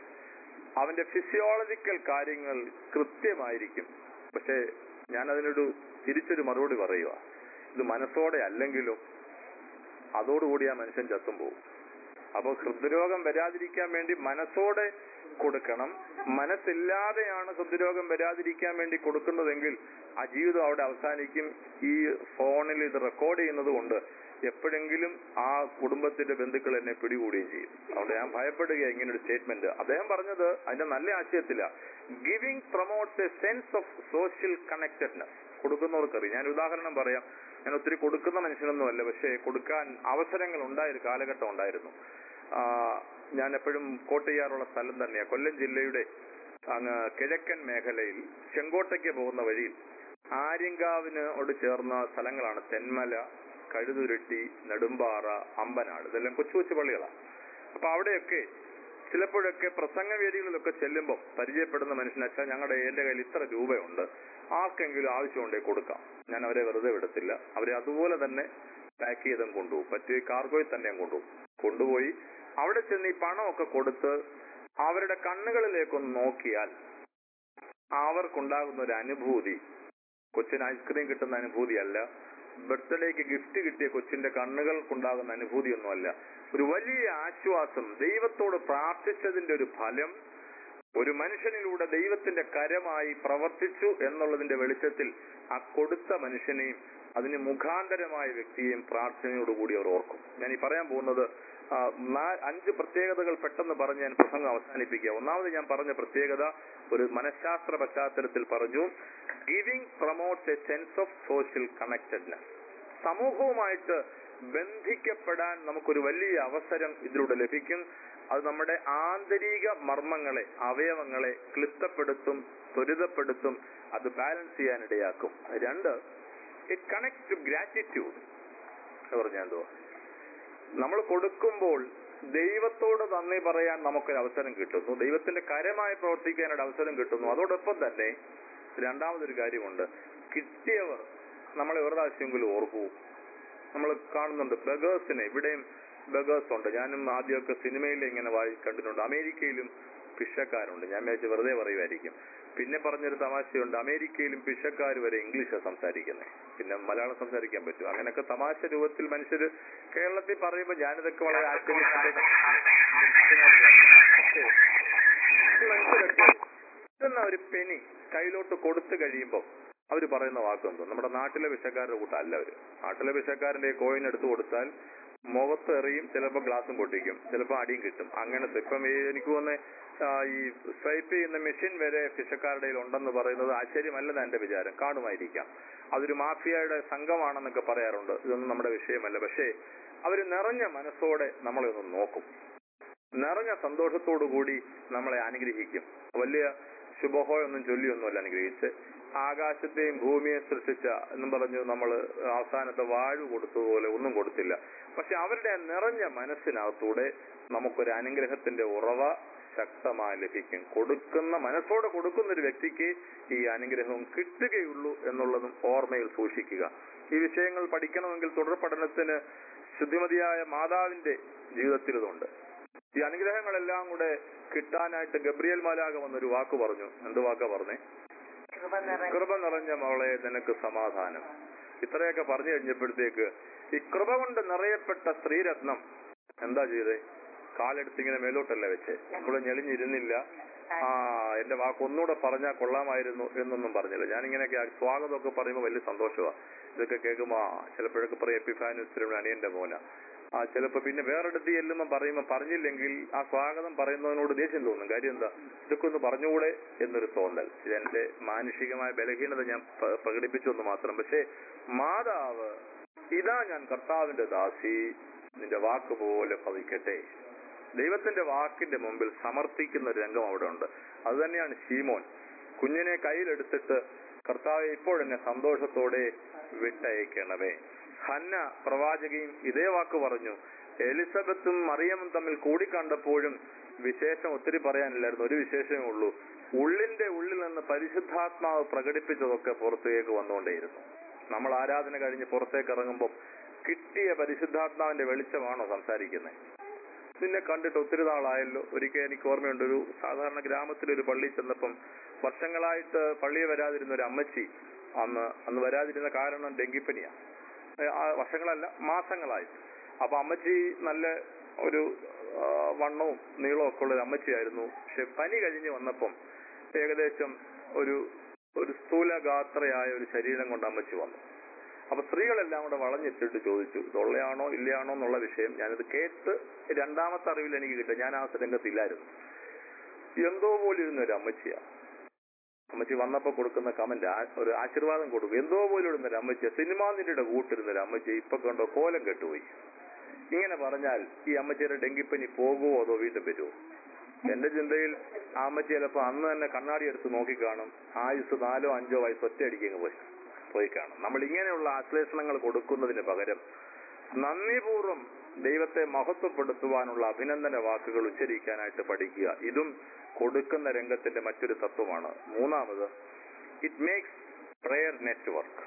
അവന്റെ ഫിസിയോളജിക്കൽ കാര്യങ്ങൾ കൃത്യമായിരിക്കും പക്ഷെ ഞാൻ അതിനൊരു തിരിച്ചൊരു മറുപടി പറയുക ഇത് മനസ്സോടെ അല്ലെങ്കിലും അതോടുകൂടി ആ മനുഷ്യൻ ചത്തും പോകും അപ്പോൾ ഹൃദ്രോഗം വരാതിരിക്കാൻ വേണ്ടി മനസ്സോടെ കൊടുക്കണം മനസ്സില്ലാതെയാണ് ഹൃദ്രോഗം വരാതിരിക്കാൻ വേണ്ടി കൊടുക്കുന്നതെങ്കിൽ ആ ജീവിതം അവിടെ അവസാനിക്കും ഈ ഫോണിൽ ഇത് റെക്കോർഡ് ചെയ്യുന്നത് കൊണ്ട് എപ്പോഴെങ്കിലും ആ കുടുംബത്തിന്റെ ബന്ധുക്കൾ എന്നെ പിടികൂടുകയും ചെയ്യും അതുകൊണ്ട് ഞാൻ ഭയപ്പെടുക ഇങ്ങനെ ഒരു സ്റ്റേറ്റ്മെന്റ് അദ്ദേഹം പറഞ്ഞത് അതിന്റെ നല്ല ആശയത്തില giving promotes a sense of social connectedness കൊടുക്കുന്നവർക്കറിയാം ഞാൻ ഉദാഹരണം പറയാം ഞാൻ ഒത്തിരി കൊടുക്കുന്ന മനുഷ്യനൊന്നുമല്ല പക്ഷേ കൊടുക്കാൻ അവസരങ്ങൾ ഉണ്ടായ ഒരു കാലഘട്ടം ഉണ്ടായിരുന്നു ആ, ഞാൻ എപ്പോഴും കോട്ട് ചെയ്യാറുള്ള സ്ഥലം തന്നെയാണ് കൊല്ലം ജില്ലയുടെ അങ്ങ് കിഴക്കൻ മേഖലയിൽ ചെങ്കോട്ടയ്ക്ക് പോകുന്ന വഴിയിൽ ആര്യങ്കാവിനോട് ചേർന്ന സ്ഥലങ്ങളാണ് തെന്മല കഴുതുരുട്ടി നെടുമ്പാറ അമ്പനാട് ഇതെല്ലാം കൊച്ചു കൊച്ചു പള്ളികളാണ് അപ്പൊ അവിടെയൊക്കെ ചിലപ്പോഴൊക്കെ പ്രസംഗവേദികളിലൊക്കെ ചെല്ലുമ്പോൾ പരിചയപ്പെടുന്ന മനുഷ്യനച്ചാൽ ഞങ്ങളുടെ എന്റെ കയ്യിൽ ഇത്ര രൂപയുണ്ട് ആർക്കെങ്കിലും ആവശ്യമുണ്ടെങ്കിൽ കൊടുക്കാം ഞാൻ അവരെ വെറുതെ വിടത്തില്ല അവരെ അതുപോലെ തന്നെ പാക്ക് ചെയ്തും കൊണ്ടുപോകും പറ്റിയ കാർഗോയിൽ തന്നെ കൊണ്ടുപോകും കൊണ്ടുപോയി അവിടെ ചെന്ന് ഈ പണമൊക്കെ കൊടുത്ത് അവരുടെ കണ്ണുകളിലേക്കൊന്ന് നോക്കിയാൽ അവർക്കുണ്ടാകുന്ന ഒരു അനുഭൂതി കൊച്ചിന് ഐസ്ക്രീം കിട്ടുന്ന അനുഭൂതിയല്ല ബർത്ത്ഡേക്ക് ഗിഫ്റ്റ് കിട്ടിയ കൊച്ചിന്റെ കണ്ണുകൾക്കുണ്ടാകുന്ന അനുഭൂതിയൊന്നുമല്ല ഒരു വലിയ ആശ്വാസം ദൈവത്തോട് പ്രാർത്ഥിച്ചതിന്റെ ഒരു ഫലം ഒരു മനുഷ്യനിലൂടെ ദൈവത്തിന്റെ കരമായി പ്രവർത്തിച്ചു എന്നുള്ളതിന്റെ വെളിച്ചത്തിൽ ആ കൊടുത്ത മനുഷ്യനെയും അതിന് മുഖാന്തരമായ വ്യക്തിയെയും പ്രാർത്ഥനയോടുകൂടി അവർ ഓർക്കും ഞാൻ ഈ പറയാൻ പോകുന്നത് ആ, നാ- അഞ്ച് പ്രത്യേകതകൾ പെട്ടെന്ന് പറഞ്ഞ് ഞാൻ പ്രസംഗം അവസാനിപ്പിക്കുക ഒന്നാമത് ഞാൻ പറഞ്ഞ പ്രത്യേകത ഒരു മനഃശാസ്ത്ര പശ്ചാത്തലത്തിൽ പറഞ്ഞു giving promotes a sense of social connectedness സമൂഹവുമായിട്ട് ബന്ധിക്കപ്പെടാൻ നമുക്കൊരു വലിയ അവസരം ഇതിലൂടെ ലഭിക്കും അത് നമ്മുടെ ആന്തരിക മർമ്മങ്ങളെ അവയവങ്ങളെ ക്ലിപ്തപ്പെടുത്തും ത്വരിതപ്പെടുത്തും അത് ബാലൻസ് ചെയ്യാനിടയാക്കും രണ്ട് ഇറ്റ് കണക്ട് ടു ഗ്രാറ്റിറ്റ്യൂഡ് എന്ന് പറഞ്ഞാൽ എന്തുവാ നമ്മൾ കൊടുക്കുമ്പോൾ ദൈവത്തോട് നന്ദി പറയാൻ നമുക്കൊരു അവസരം കിട്ടുന്നു ദൈവത്തിന്റെ കരമായി പ്രവർത്തിക്കാനൊരു അവസരം കിട്ടുന്നു അതോടൊപ്പം തന്നെ രണ്ടാമതൊരു കാര്യമുണ്ട് കിട്ടിയവർ നമ്മളെ ഒരു പ്രാവശ്യമെങ്കിലും ഓർക്കൂ നമ്മൾ കാണുന്നുണ്ട് ബഗേഴ്സിനെ ഇവിടെയും ബഗേഴ്സ് ഉണ്ട് ഞാനും ആദ്യമൊക്കെ സിനിമയിൽ ഇങ്ങനെ വായി കണ്ടിട്ടുണ്ട് അമേരിക്കയിലും പിഷക്കാരുണ്ട് ഞാൻ വിചാരിച്ചു വെറുതെ പറയുമായിരിക്കും പിന്നെ പറഞ്ഞൊരു തമാശയുണ്ട് അമേരിക്കയിലും പിഷക്കാർ വരെ ഇംഗ്ലീഷാണ് സംസാരിക്കുന്നത് പിന്നെ മലയാളം സംസാരിക്കാൻ പറ്റും അങ്ങനെയൊക്കെ തമാശ രൂപത്തിൽ മനുഷ്യർ കേരളത്തിൽ പറയുമ്പോൾ ഞാനിതൊക്കെ വളരെ ആശ്ചര്യപ്പെട്ട പക്ഷേ ഈ മനുഷ്യരൊക്കെ കിട്ടുന്ന ഒരു പെനി കയ്യിലോട്ട് കൊടുത്തു കഴിയുമ്പോൾ അവർ പറയുന്ന വാക്കെന്തോ നമ്മുടെ നാട്ടിലെ വിഷക്കാരുടെ കൂട്ടല്ല അവര് നാട്ടിലെ വിഷക്കാരന്റെ കോയിൻ എടുത്തു കൊടുത്താൽ മുഖത്ത് എറിയും ചിലപ്പോൾ ഗ്ലാസും പൊട്ടിക്കും ചിലപ്പോൾ അടിയും കിട്ടും അങ്ങനത്തെ ഇപ്പം ഈ എനിക്ക് തോന്നുന്നത് ഈ സ്വൈപ്പ് ചെയ്യുന്ന മെഷീൻ വരെ ഫിഷക്കാരുടെ കയ്യിൽ ഉണ്ടെന്ന് പറയുന്നത് ആശ്ചര്യമല്ലെന്ന് എന്റെ വിചാരം കാണുമായിരിക്കാം അതൊരു മാഫിയയുടെ സംഘമാണെന്നൊക്കെ പറയാറുണ്ട് ഇതൊന്നും നമ്മുടെ വിഷയമല്ല പക്ഷേ അവർ നിറഞ്ഞ മനസ്സോടെ നമ്മളെ ഒന്ന് നോക്കും നിറഞ്ഞ സന്തോഷത്തോടു കൂടി നമ്മളെ അനുഗ്രഹിക്കും വലിയ ശുഭഹോയൊന്നും ചൊല്ലിയൊന്നുമല്ല അനുഗ്രഹിച്ച് ആകാശത്തെയും ഭൂമിയെയും സൃഷ്ടിച്ച എന്നും പറഞ്ഞു നമ്മൾ അവസാനത്തെ വാഴു കൊടുത്തതുപോലെ ഒന്നും കൊടുത്തില്ല പക്ഷെ അവരുടെ ആ നിറഞ്ഞ മനസ്സിനകത്തൂടെ നമുക്കൊരു അനുഗ്രഹത്തിന്റെ ഉറവ ശക്തമായി ലഭിക്കും കൊടുക്കുന്ന മനസ്സോടെ കൊടുക്കുന്ന ഒരു വ്യക്തിക്ക് ഈ അനുഗ്രഹം കിട്ടുകയുള്ളൂ എന്നുള്ളതും ഓർമ്മയിൽ സൂക്ഷിക്കുക ഈ വിഷയങ്ങൾ പഠിക്കണമെങ്കിൽ തുടർ പഠനത്തിന് ശുദ്ധിമതിയായ മാതാവിന്റെ ജീവിതത്തിൽ ഇതുണ്ട് ഈ അനുഗ്രഹങ്ങളെല്ലാം കൂടെ കിട്ടാനായിട്ട് ഗബ്രിയേൽ മാലാക വന്നൊരു വാക്ക് പറഞ്ഞു എന്ത് വാക്കാ പറഞ്ഞേ കൃപ നിറഞ്ഞ കൃപ നിറഞ്ഞ മകളെ നിനക്ക് സമാധാനം ഇത്രയൊക്കെ പറഞ്ഞു കഴിഞ്ഞപ്പോഴത്തേക്ക് ഈ കൃപ കൊണ്ട് നിറയപ്പെട്ട സ്ത്രീരത്നം എന്താ ചെയ്തേ കാലെടുത്തിങ്ങനെ മേലോട്ടല്ല വെച്ച് ഇപ്പോൾ ഞെളിഞ്ഞിരുന്നില്ല ആ എന്റെ വാക്ക് ഒന്നുകൂടെ പറഞ്ഞാൽ കൊള്ളാമായിരുന്നു എന്നൊന്നും പറഞ്ഞില്ല ഞാനിങ്ങനെയൊക്കെ ആ സ്വാഗതമൊക്കെ പറയുമ്പോൾ വലിയ സന്തോഷമാണ് ഇതൊക്കെ കേൾക്കുമ്പോ ആ ചിലപ്പോഴൊക്കെ പറയും എപ്പിഫാനുസ്ത്രീയുടെ അണിയന്റെ മോന ആ ചിലപ്പോ പിന്നെ വേറെടുത്ത് ചെല്ലുമ്പോൾ പറയുമ്പോൾ പറഞ്ഞില്ലെങ്കിൽ ആ സ്വാഗതം പറയുന്നതിനോട് ദേഷ്യം തോന്നും കാര്യം എന്താ ഇതൊക്കെ ഒന്ന് പറഞ്ഞുകൂടെ എന്നൊരു തോന്നൽ ഇതെന്റെ മാനുഷികമായ ബലഹീനത ഞാൻ പ്ര- പ്രകടിപ്പിച്ചു എന്ന് മാത്രം പക്ഷേ മാതാവ് ഇതാ ഞാൻ കർത്താവിന്റെ ദാസി നിന്റെ വാക്ക് പോലെ ഭവിക്കട്ടെ ദൈവത്തിന്റെ വാക്കിന്റെ മുമ്പിൽ സമർപ്പിക്കുന്ന ഒരു രംഗം അവിടെ ഉണ്ട് അത് തന്നെയാണ് ശീമോൻ കുഞ്ഞിനെ കയ്യിലെടുത്തിട്ട് കർത്താവെ ഇപ്പോഴെന്നെ സന്തോഷത്തോടെ വിട്ടയക്കണമേ ഹന്ന പ്രവാചകയും ഇതേ വാക്ക് പറഞ്ഞു എലിസബത്തും മറിയമും തമ്മിൽ കൂടിക്കണ്ടപ്പോഴും വിശേഷം ഒത്തിരി പറയാനില്ലായിരുന്നു ഒരു വിശേഷമേ ഉള്ളൂ ഉള്ളിന്റെ ഉള്ളിൽ നിന്ന് പരിശുദ്ധാത്മാവ് പ്രകടിപ്പിച്ചതൊക്കെ പുറത്തേക്ക് വന്നുകൊണ്ടേയിരുന്നു നമ്മൾ ആരാധന കഴിഞ്ഞ് പുറത്തേക്ക് ഇറങ്ങുമ്പോൾ കിട്ടിയ പരിശുദ്ധാത്മാവിന്റെ വെളിച്ചമാണോ സംസാരിക്കുന്നത് നിന്നെ കണ്ടിട്ട് ഒത്തിരി നാളായല്ലോ ഒരിക്കൽ എനിക്ക് ഓർമ്മയുണ്ട് ഒരു സാധാരണ ഗ്രാമത്തിലൊരു പള്ളി ചെന്നപ്പം വർഷങ്ങളായിട്ട് പള്ളിയിൽ വരാതിരുന്ന ഒരു അമ്മച്ചി അന്ന് അന്ന് വരാതിരുന്ന കാരണം ഡെങ്കിപ്പനിയാ ഏ, ആ വർഷങ്ങളല്ല മാസങ്ങളായിട്ട് അപ്പൊ അമ്മച്ചി നല്ല ഒരു ആ, വണ്ണവും നീളവും ഒക്കെ ഉള്ള ഒരു അമ്മച്ചിയായിരുന്നു പക്ഷെ പനി കഴിഞ്ഞ് വന്നപ്പം ഏകദേശം ഒരു ഒരു സ്ഥൂലഗാത്രയായ ഒരു ശരീരം കൊണ്ട് അമ്മച്ചി വന്നു അപ്പൊ സ്ത്രീകളെല്ലാം കൂടെ വളഞ്ഞിട്ടിട്ട് ചോദിച്ചു ഇതുള്ളയാണോ ഇല്ലയാണോ എന്നുള്ള വിഷയം ഞാനിത് കേട്ട് രണ്ടാമത്തെ അറിവിൽ എനിക്ക് കിട്ടും ഞാൻ ആ രംഗത്തില്ലായിരുന്നു എന്തോ പോലെ ഇരുന്ന ഒരു അമ്മച്ചിയാ അമ്മച്ചി വന്നപ്പോ കൊടുക്കുന്ന കമന്റ് ഒരു ആശീർവാദം കൊടുക്കും എന്തോ പോലെ ഇരുന്ന ഒരു അമ്മച്ചിയ സിനിമാ നിന്റെ കൂട്ടിരുന്ന ഒരു അമ്മച്ചി ഇപ്പൊ കണ്ടോ കോലം കെട്ടുപോയി ഇങ്ങനെ പറഞ്ഞാൽ ഈ അമ്മച്ചിയുടെ ഡെങ്കിപ്പനി പോകുമോ അതോ വീണ്ടും വരുമോ എന്റെ ചിന്തയിൽ ആ അമ്മച്ചി ചിലപ്പോ അന്ന് തന്നെ കണ്ണാടി എടുത്ത് നോക്കിക്കാണും ആയുസ് നാലോ അഞ്ചോ വയസ്സ് ഒറ്റയടിക്കങ്ങ് പോയി പോയി കാണും നമ്മൾ ഇങ്ങനെയുള്ള ആശ്ലേഷണങ്ങൾ കൊടുക്കുന്നതിന് പകരം നന്ദിപൂർവ്വം ദൈവത്തെ മഹത്വപ്പെടുത്തുവാനുള്ള അഭിനന്ദന വാക്കുകൾ ഉച്ചരിക്കാനായിട്ട് പഠിക്കുക ഇതും കൊടുക്കുന്ന രംഗത്തിന്റെ മറ്റൊരു തത്വമാണ് മൂന്നാമത് ഇറ്റ് മേക്സ് പ്രെയർ നെറ്റ്വർക്ക്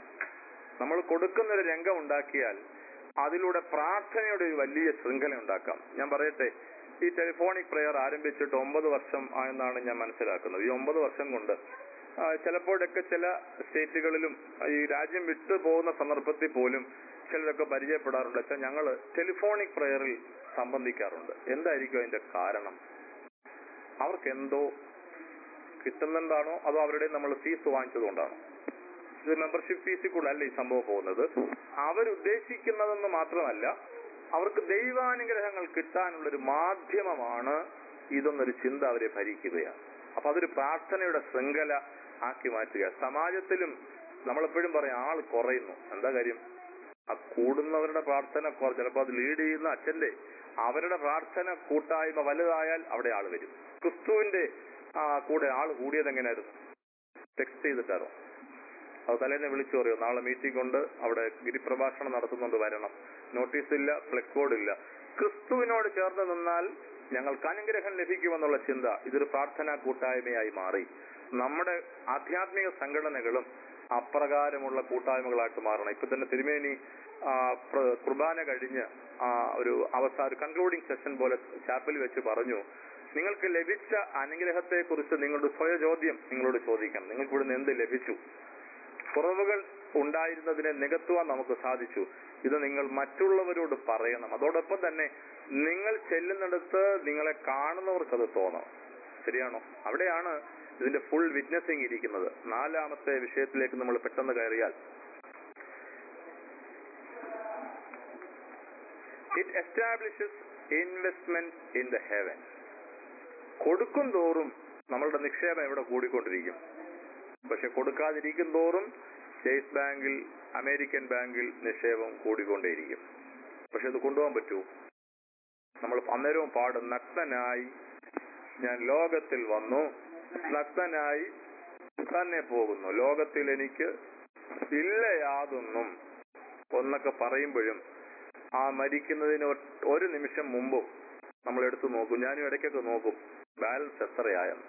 നമ്മൾ കൊടുക്കുന്ന ഒരു രംഗം ഉണ്ടാക്കിയാൽ അതിലൂടെ പ്രാർത്ഥനയുടെ ഒരു വലിയ ശൃംഖല ഉണ്ടാക്കാം ഞാൻ പറയട്ടെ ഈ ടെലിഫോണിക് പ്രെയർ ആരംഭിച്ചിട്ട് ഒമ്പത് വർഷം ആയെന്നാണ് ഞാൻ മനസ്സിലാക്കുന്നത് ഈ ഒമ്പത് വർഷം കൊണ്ട് ആ, ചിലപ്പോഴൊക്കെ ചില സ്റ്റേറ്റുകളിലും ഈ രാജ്യം വിട്ടു പോകുന്ന സന്ദർഭത്തിൽ പോലും ചിലരൊക്കെ പരിചയപ്പെടാറുണ്ട് പക്ഷെ ഞങ്ങൾ ടെലിഫോണിക് പ്രെയറിൽ സംബന്ധിക്കാറുണ്ട് എന്തായിരിക്കും അതിന്റെ കാരണം അവർക്ക് എന്തോ കിട്ടുന്നുണ്ടാണോ അതോ അവരുടെ നമ്മൾ ഫീസ് വാങ്ങിച്ചതുകൊണ്ടാണോ ഇത് മെമ്പർഷിപ്പ് ഫീസിൽ കൂടെ അല്ല ഈ സംഭവം പോകുന്നത് അവരുദ്ദേശിക്കുന്നതെന്ന് മാത്രമല്ല അവർക്ക് ദൈവാനുഗ്രഹങ്ങൾ കിട്ടാനുള്ള ഒരു മാധ്യമമാണ് ഇതെന്നൊരു ചിന്ത അവരെ ഭരിക്കുകയാണ് അപ്പൊ അതൊരു പ്രാർത്ഥനയുടെ ശൃംഖല ആക്കി മാറ്റുക സമാജത്തിലും നമ്മളെപ്പോഴും പറയും ആൾ കുറയുന്നു എന്താ കാര്യം ആ കൂടുന്നവരുടെ പ്രാർത്ഥന കുറ- ചിലപ്പോൾ അത് ലീഡ് ചെയ്യുന്ന അച്ഛന്റെ അവരുടെ പ്രാർത്ഥന കൂട്ടായ്മ വലുതായാൽ അവിടെ ആൾ വരും ക്രിസ്തുവിന്റെ ആ കൂടെ ആൾ കൂടിയത് എങ്ങനെയായിരുന്നു ടെക്സ്റ്റ് ചെയ്തിട്ടാണോ അത് തലേന്ന് വിളിച്ചു പറയോ നാളെ മീറ്റിംഗ് ഉണ്ട് അവിടെ ഗിരിപ്രഭാഷണം നടത്തുന്നുണ്ട് വരണം നോട്ടീസ് ഇല്ല ഫ്ലെക്സ് ബോർഡ് ഇല്ല ക്രിസ്തുവിനോട് ചേർന്ന് നിന്നാൽ ഞങ്ങൾക്ക് അനുഗ്രഹം ലഭിക്കുമെന്നുള്ള ചിന്ത ഇതൊരു പ്രാർത്ഥനാ കൂട്ടായ്മയായി മാറി നമ്മുടെ ആധ്യാത്മിക സംഘടനകളും അപ്രകാരമുള്ള കൂട്ടായ്മകളായിട്ട് മാറണം ഇപ്പൊ തന്നെ തിരുമേനി ആ, പ്ര- കുർബാന കഴിഞ്ഞ് ആ, ഒരു അവസാന ഒരു കൺക്ലൂഡിംഗ് സെഷൻ പോലെ ചാപ്പലിൽ വെച്ച് പറഞ്ഞു നിങ്ങൾക്ക് ലഭിച്ച അനുഗ്രഹത്തെ കുറിച്ച് നിങ്ങളുടെ സ്വയചോദ്യം നിങ്ങളോട് ചോദിക്കണം നിങ്ങൾക്ക് ഇവിടുന്ന് എന്ത് ലഭിച്ചു കുറവുകൾ ഉണ്ടായിരുന്നതിനെ നികത്തുവാൻ നമുക്ക് സാധിച്ചു ഇത് നിങ്ങൾ മറ്റുള്ളവരോട് പറയണം അതോടൊപ്പം തന്നെ നിങ്ങൾ ചെല്ലുന്നിടത്ത് നിങ്ങളെ കാണുന്നവർക്ക് അത് തോന്നണം ശരിയാണോ അവിടെയാണ് ഇതിന്റെ ഫുൾ വിറ്റ്നസിങ് ഇരിക്കുന്നത് നാലാമത്തെ വിഷയത്തിലേക്ക് നമ്മൾ പെട്ടെന്ന് കയറിയാൽ it establishes investment in the heaven കൊടുക്കും തോറും നമ്മളുടെ നിക്ഷേപം എവിടെ കൂടിക്കൊണ്ടിരിക്കും പക്ഷെ കൊടുക്കാതിരിക്കും തോറും സ്റ്റേറ്റ് ബാങ്കിൽ അമേരിക്കൻ ബാങ്കിൽ നിക്ഷേപം കൂടിക്കൊണ്ടേയിരിക്കും പക്ഷെ ഇത് കൊണ്ടുപോകാൻ പറ്റൂ നമ്മൾ അന്നേരവും പാടും നഗ്നനായി ഞാൻ ലോകത്തിൽ വന്നു നഗ്നനായി തന്നെ പോകുന്നു ലോകത്തിൽ എനിക്ക് ഇല്ല യാതൊന്നും ഒന്നൊക്കെ പറയുമ്പോഴും ആ മരിക്കുന്നതിന് ഒ- ഒരു നിമിഷം മുമ്പും നമ്മൾ എടുത്തു നോക്കും ഞാനും ഇടയ്ക്കൊക്കെ നോക്കും ബാലൻസ് എത്രയായെന്ന്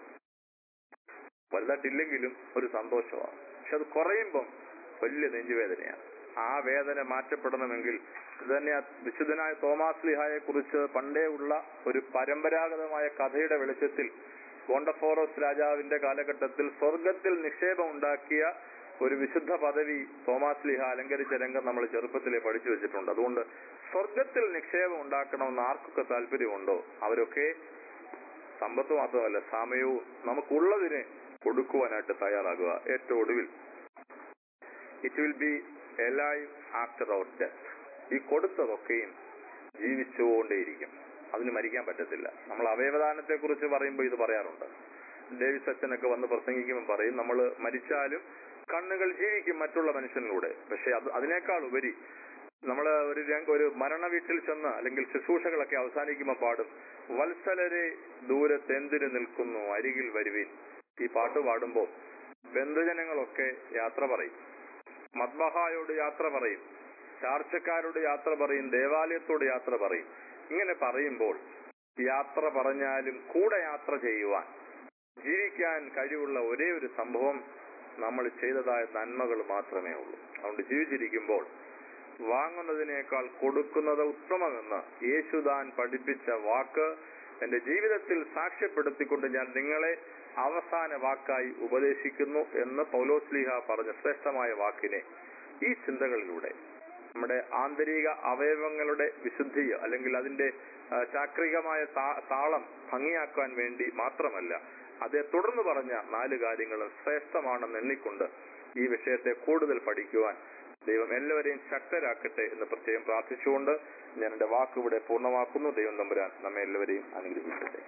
വലുതായിട്ടില്ലെങ്കിലും ഒരു സന്തോഷമാണ് പക്ഷെ അത് കുറയുമ്പം വലിയ നെഞ്ചുവേദനയാണ് ആ വേദന മാറ്റപ്പെടണമെങ്കിൽ ഇത് തന്നെ ആ വിശുദ്ധനായ തോമാസ് ലിഹായെ കുറിച്ച് പണ്ടേ ഉള്ള ഒരു പരമ്പരാഗതമായ കഥയുടെ വെളിച്ചത്തിൽ ഗോണ്ടഫോറോസ് രാജാവിന്റെ കാലഘട്ടത്തിൽ സ്വർഗത്തിൽ നിക്ഷേപം ഉണ്ടാക്കിയ ഒരു വിശുദ്ധ പദവി തോമാസ് ലിഹ അലങ്കരിച്ച രംഗം നമ്മൾ ചെറുപ്പത്തിലെ പഠിച്ചു വെച്ചിട്ടുണ്ട് അതുകൊണ്ട് സ്വർഗത്തിൽ നിക്ഷേപം ഉണ്ടാക്കണമെന്ന് ആർക്കൊക്കെ താല്പര്യമുണ്ടോ അവരൊക്കെ സമ്പത്ത് മാത്രമല്ല സമയവും നമുക്കുള്ളതിനെ കൊടുക്കുവാനായിട്ട് തയ്യാറാകുക ഏറ്റവും ഒടുവിൽ it will be a life after our death ഈ കൊടുത്തതൊക്കെയും ജീവിച്ചുകൊണ്ടേയിരിക്കും അതിന് മരിക്കാൻ പറ്റത്തില്ല നമ്മൾ അവയവദാനത്തെ കുറിച്ച് പറയുമ്പോൾ ഇത് പറയാറുണ്ട് ഡേവിസ് അച്ഛനൊക്കെ വന്ന് പ്രസംഗിക്കുമ്പോൾ പറയും നമ്മൾ മരിച്ചാലും കണ്ണുകൾ ജീവിക്കും മറ്റുള്ള മനുഷ്യനിലൂടെ പക്ഷെ അത് അതിനേക്കാൾ ഉപരി നമ്മൾ ഒരു രംഗ ഒരു മരണ വീട്ടിൽ ചെന്ന് അല്ലെങ്കിൽ ശുശ്രൂഷകളൊക്കെ അവസാനിക്കുമ്പോൾ പാടും വത്സലരെ ദൂരത്ത് എന്തിനു നിൽക്കുന്നു അരികിൽ വരുവിൻ ഈ പാട്ട് പാടുമ്പോൾ ബന്ധുജനങ്ങളൊക്കെ യാത്ര പറയും മദ്ബഹായോട് യാത്ര പറയും ചാർച്ചക്കാരോട് യാത്ര പറയും ദേവാലയത്തോട് യാത്ര പറയും ഇങ്ങനെ പറയുമ്പോൾ യാത്ര പറഞ്ഞാലും കൂടെ യാത്ര ചെയ്യുവാൻ ജീവിക്കാൻ കഴിവുള്ള ഒരേ ഒരു സംഭവം നമ്മൾ ചെയ്തതായ നന്മകൾ മാത്രമേ ഉള്ളൂ അതുകൊണ്ട് ജീവിച്ചിരിക്കുമ്പോൾ വാങ്ങുന്നതിനേക്കാൾ കൊടുക്കുന്നത് ഉത്തമമെന്ന് യേശുദാൻ പഠിപ്പിച്ച വാക്ക് എന്റെ ജീവിതത്തിൽ സാക്ഷ്യപ്പെടുത്തിക്കൊണ്ട് ഞാൻ നിങ്ങളെ അവസാന വാക്കായി ഉപദേശിക്കുന്നു എന്ന് പൗലോസ്ലിഹ പറഞ്ഞ ശ്രേഷ്ഠമായ വാക്കിനെ ഈ ചിന്തകളിലൂടെ നമ്മുടെ ആന്തരിക അവയവങ്ങളുടെ വിശുദ്ധി അല്ലെങ്കിൽ അതിന്റെ ആ, ചാക്രികമായ താ- താളം ഭംഗിയാക്കാൻ വേണ്ടി മാത്രമല്ല അതേ തുടർന്ന് പറഞ്ഞ നാല് കാര്യങ്ങളും ശ്രേഷ്ഠമാണെന്ന് എണ്ണിക്കൊണ്ട് ഈ വിഷയത്തെ കൂടുതൽ പഠിക്കുവാൻ ദൈവം എല്ലാവരെയും ശക്തരാക്കട്ടെ എന്ന് പ്രത്യേകം പ്രാർത്ഥിച്ചുകൊണ്ട് ഞാൻ എന്റെ വാക്കിവിടെ പൂർണ്ണമാക്കുന്നു ദൈവം തമ്പുരാൻ നമ്മെ എല്ലാവരെയും അനുഗ്രഹിക്കട്ടെ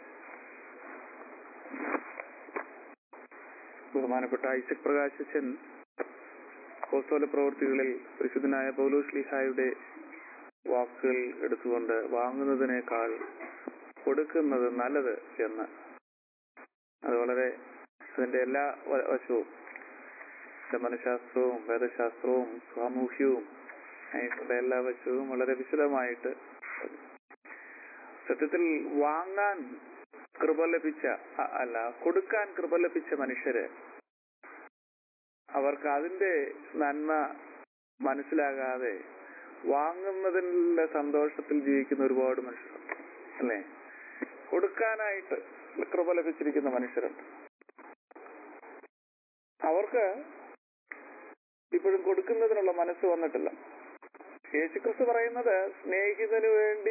ബഹുമാനപ്പെട്ട ഐസക് പ്രകാശൻ കോസ്തോല പ്രവൃത്തികളിൽ പരിശുദ്ധനായ പൗലോസ് ലീഹായുടെ വാക്കുകൾ എടുത്തുകൊണ്ട് വാങ്ങുന്നതിനേക്കാൾ കൊടുക്കുന്നത് നല്ലത് എന്ന് അത് വളരെ അതിന്റെ എല്ലാ വ- വശവും ഇതിന്റെ മനഃശാസ്ത്രവും വേദശാസ്ത്രവും സാമൂഹ്യവും അതിനുള്ള എല്ലാ വശവും വളരെ വിശദമായിട്ട് പറഞ്ഞു. സത്യത്തിൽ വാങ്ങാൻ കൃപ ലഭിച്ച അ- അല്ല കൊടുക്കാൻ കൃപ ലഭിച്ച മനുഷ്യര് അവർക്ക് അതിന്റെ നന്മ മനസ്സിലാകാതെ വാങ്ങുന്നതിന്റെ സന്തോഷത്തിൽ ജീവിക്കുന്ന ഒരുപാട് മനുഷ്യരുണ്ട് അല്ലേ കൊടുക്കാനായിട്ട് കൃപ ലഭിച്ചിരിക്കുന്ന മനുഷ്യരുണ്ട് അവർക്ക് ഇപ്പോഴും കൊടുക്കുന്നതിനുള്ള മനസ്സ് വന്നിട്ടില്ല യേശുക്രിസ്തു പറയുന്നത് സ്നേഹിതന് വേണ്ടി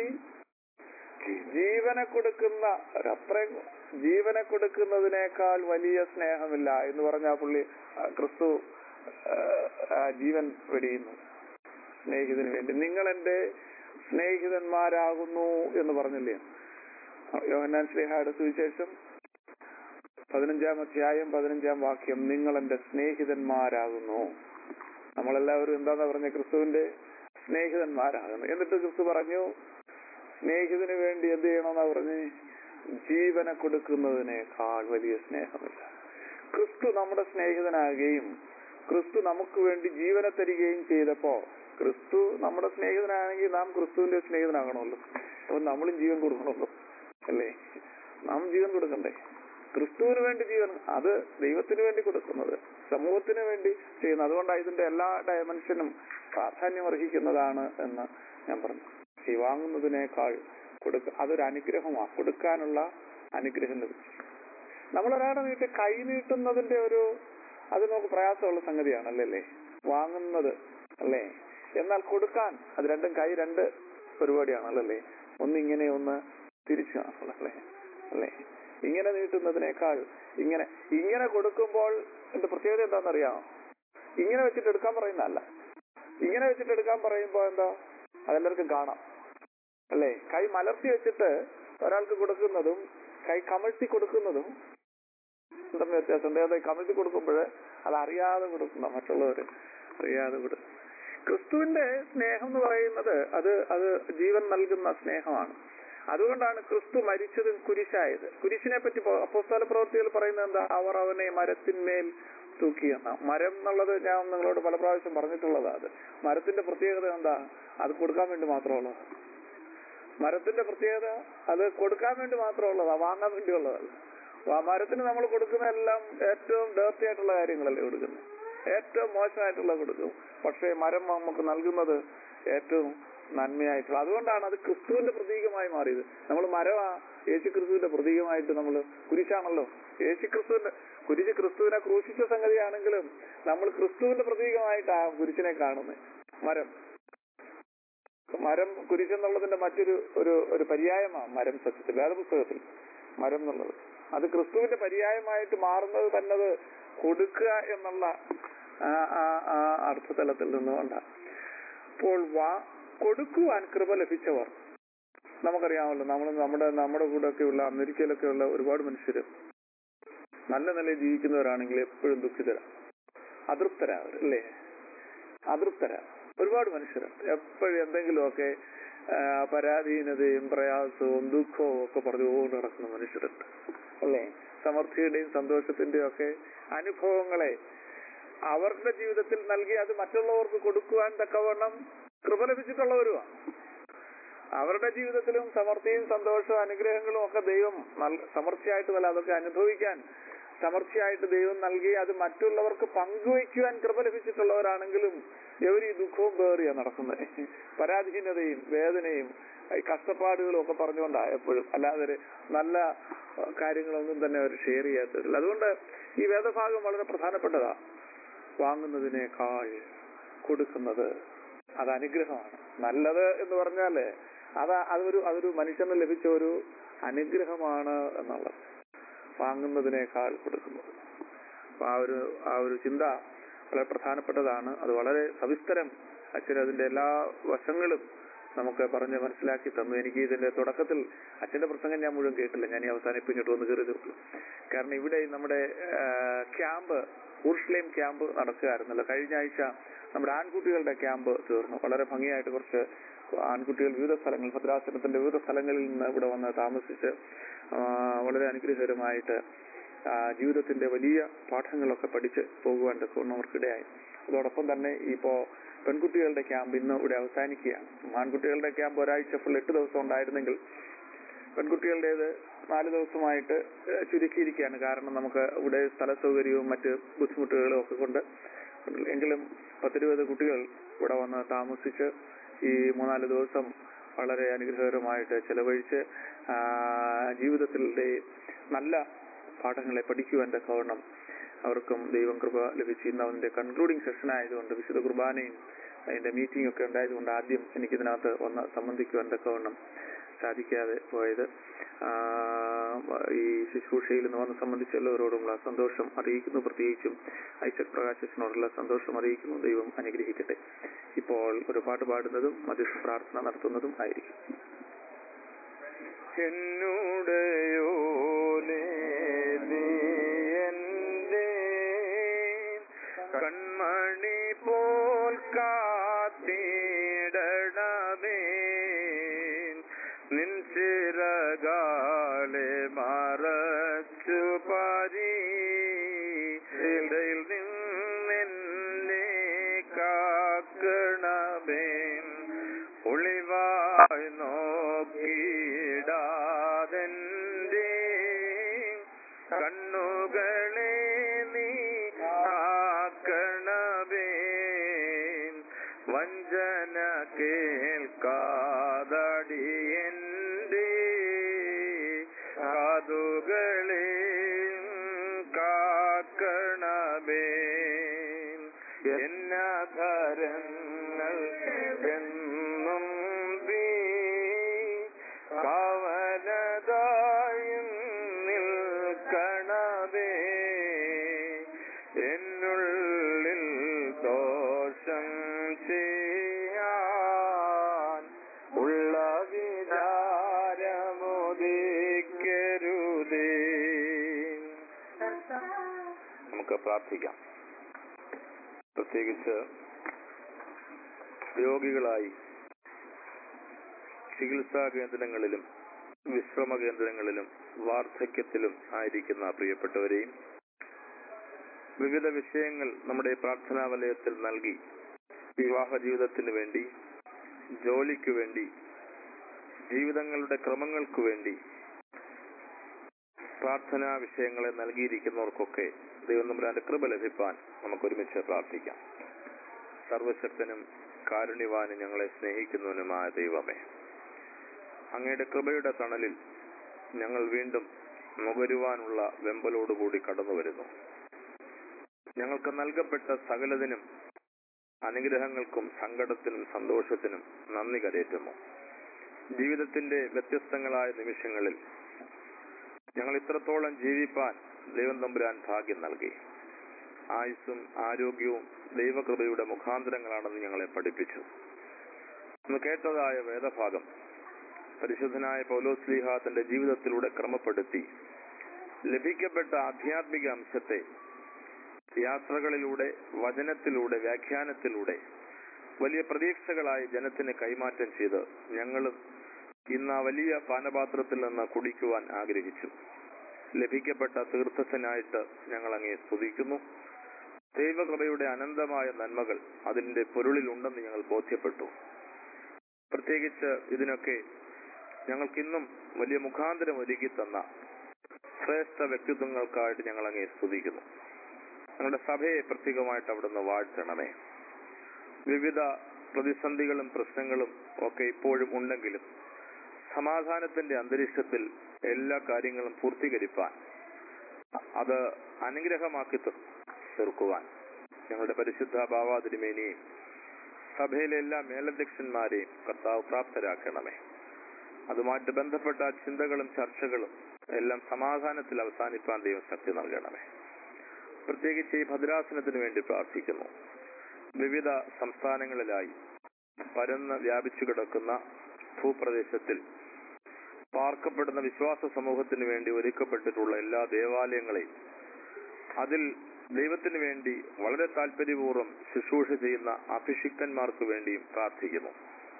ജീവനെ കൊടുക്കുന്ന അത്രയും ജീവനെ കൊടുക്കുന്നതിനേക്കാൾ വലിയ സ്നേഹമില്ല എന്ന് പറഞ്ഞ ആ പുള്ളി ആ, ക്രിസ്തു ആ, ആ, ജീവൻ വെടിയുന്നു സ്നേഹിതന് വേണ്ടി നിങ്ങൾ എന്റെ സ്നേഹിതന്മാരാകുന്നു എന്ന് പറഞ്ഞില്ലേ യോഹന്നാൻ സ്നേഹയുടെ സുവിശേഷം പതിനഞ്ചാം അധ്യായം പതിനഞ്ചാം വാക്യം നിങ്ങൾ എന്റെ സ്നേഹിതന്മാരാകുന്നു നമ്മളെല്ലാവരും എന്താന്നാ പറഞ്ഞ ക്രിസ്തുവിന്റെ സ്നേഹിതന്മാരാകുന്നു എന്നിട്ട് ക്രിസ്തു പറഞ്ഞു സ്നേഹിതന് വേണ്ടി എന്ത് ചെയ്യണമെന്നാ പറഞ്ഞ് ജീവനെ കൊടുക്കുന്നതിനേക്കാൾ വലിയ സ്നേഹമില്ല ക്രിസ്തു നമ്മുടെ സ്നേഹിതനാകുകയും ക്രിസ്തു നമുക്ക് വേണ്ടി ജീവനെ തരികയും ചെയ്തപ്പോ ക്രിസ്തു നമ്മുടെ സ്നേഹിതനാണെങ്കിൽ നാം ക്രിസ്തുവിന്റെ സ്നേഹിതനാകണമല്ലോ അപ്പൊ നമ്മളും ജീവൻ കൊടുക്കണമല്ലോ അല്ലേ നാം ജീവൻ കൊടുക്കണ്ടേ ക്രിസ്തുവിന് വേണ്ടി ജീവൻ അത് ദൈവത്തിന് വേണ്ടി കൊടുക്കുന്നത് സമൂഹത്തിന് വേണ്ടി ചെയ്യുന്നത് അതുകൊണ്ടാണ് ഇതിന്റെ എല്ലാ ഡയമെൻഷനും പ്രാധാന്യം അർഹിക്കുന്നതാണ് എന്ന് ഞാൻ പറഞ്ഞു ഈ വാങ്ങുന്നതിനേക്കാൾ കൊടുക്ക അതൊരു അനുഗ്രഹമാണ് കൊടുക്കാനുള്ള അനുഗ്രഹം ലഭിച്ചു നമ്മളൊരാടെ നീട്ടി കൈ നീട്ടുന്നതിന്റെ ഒരു അത് നമുക്ക് പ്രയാസമുള്ള സംഗതിയാണ് അല്ലേ വാങ്ങുന്നത് അല്ലേ എന്നാൽ കൊടുക്കാൻ അത് രണ്ടും കൈ രണ്ട് പരിപാടിയാണല്ലേ ഒന്ന് ഇങ്ങനെ ഒന്ന് തിരിച്ചു അല്ലേ അല്ലേ ഇങ്ങനെ നീട്ടുന്നതിനേക്കാൾ ഇങ്ങനെ ഇങ്ങനെ കൊടുക്കുമ്പോൾ എന്റെ പ്രത്യേകത എന്താണെന്നറിയാമോ ഇങ്ങനെ വെച്ചിട്ട് എടുക്കാൻ പറയുന്നതല്ല ഇങ്ങനെ വെച്ചിട്ട് എടുക്കാൻ പറയുമ്പോ എന്താ അതെല്ലാവർക്കും കാണാം അല്ലേ കൈ മലർത്തി വെച്ചിട്ട് ഒരാൾക്ക് കൊടുക്കുന്നതും കൈ കമഴ്ത്തി കൊടുക്കുന്നതും എന്തെന്ന് വ്യത്യാസമുണ്ട് അതെ കമഴ്ത്തി കൊടുക്കുമ്പോൾ അത് അറിയാതെ കൊടുക്കുന്ന മറ്റുള്ളവര് അറിയാതെ കൊടുക്കും ക്രിസ്തുവിന്റെ സ്നേഹം എന്ന് പറയുന്നത് അത് അത് ജീവൻ നൽകുന്ന സ്നേഹമാണ് അതുകൊണ്ടാണ് ക്രിസ്തു മരിച്ചത് കുരിശായത് കുരിശിനെ പറ്റി അപ്പോസ്തല പ്രവൃത്തികൾ പറയുന്നത് എന്താ അവർ അവനെ മരത്തിന്മേൽ തൂക്കി എന്ന മരം എന്നുള്ളത് ഞാൻ നിങ്ങളോട് പല പ്രാവശ്യം പറഞ്ഞിട്ടുള്ളതാ അത് മരത്തിന്റെ പ്രത്യേകത എന്താ അത് കൊടുക്കാൻ വേണ്ടി മാത്രമുള്ളത് മരത്തിന്റെ പ്രത്യേകത അത് കൊടുക്കാൻ വേണ്ടി മാത്രമുള്ളതാ വാങ്ങാൻ വേണ്ടിയുള്ളതല്ല ആ മരത്തിന് നമ്മൾ കൊടുക്കുന്ന എല്ലാം ഏറ്റവും ഡേർത്തി ആയിട്ടുള്ള കാര്യങ്ങളല്ലേ കൊടുക്കുന്നത് ഏറ്റവും മോശമായിട്ടുള്ള കൊടുക്കും പക്ഷേ മരം നമുക്ക് നൽകുന്നത് ഏറ്റവും നന്മയായിട്ടുള്ള അതുകൊണ്ടാണ് അത് ക്രിസ്തുവിന്റെ പ്രതീകമായി മാറിയത് നമ്മൾ മരമാ യേശു ക്രിസ്തുവിന്റെ പ്രതീകമായിട്ട് നമ്മൾ കുരിശാണല്ലോ യേശു ക്രിസ്തുവിന്റെ കുരിശ് ക്രിസ്തുവിനെ ക്രൂശിച്ച സംഗതിയാണെങ്കിലും നമ്മൾ ക്രിസ്തുവിന്റെ പ്രതീകമായിട്ടാ കുരിശിനെ കാണുന്നത് മരം മരം കുരിശെന്നുള്ളതിന്റെ മറ്റൊരു ഒരു ഒരു പര്യായമാണ് മരം സത്യത്തിൽ വേദപുസ്തകത്തിൽ മരം എന്നുള്ളത് അത് ക്രിസ്തുവിന്റെ പര്യായമായിട്ട് മാറുന്നത് തന്നത് കൊടുക്കുക എന്നുള്ള ആ ആ ആ അർത്ഥതലത്തിൽ നിന്നുകൊണ്ടാണ് അപ്പോൾ വാ കൊടുക്കുവാൻ കൃപ ലഭിച്ചവർ നമുക്കറിയാമല്ലോ നമ്മൾ നമ്മുടെ നമ്മുടെ കൂടെ ഉള്ള അമേരിക്കയിലൊക്കെ ഉള്ള ഒരുപാട് മനുഷ്യർ നല്ല നിലയിൽ ജീവിക്കുന്നവരാണെങ്കിൽ എപ്പോഴും ദുഃഖിതരാണ് അതൃപ്തരാ അവർ അല്ലേ അതൃപ്തരാ ഒരുപാട് മനുഷ്യരുണ്ട് എപ്പോഴും എന്തെങ്കിലുമൊക്കെ ആ, പരാധീനതയും പ്രയാസവും ദുഃഖവും ഒക്കെ പറഞ്ഞുകൊണ്ട് നടക്കുന്ന മനുഷ്യരുണ്ട് അല്ലേ സമൃദ്ധിയുടെയും സന്തോഷത്തിന്റെയും ഒക്കെ അനുഭവങ്ങളെ അവരുടെ ജീവിതത്തിൽ നൽകി അത് മറ്റുള്ളവർക്ക് കൊടുക്കുവാൻ തക്കവണ്ണം കൃപ ലഭിച്ചിട്ടുള്ളവരുമാണ് അവരുടെ ജീവിതത്തിലും സമൃദ്ധിയും സന്തോഷവും അനുഗ്രഹങ്ങളും ഒക്കെ ദൈവം നൽ- സമൃദ്ധിയായിട്ട് തന്നെ അതൊക്കെ അനുഭവിക്കാൻ സമൃദ്ധിയായിട്ട് ദൈവം നൽകി അത് മറ്റുള്ളവർക്ക് പങ്കുവയ്ക്കുവാൻ കൃപ ലഭിച്ചിട്ടുള്ളവരാണെങ്കിലും ഇവർ ഈ ദുഃഖവും പേറിയാ നടക്കുന്നത് പരാധീനതയും വേദനയും ഈ കഷ്ടപ്പാടുകളും ഒക്കെ പറഞ്ഞുകൊണ്ടാ എപ്പോഴും അല്ലാതെ ഒരു നല്ല അഹ്, കാര്യങ്ങളൊന്നും തന്നെ അവർ ഷെയർ ചെയ്യാത്തവരില്ല അതുകൊണ്ട് ഈ വേദഭാഗം വളരെ പ്രധാനപ്പെട്ടതാ വാങ്ങുന്നതിനേക്കാൾ കൊടുക്കുന്നത് അത് അനുഗ്രഹമാണ് നല്ലത് എന്ന് പറഞ്ഞാല് അത് അതൊരു അതൊരു മനുഷ്യന് ലഭിച്ച ഒരു അനുഗ്രഹമാണ് എന്നുള്ളത് വാങ്ങുന്നതിനേക്കാൾ കൊടുക്കുന്നത് അപ്പൊ ആ ഒരു ആ ഒരു ചിന്ത വളരെ പ്രധാനപ്പെട്ടതാണ് അത് വളരെ സവിസ്തരം അച്ഛൻ അതിന്റെ എല്ലാ വശങ്ങളും നമുക്ക് പറഞ്ഞ് മനസ്സിലാക്കി തന്നു എനിക്ക് ഇതിന്റെ തുടക്കത്തിൽ അച്ഛന്റെ പ്രസംഗം ഞാൻ മുഴുവൻ കേട്ടില്ല ഞാൻ ഈ അവസാനം ഇപ്പൊ ഇങ്ങോട്ട് വന്ന് കയറിയതേ ഉള്ളൂ കാരണം ഇവിടെ നമ്മുടെ ക്യാമ്പ് ഊർഷ്ലേം ക്യാമ്പ് നടക്കുകയായിരുന്നല്ലോ കഴിഞ്ഞ ആഴ്ച നമ്മുടെ ആൺകുട്ടികളുടെ ക്യാമ്പ് തീർന്നു വളരെ ഭംഗിയായിട്ട് കുറച്ച് ആൺകുട്ടികൾ വിവിധ സ്ഥലങ്ങൾ ഭദ്രാസനത്തിന്റെ വിവിധ സ്ഥലങ്ങളിൽ നിന്ന് ഇവിടെ വന്ന് താമസിച്ച് ആ, വളരെ അനുഗ്രഹകരമായിട്ട് ആ, ജീവിതത്തിന്റെ വലിയ പാഠങ്ങളൊക്കെ പഠിച്ച് പോകുവാൻ തക്കവണ്ണം അവർക്കിടയായി അതോടൊപ്പം തന്നെ ഇപ്പോ പെൺകുട്ടികളുടെ ക്യാമ്പ് ഇന്ന് ഇവിടെ അവസാനിക്കുകയാണ് ആൺകുട്ടികളുടെ ക്യാമ്പ് ഒരാഴ്ച ഫുൾ എട്ട് ദിവസം ഉണ്ടായിരുന്നെങ്കിൽ പെൺകുട്ടികളുടേത് നാല് ദിവസമായിട്ട് ഏഹ് ചുരുക്കിയിരിക്കുകയാണ് കാരണം നമുക്ക് ഇവിടെ സ്ഥല സൗകര്യവും മറ്റ് ബുദ്ധിമുട്ടുകളും ഒക്കെ കൊണ്ട് എങ്കിലും പത്തിരുപത് കുട്ടികൾ ഇവിടെ വന്ന് താമസിച്ച് ഈ മൂന്നാല് ദിവസം വളരെ അനുഗ്രഹകരമായിട്ട് ചെലവഴിച്ച് ആ, ജീവിതത്തിലെ നല്ല പാഠങ്ങളെ പഠിക്കുവാൻ തക്കവണ്ണം അവർക്കും ദൈവം കൃപ ലഭിച്ചു ഇന്ന് അവന്റെ കൺക്ലൂഡിംഗ് സെഷൻ ആയതുകൊണ്ട് വിശുദ്ധ കുർബാനയും അതിന്റെ മീറ്റിംഗ് ഒക്കെ ഉണ്ടായതുകൊണ്ട് ആദ്യം എനിക്കിതിനകത്ത് വന്ന് സംബന്ധിക്കുവാൻ തക്കവണ്ണം സാധിക്കാതെ പോയത് ആ, ഈ ശുശ്രൂഷയിൽ നിന്ന് വന്ന് സംബന്ധിച്ച എല്ലാവരോടുമുള്ള സന്തോഷം അറിയിക്കുന്നു പ്രത്യേകിച്ചും ഐസക് പ്രകാശിനോടുള്ള സന്തോഷം അറിയിക്കുന്നു ദൈവം അനുഗ്രഹിക്കട്ടെ ഇപ്പോൾ ഒരു പാട്ട് പാടുന്നതും മധ്യസ്ഥ പ്രാർത്ഥന നടത്തുന്നതും ആയിരിക്കും എന്നുടയോനേ നീ എന്റെ കൺമണി പോൽ കാത്തിടണമേ നിൻ ചിറകാലെ മറച്ചു പാരി ഇടയിൽ നിന്നെന്നെ കാക്കണമേ ഒളിവായി നോക്കിയിടാതെന്റെ കണ്ണുകളെ നീ ആക്കണമേ വഞ്ചന കേൾക്കാതടിയന്റെ കാതുകളെ കാക്കണമേ എന്നാധരങ്ങൾ എന്നും നീ കാവലതായും നിൽക്കണമേ എന്നുള്ളിൽ ദോഷം ചെയ്യാൻ ഉള്ള വിചാരമുദിക്കരുതേ നമുക്ക് പ്രാർത്ഥിക്കാം പ്രത്യേകിച്ച് രോഗികളായി ചികിത്സാ കേന്ദ്രങ്ങളിലും വിശ്രമ കേന്ദ്രങ്ങളിലും വാർദ്ധക്യത്തിലും ആയിരിക്കുന്ന പ്രിയപ്പെട്ടവരെയും വിവിധ വിഷയങ്ങൾ നമ്മുടെ പ്രാർത്ഥനാ വലയത്തിൽ നൽകി വിവാഹ ജീവിതത്തിന് വേണ്ടി ജോലിക്ക് വേണ്ടി ജീവിതങ്ങളുടെ ക്രമങ്ങൾക്ക് വേണ്ടി പ്രാർത്ഥനാ വിഷയങ്ങളെ നൽകിയിരിക്കുന്നവർക്കൊക്കെ ദൈവം നമ്പുരാന്റെ കൃപ ലഭിപ്പാൻ നമുക്ക് ഒരുമിച്ച് പ്രാർത്ഥിക്കാം സർവശക്തനും കാരുണ്യവാനും ഞങ്ങളെ സ്നേഹിക്കുന്നവനുമായ ദൈവമേ അങ്ങയുടെ കൃപയുടെ തണലിൽ ഞങ്ങൾ വീണ്ടും നുകരുവാനുള്ള വെമ്പലോടുകൂടി കടന്നു വരുന്നു ഞങ്ങൾക്ക് നൽകപ്പെട്ട സകലതിനും അനുഗ്രഹങ്ങൾക്കും സങ്കടത്തിനും സന്തോഷത്തിനും നന്ദി കരേറ്റുന്നു ജീവിതത്തിന്റെ വ്യത്യസ്തങ്ങളായ നിമിഷങ്ങളിൽ ഞങ്ങൾ ഇത്രത്തോളം ജീവിപ്പാൻ ദൈവം തമ്പുരാൻ ഭാഗ്യം നൽകി ആയുസ്സും ആരോഗ്യവും ദൈവകൃപയുടെ മുഖാന്തരങ്ങളാണെന്ന് ഞങ്ങളെ പഠിപ്പിച്ചു ഇന്ന് കേട്ടതായ വേദഭാഗം പരിശുദ്ധനായ പൗലോസ്ലിഹ തന്റെ ജീവിതത്തിലൂടെ ക്രമപ്പെടുത്തി ലഭിക്കപ്പെട്ട ആധ്യാത്മിക അംശത്തെ യാത്രകളിലൂടെ വചനത്തിലൂടെ വ്യാഖ്യാനത്തിലൂടെ വലിയ പ്രതീക്ഷകളായി ജനത്തിന് കൈമാറ്റം ചെയ്ത് ഞങ്ങളും ഇന്ന് ആ വലിയ പാനപാത്രത്തിൽ നിന്ന് കുടിക്കുവാൻ ആഗ്രഹിച്ചു ലഭിക്കപ്പെട്ട തീർത്ഥത്തിനായിട്ട് ഞങ്ങൾ അങ്ങേ സ്തുതിക്കുന്നു ദൈവകൃപയുടെ അനന്തമായ നന്മകൾ അതിന്റെ പൊരുളിലുണ്ടെന്ന് ഞങ്ങൾ ബോധ്യപ്പെട്ടു പ്രത്യേകിച്ച് ഇതിനൊക്കെ ഞങ്ങൾക്കിന്നും വലിയ മുഖാന്തരം ഒരുക്കി തന്ന ശ്രേഷ്ഠ വ്യക്തിത്വങ്ങൾക്കായിട്ട് ഞങ്ങൾ അങ്ങേ സ്തുതിക്കുന്നു ഞങ്ങളുടെ സഭയെ പ്രത്യേകമായിട്ട് അവിടുന്ന് വാഴ്ത്തണമേ വിവിധ പ്രതിസന്ധികളും പ്രശ്നങ്ങളും ഒക്കെ ഇപ്പോഴും ഉണ്ടെങ്കിലും സമാധാനത്തിന്റെ അന്തരീക്ഷത്തിൽ എല്ലാ കാര്യങ്ങളും പൂർത്തീകരിപ്പാൻ അത് അനുഗ്രഹമാക്കി തീർ- തീർക്കുവാൻ ഞങ്ങളുടെ പരിശുദ്ധ ഭാവാതിരുമേനിയും സഭയിലെ എല്ലാ മേലധ്യക്ഷന്മാരെയും കർത്താവ് പ്രാപ്തരാക്കണമേ അതുമായിട്ട് ബന്ധപ്പെട്ട ചിന്തകളും ചർച്ചകളും എല്ലാം സമാധാനത്തിൽ അവസാനിപ്പാൻ ദൈവം ശക്തി നൽകണമേ പ്രത്യേകിച്ച് ഈ ഭദ്രാസനത്തിന് വേണ്ടി പ്രാർത്ഥിക്കുന്നു വിവിധ സംസ്ഥാനങ്ങളിലായി പരന്ന് വ്യാപിച്ചു കിടക്കുന്ന ഭൂപ്രദേശത്തിൽ പാർക്കപ്പെടുന്ന വിശ്വാസ സമൂഹത്തിന് വേണ്ടി ഒരുക്കപ്പെട്ടിട്ടുള്ള എല്ലാ ദേവാലയങ്ങളെയും അതിൽ ദൈവത്തിന് വേണ്ടി വളരെ താല്പര്യപൂർവ്വം ശുശ്രൂഷ ചെയ്യുന്ന അഭിഷിക്തന്മാർക്ക് വേണ്ടിയും പ്രാർത്ഥിക്കുന്നു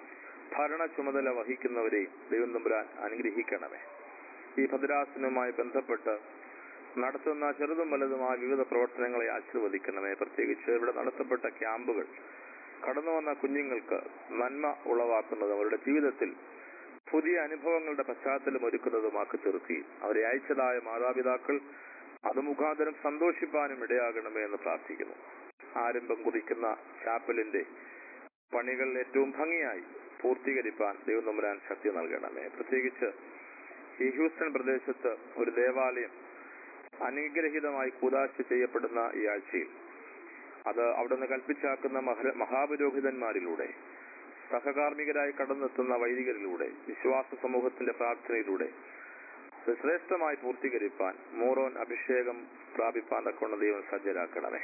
ഭരണ ചുമതല വഹിക്കുന്നവരെയും ദൈവം തമ്പുരാൻ അനുഗ്രഹിക്കണമേ ഈ ഭദ്രാസനവുമായി ബന്ധപ്പെട്ട് നടത്തുന്ന ചെറുതും വലുതുമായ വിവിധ പ്രവർത്തനങ്ങളെ ആശീർവദിക്കണമേ പ്രത്യേകിച്ച് ഇവിടെ നടത്തപ്പെട്ട ക്യാമ്പുകൾ കടന്നു വന്ന കുഞ്ഞുങ്ങൾക്ക് നന്മ ഉളവാക്കുന്നതും അവരുടെ ജീവിതത്തിൽ പുതിയ അനുഭവങ്ങളുടെ പശ്ചാത്തലം ഒരുക്കുന്നതുമാക്കി തീർത്തി അവരെ അയച്ചതായ മാതാപിതാക്കൾ അത് മുഖാന്തരം സന്തോഷിപ്പാനും ഇടയാകണമേ എന്ന് പ്രാർത്ഥിക്കുന്നു ആരംഭം കുറിക്കുന്ന ചാപ്പലിന്റെ പണികൾ ഏറ്റവും ഭംഗിയായി പൂർത്തീകരിപ്പാൻ ദൈവം നമ്പുരാൻ ശക്തി നൽകണമേ പ്രത്യേകിച്ച് ഈ ഹ്യൂസ്റ്റൺ പ്രദേശത്ത് ഒരു ദേവാലയം അനുഗ്രഹീതമായി കൂതാശ ചെയ്യപ്പെടുന്ന ഈ ആഴ്ചയിൽ അത് അവിടുന്ന് കൽപ്പിച്ചാക്കുന്ന മഹ- മഹാപുരോഹിതന്മാരിലൂടെ സഹകാർമ്മികരായി കടന്നെത്തുന്ന വൈദികരിലൂടെ വിശ്വാസ സമൂഹത്തിന്റെ പ്രാർത്ഥനയിലൂടെ അത് ശ്രേഷ്ഠമായി പൂർത്തീകരിപ്പാൻ മോറോൻ അഭിഷേകം പ്രാപിപ്പാൻ തക്കൊണ്ട് ദൈവം സജ്ജരാക്കണമേ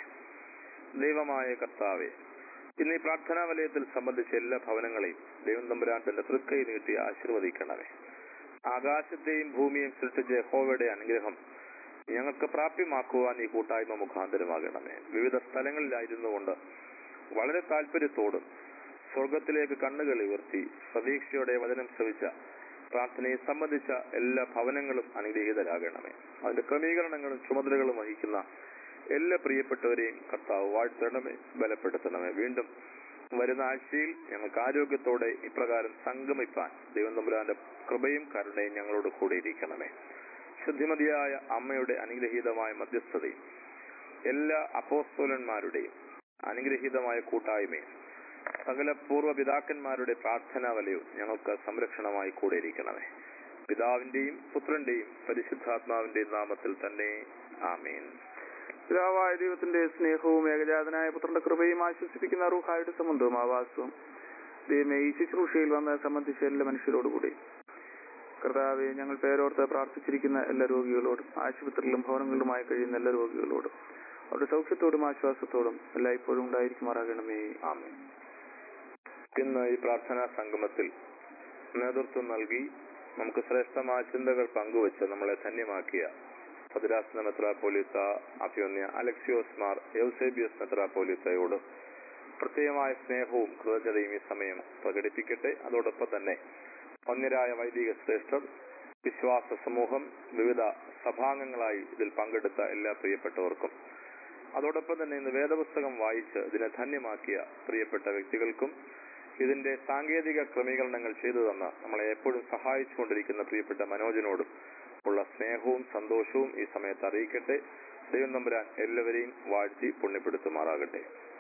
ദൈവമായ കർത്താവെ ഇന്ന് ഈ പ്രാർത്ഥനാ വലയത്തിൽ സംബന്ധിച്ച എല്ലാ ഭവനങ്ങളെയും ദൈവം തമ്പുരാൻ തന്റെ തൃക്കൈ നീട്ടി ആശീർവദിക്കണമേ ആകാശത്തെയും ഭൂമിയെയും സൃഷ്ടിച്ച യഹോവയുടെ അനുഗ്രഹം ഞങ്ങൾക്ക് പ്രാപ്യമാക്കുവാൻ ഈ കൂട്ടായ്മ മുഖാന്തരമാകണമേ വിവിധ സ്ഥലങ്ങളിലായിരുന്നു കൊണ്ട് വളരെ താല്പര്യത്തോടും സ്വർഗത്തിലേക്ക് കണ്ണുകൾ ഉയർത്തി പ്രതീക്ഷയോടെ വചനം ശ്രവിച്ച പ്രാർത്ഥനയെ സംബന്ധിച്ച എല്ലാ ഭവനങ്ങളും അനുഗ്രഹീതരാകണമേ അതിന്റെ ക്രമീകരണങ്ങളും ചുമതലകളും വഹിക്കുന്ന എല്ലാ പ്രിയപ്പെട്ടവരെയും കർത്താവ് വാഴ്ത്തണമേ ബലപ്പെടുത്തണമേ വീണ്ടും വരുന്ന ആഴ്ചയിൽ ഞങ്ങൾക്ക് ആരോഗ്യത്തോടെ ഇപ്രകാരം സംഗമിപ്പാൻ ദൈവം തമ്പുരാന്റെ കൃപയും കരുണയും ഞങ്ങളോട് കൂടെ ഇരിക്കണമേ ശുദ്ധിമതിയായ അമ്മയുടെ അനുഗ്രഹീതമായ മധ്യസ്ഥതയും എല്ലാ അപ്പോസ്തോലന്മാരുടെയും അനുഗ്രഹീതമായ കൂട്ടായ്മയും സകല പൂർവ്വ പിതാക്കന്മാരുടെ പ്രാർത്ഥനാ വലയവും ഞങ്ങൾക്ക് സംരക്ഷണമായി കൂടെ ഇരിക്കണമേ പിതാവിന്റെയും പുത്രന്റെയും പരിശുദ്ധാത്മാവിന്റെയും നാമത്തിൽ തന്നെ ആമീൻ പിതാവായ ദൈവത്തിന്റെ സ്നേഹവും ഏകജാതനായ പുത്രന്റെ കൃപയും ആശ്വസിപ്പിക്കുന്ന റൂഹായുടെ സംബന്ധവും ആവാസവും ദൈവമേ ഈ ശുശ്രൂഷയിൽ വന്ന് സംബന്ധിച്ച എല്ലാ മനുഷ്യരോടുകൂടി കർത്താവെ ഞങ്ങൾ പേരോർത്ത് പ്രാർത്ഥിച്ചിരിക്കുന്ന എല്ലാ രോഗികളോടും ആശുപത്രിയിലും ഭവനങ്ങളിലുമായി കഴിയുന്ന എല്ലാ രോഗികളോടും അവരുടെ സൗഖ്യത്തോടും ആശ്വാസത്തോടും എല്ലായ്പ്പോഴും ഉണ്ടായിരിക്കുമാറാകണമേ ആമേൻ ഇന്ന് ഈ പ്രാർത്ഥനാ സംഗമത്തിൽ നേതൃത്വം നൽകി നമുക്ക് ശ്രേഷ്ഠമായ ചിന്തകൾ പങ്കുവച്ച് നമ്മളെ ധന്യമാക്കിയ ഭദ്രാസന മെത്രാപ്പോലിത്ത അഭ്യോന്യ അലക്സിയോസ് മാർ യൗസേബിയസ് മെത്രാപ്പോലിത്തയോട് പ്രത്യേകമായ സ്നേഹവും കൃതജ്ഞതയും ഈ സമയം പ്രകടിപ്പിക്കട്ടെ അതോടൊപ്പം തന്നെ ഒന്നിരായ വൈദിക ശ്രേഷ്ഠർ വിശ്വാസ സമൂഹം വിവിധ സഭാംഗങ്ങളായി ഇതിൽ പങ്കെടുത്ത എല്ലാ പ്രിയപ്പെട്ടവർക്കും അതോടൊപ്പം തന്നെ ഇന്ന് വേദപുസ്തകം വായിച്ച് ഇതിനെ ധന്യമാക്കിയ പ്രിയപ്പെട്ട വ്യക്തികൾക്കും ഇതിന്റെ സാങ്കേതിക ക്രമീകരണങ്ങൾ ചെയ്തു തന്ന നമ്മളെ എപ്പോഴും സഹായിച്ചുകൊണ്ടിരിക്കുന്ന പ്രിയപ്പെട്ട മനോജിനോടും ഉള്ള സ്നേഹവും സന്തോഷവും ഈ സമയത്ത് അറിയിക്കട്ടെ ദൈവം നമ്പുരാൻ എല്ലാവരെയും വാഴ്ത്തി പുണ്യപ്പെടുത്തുമാറാകട്ടെ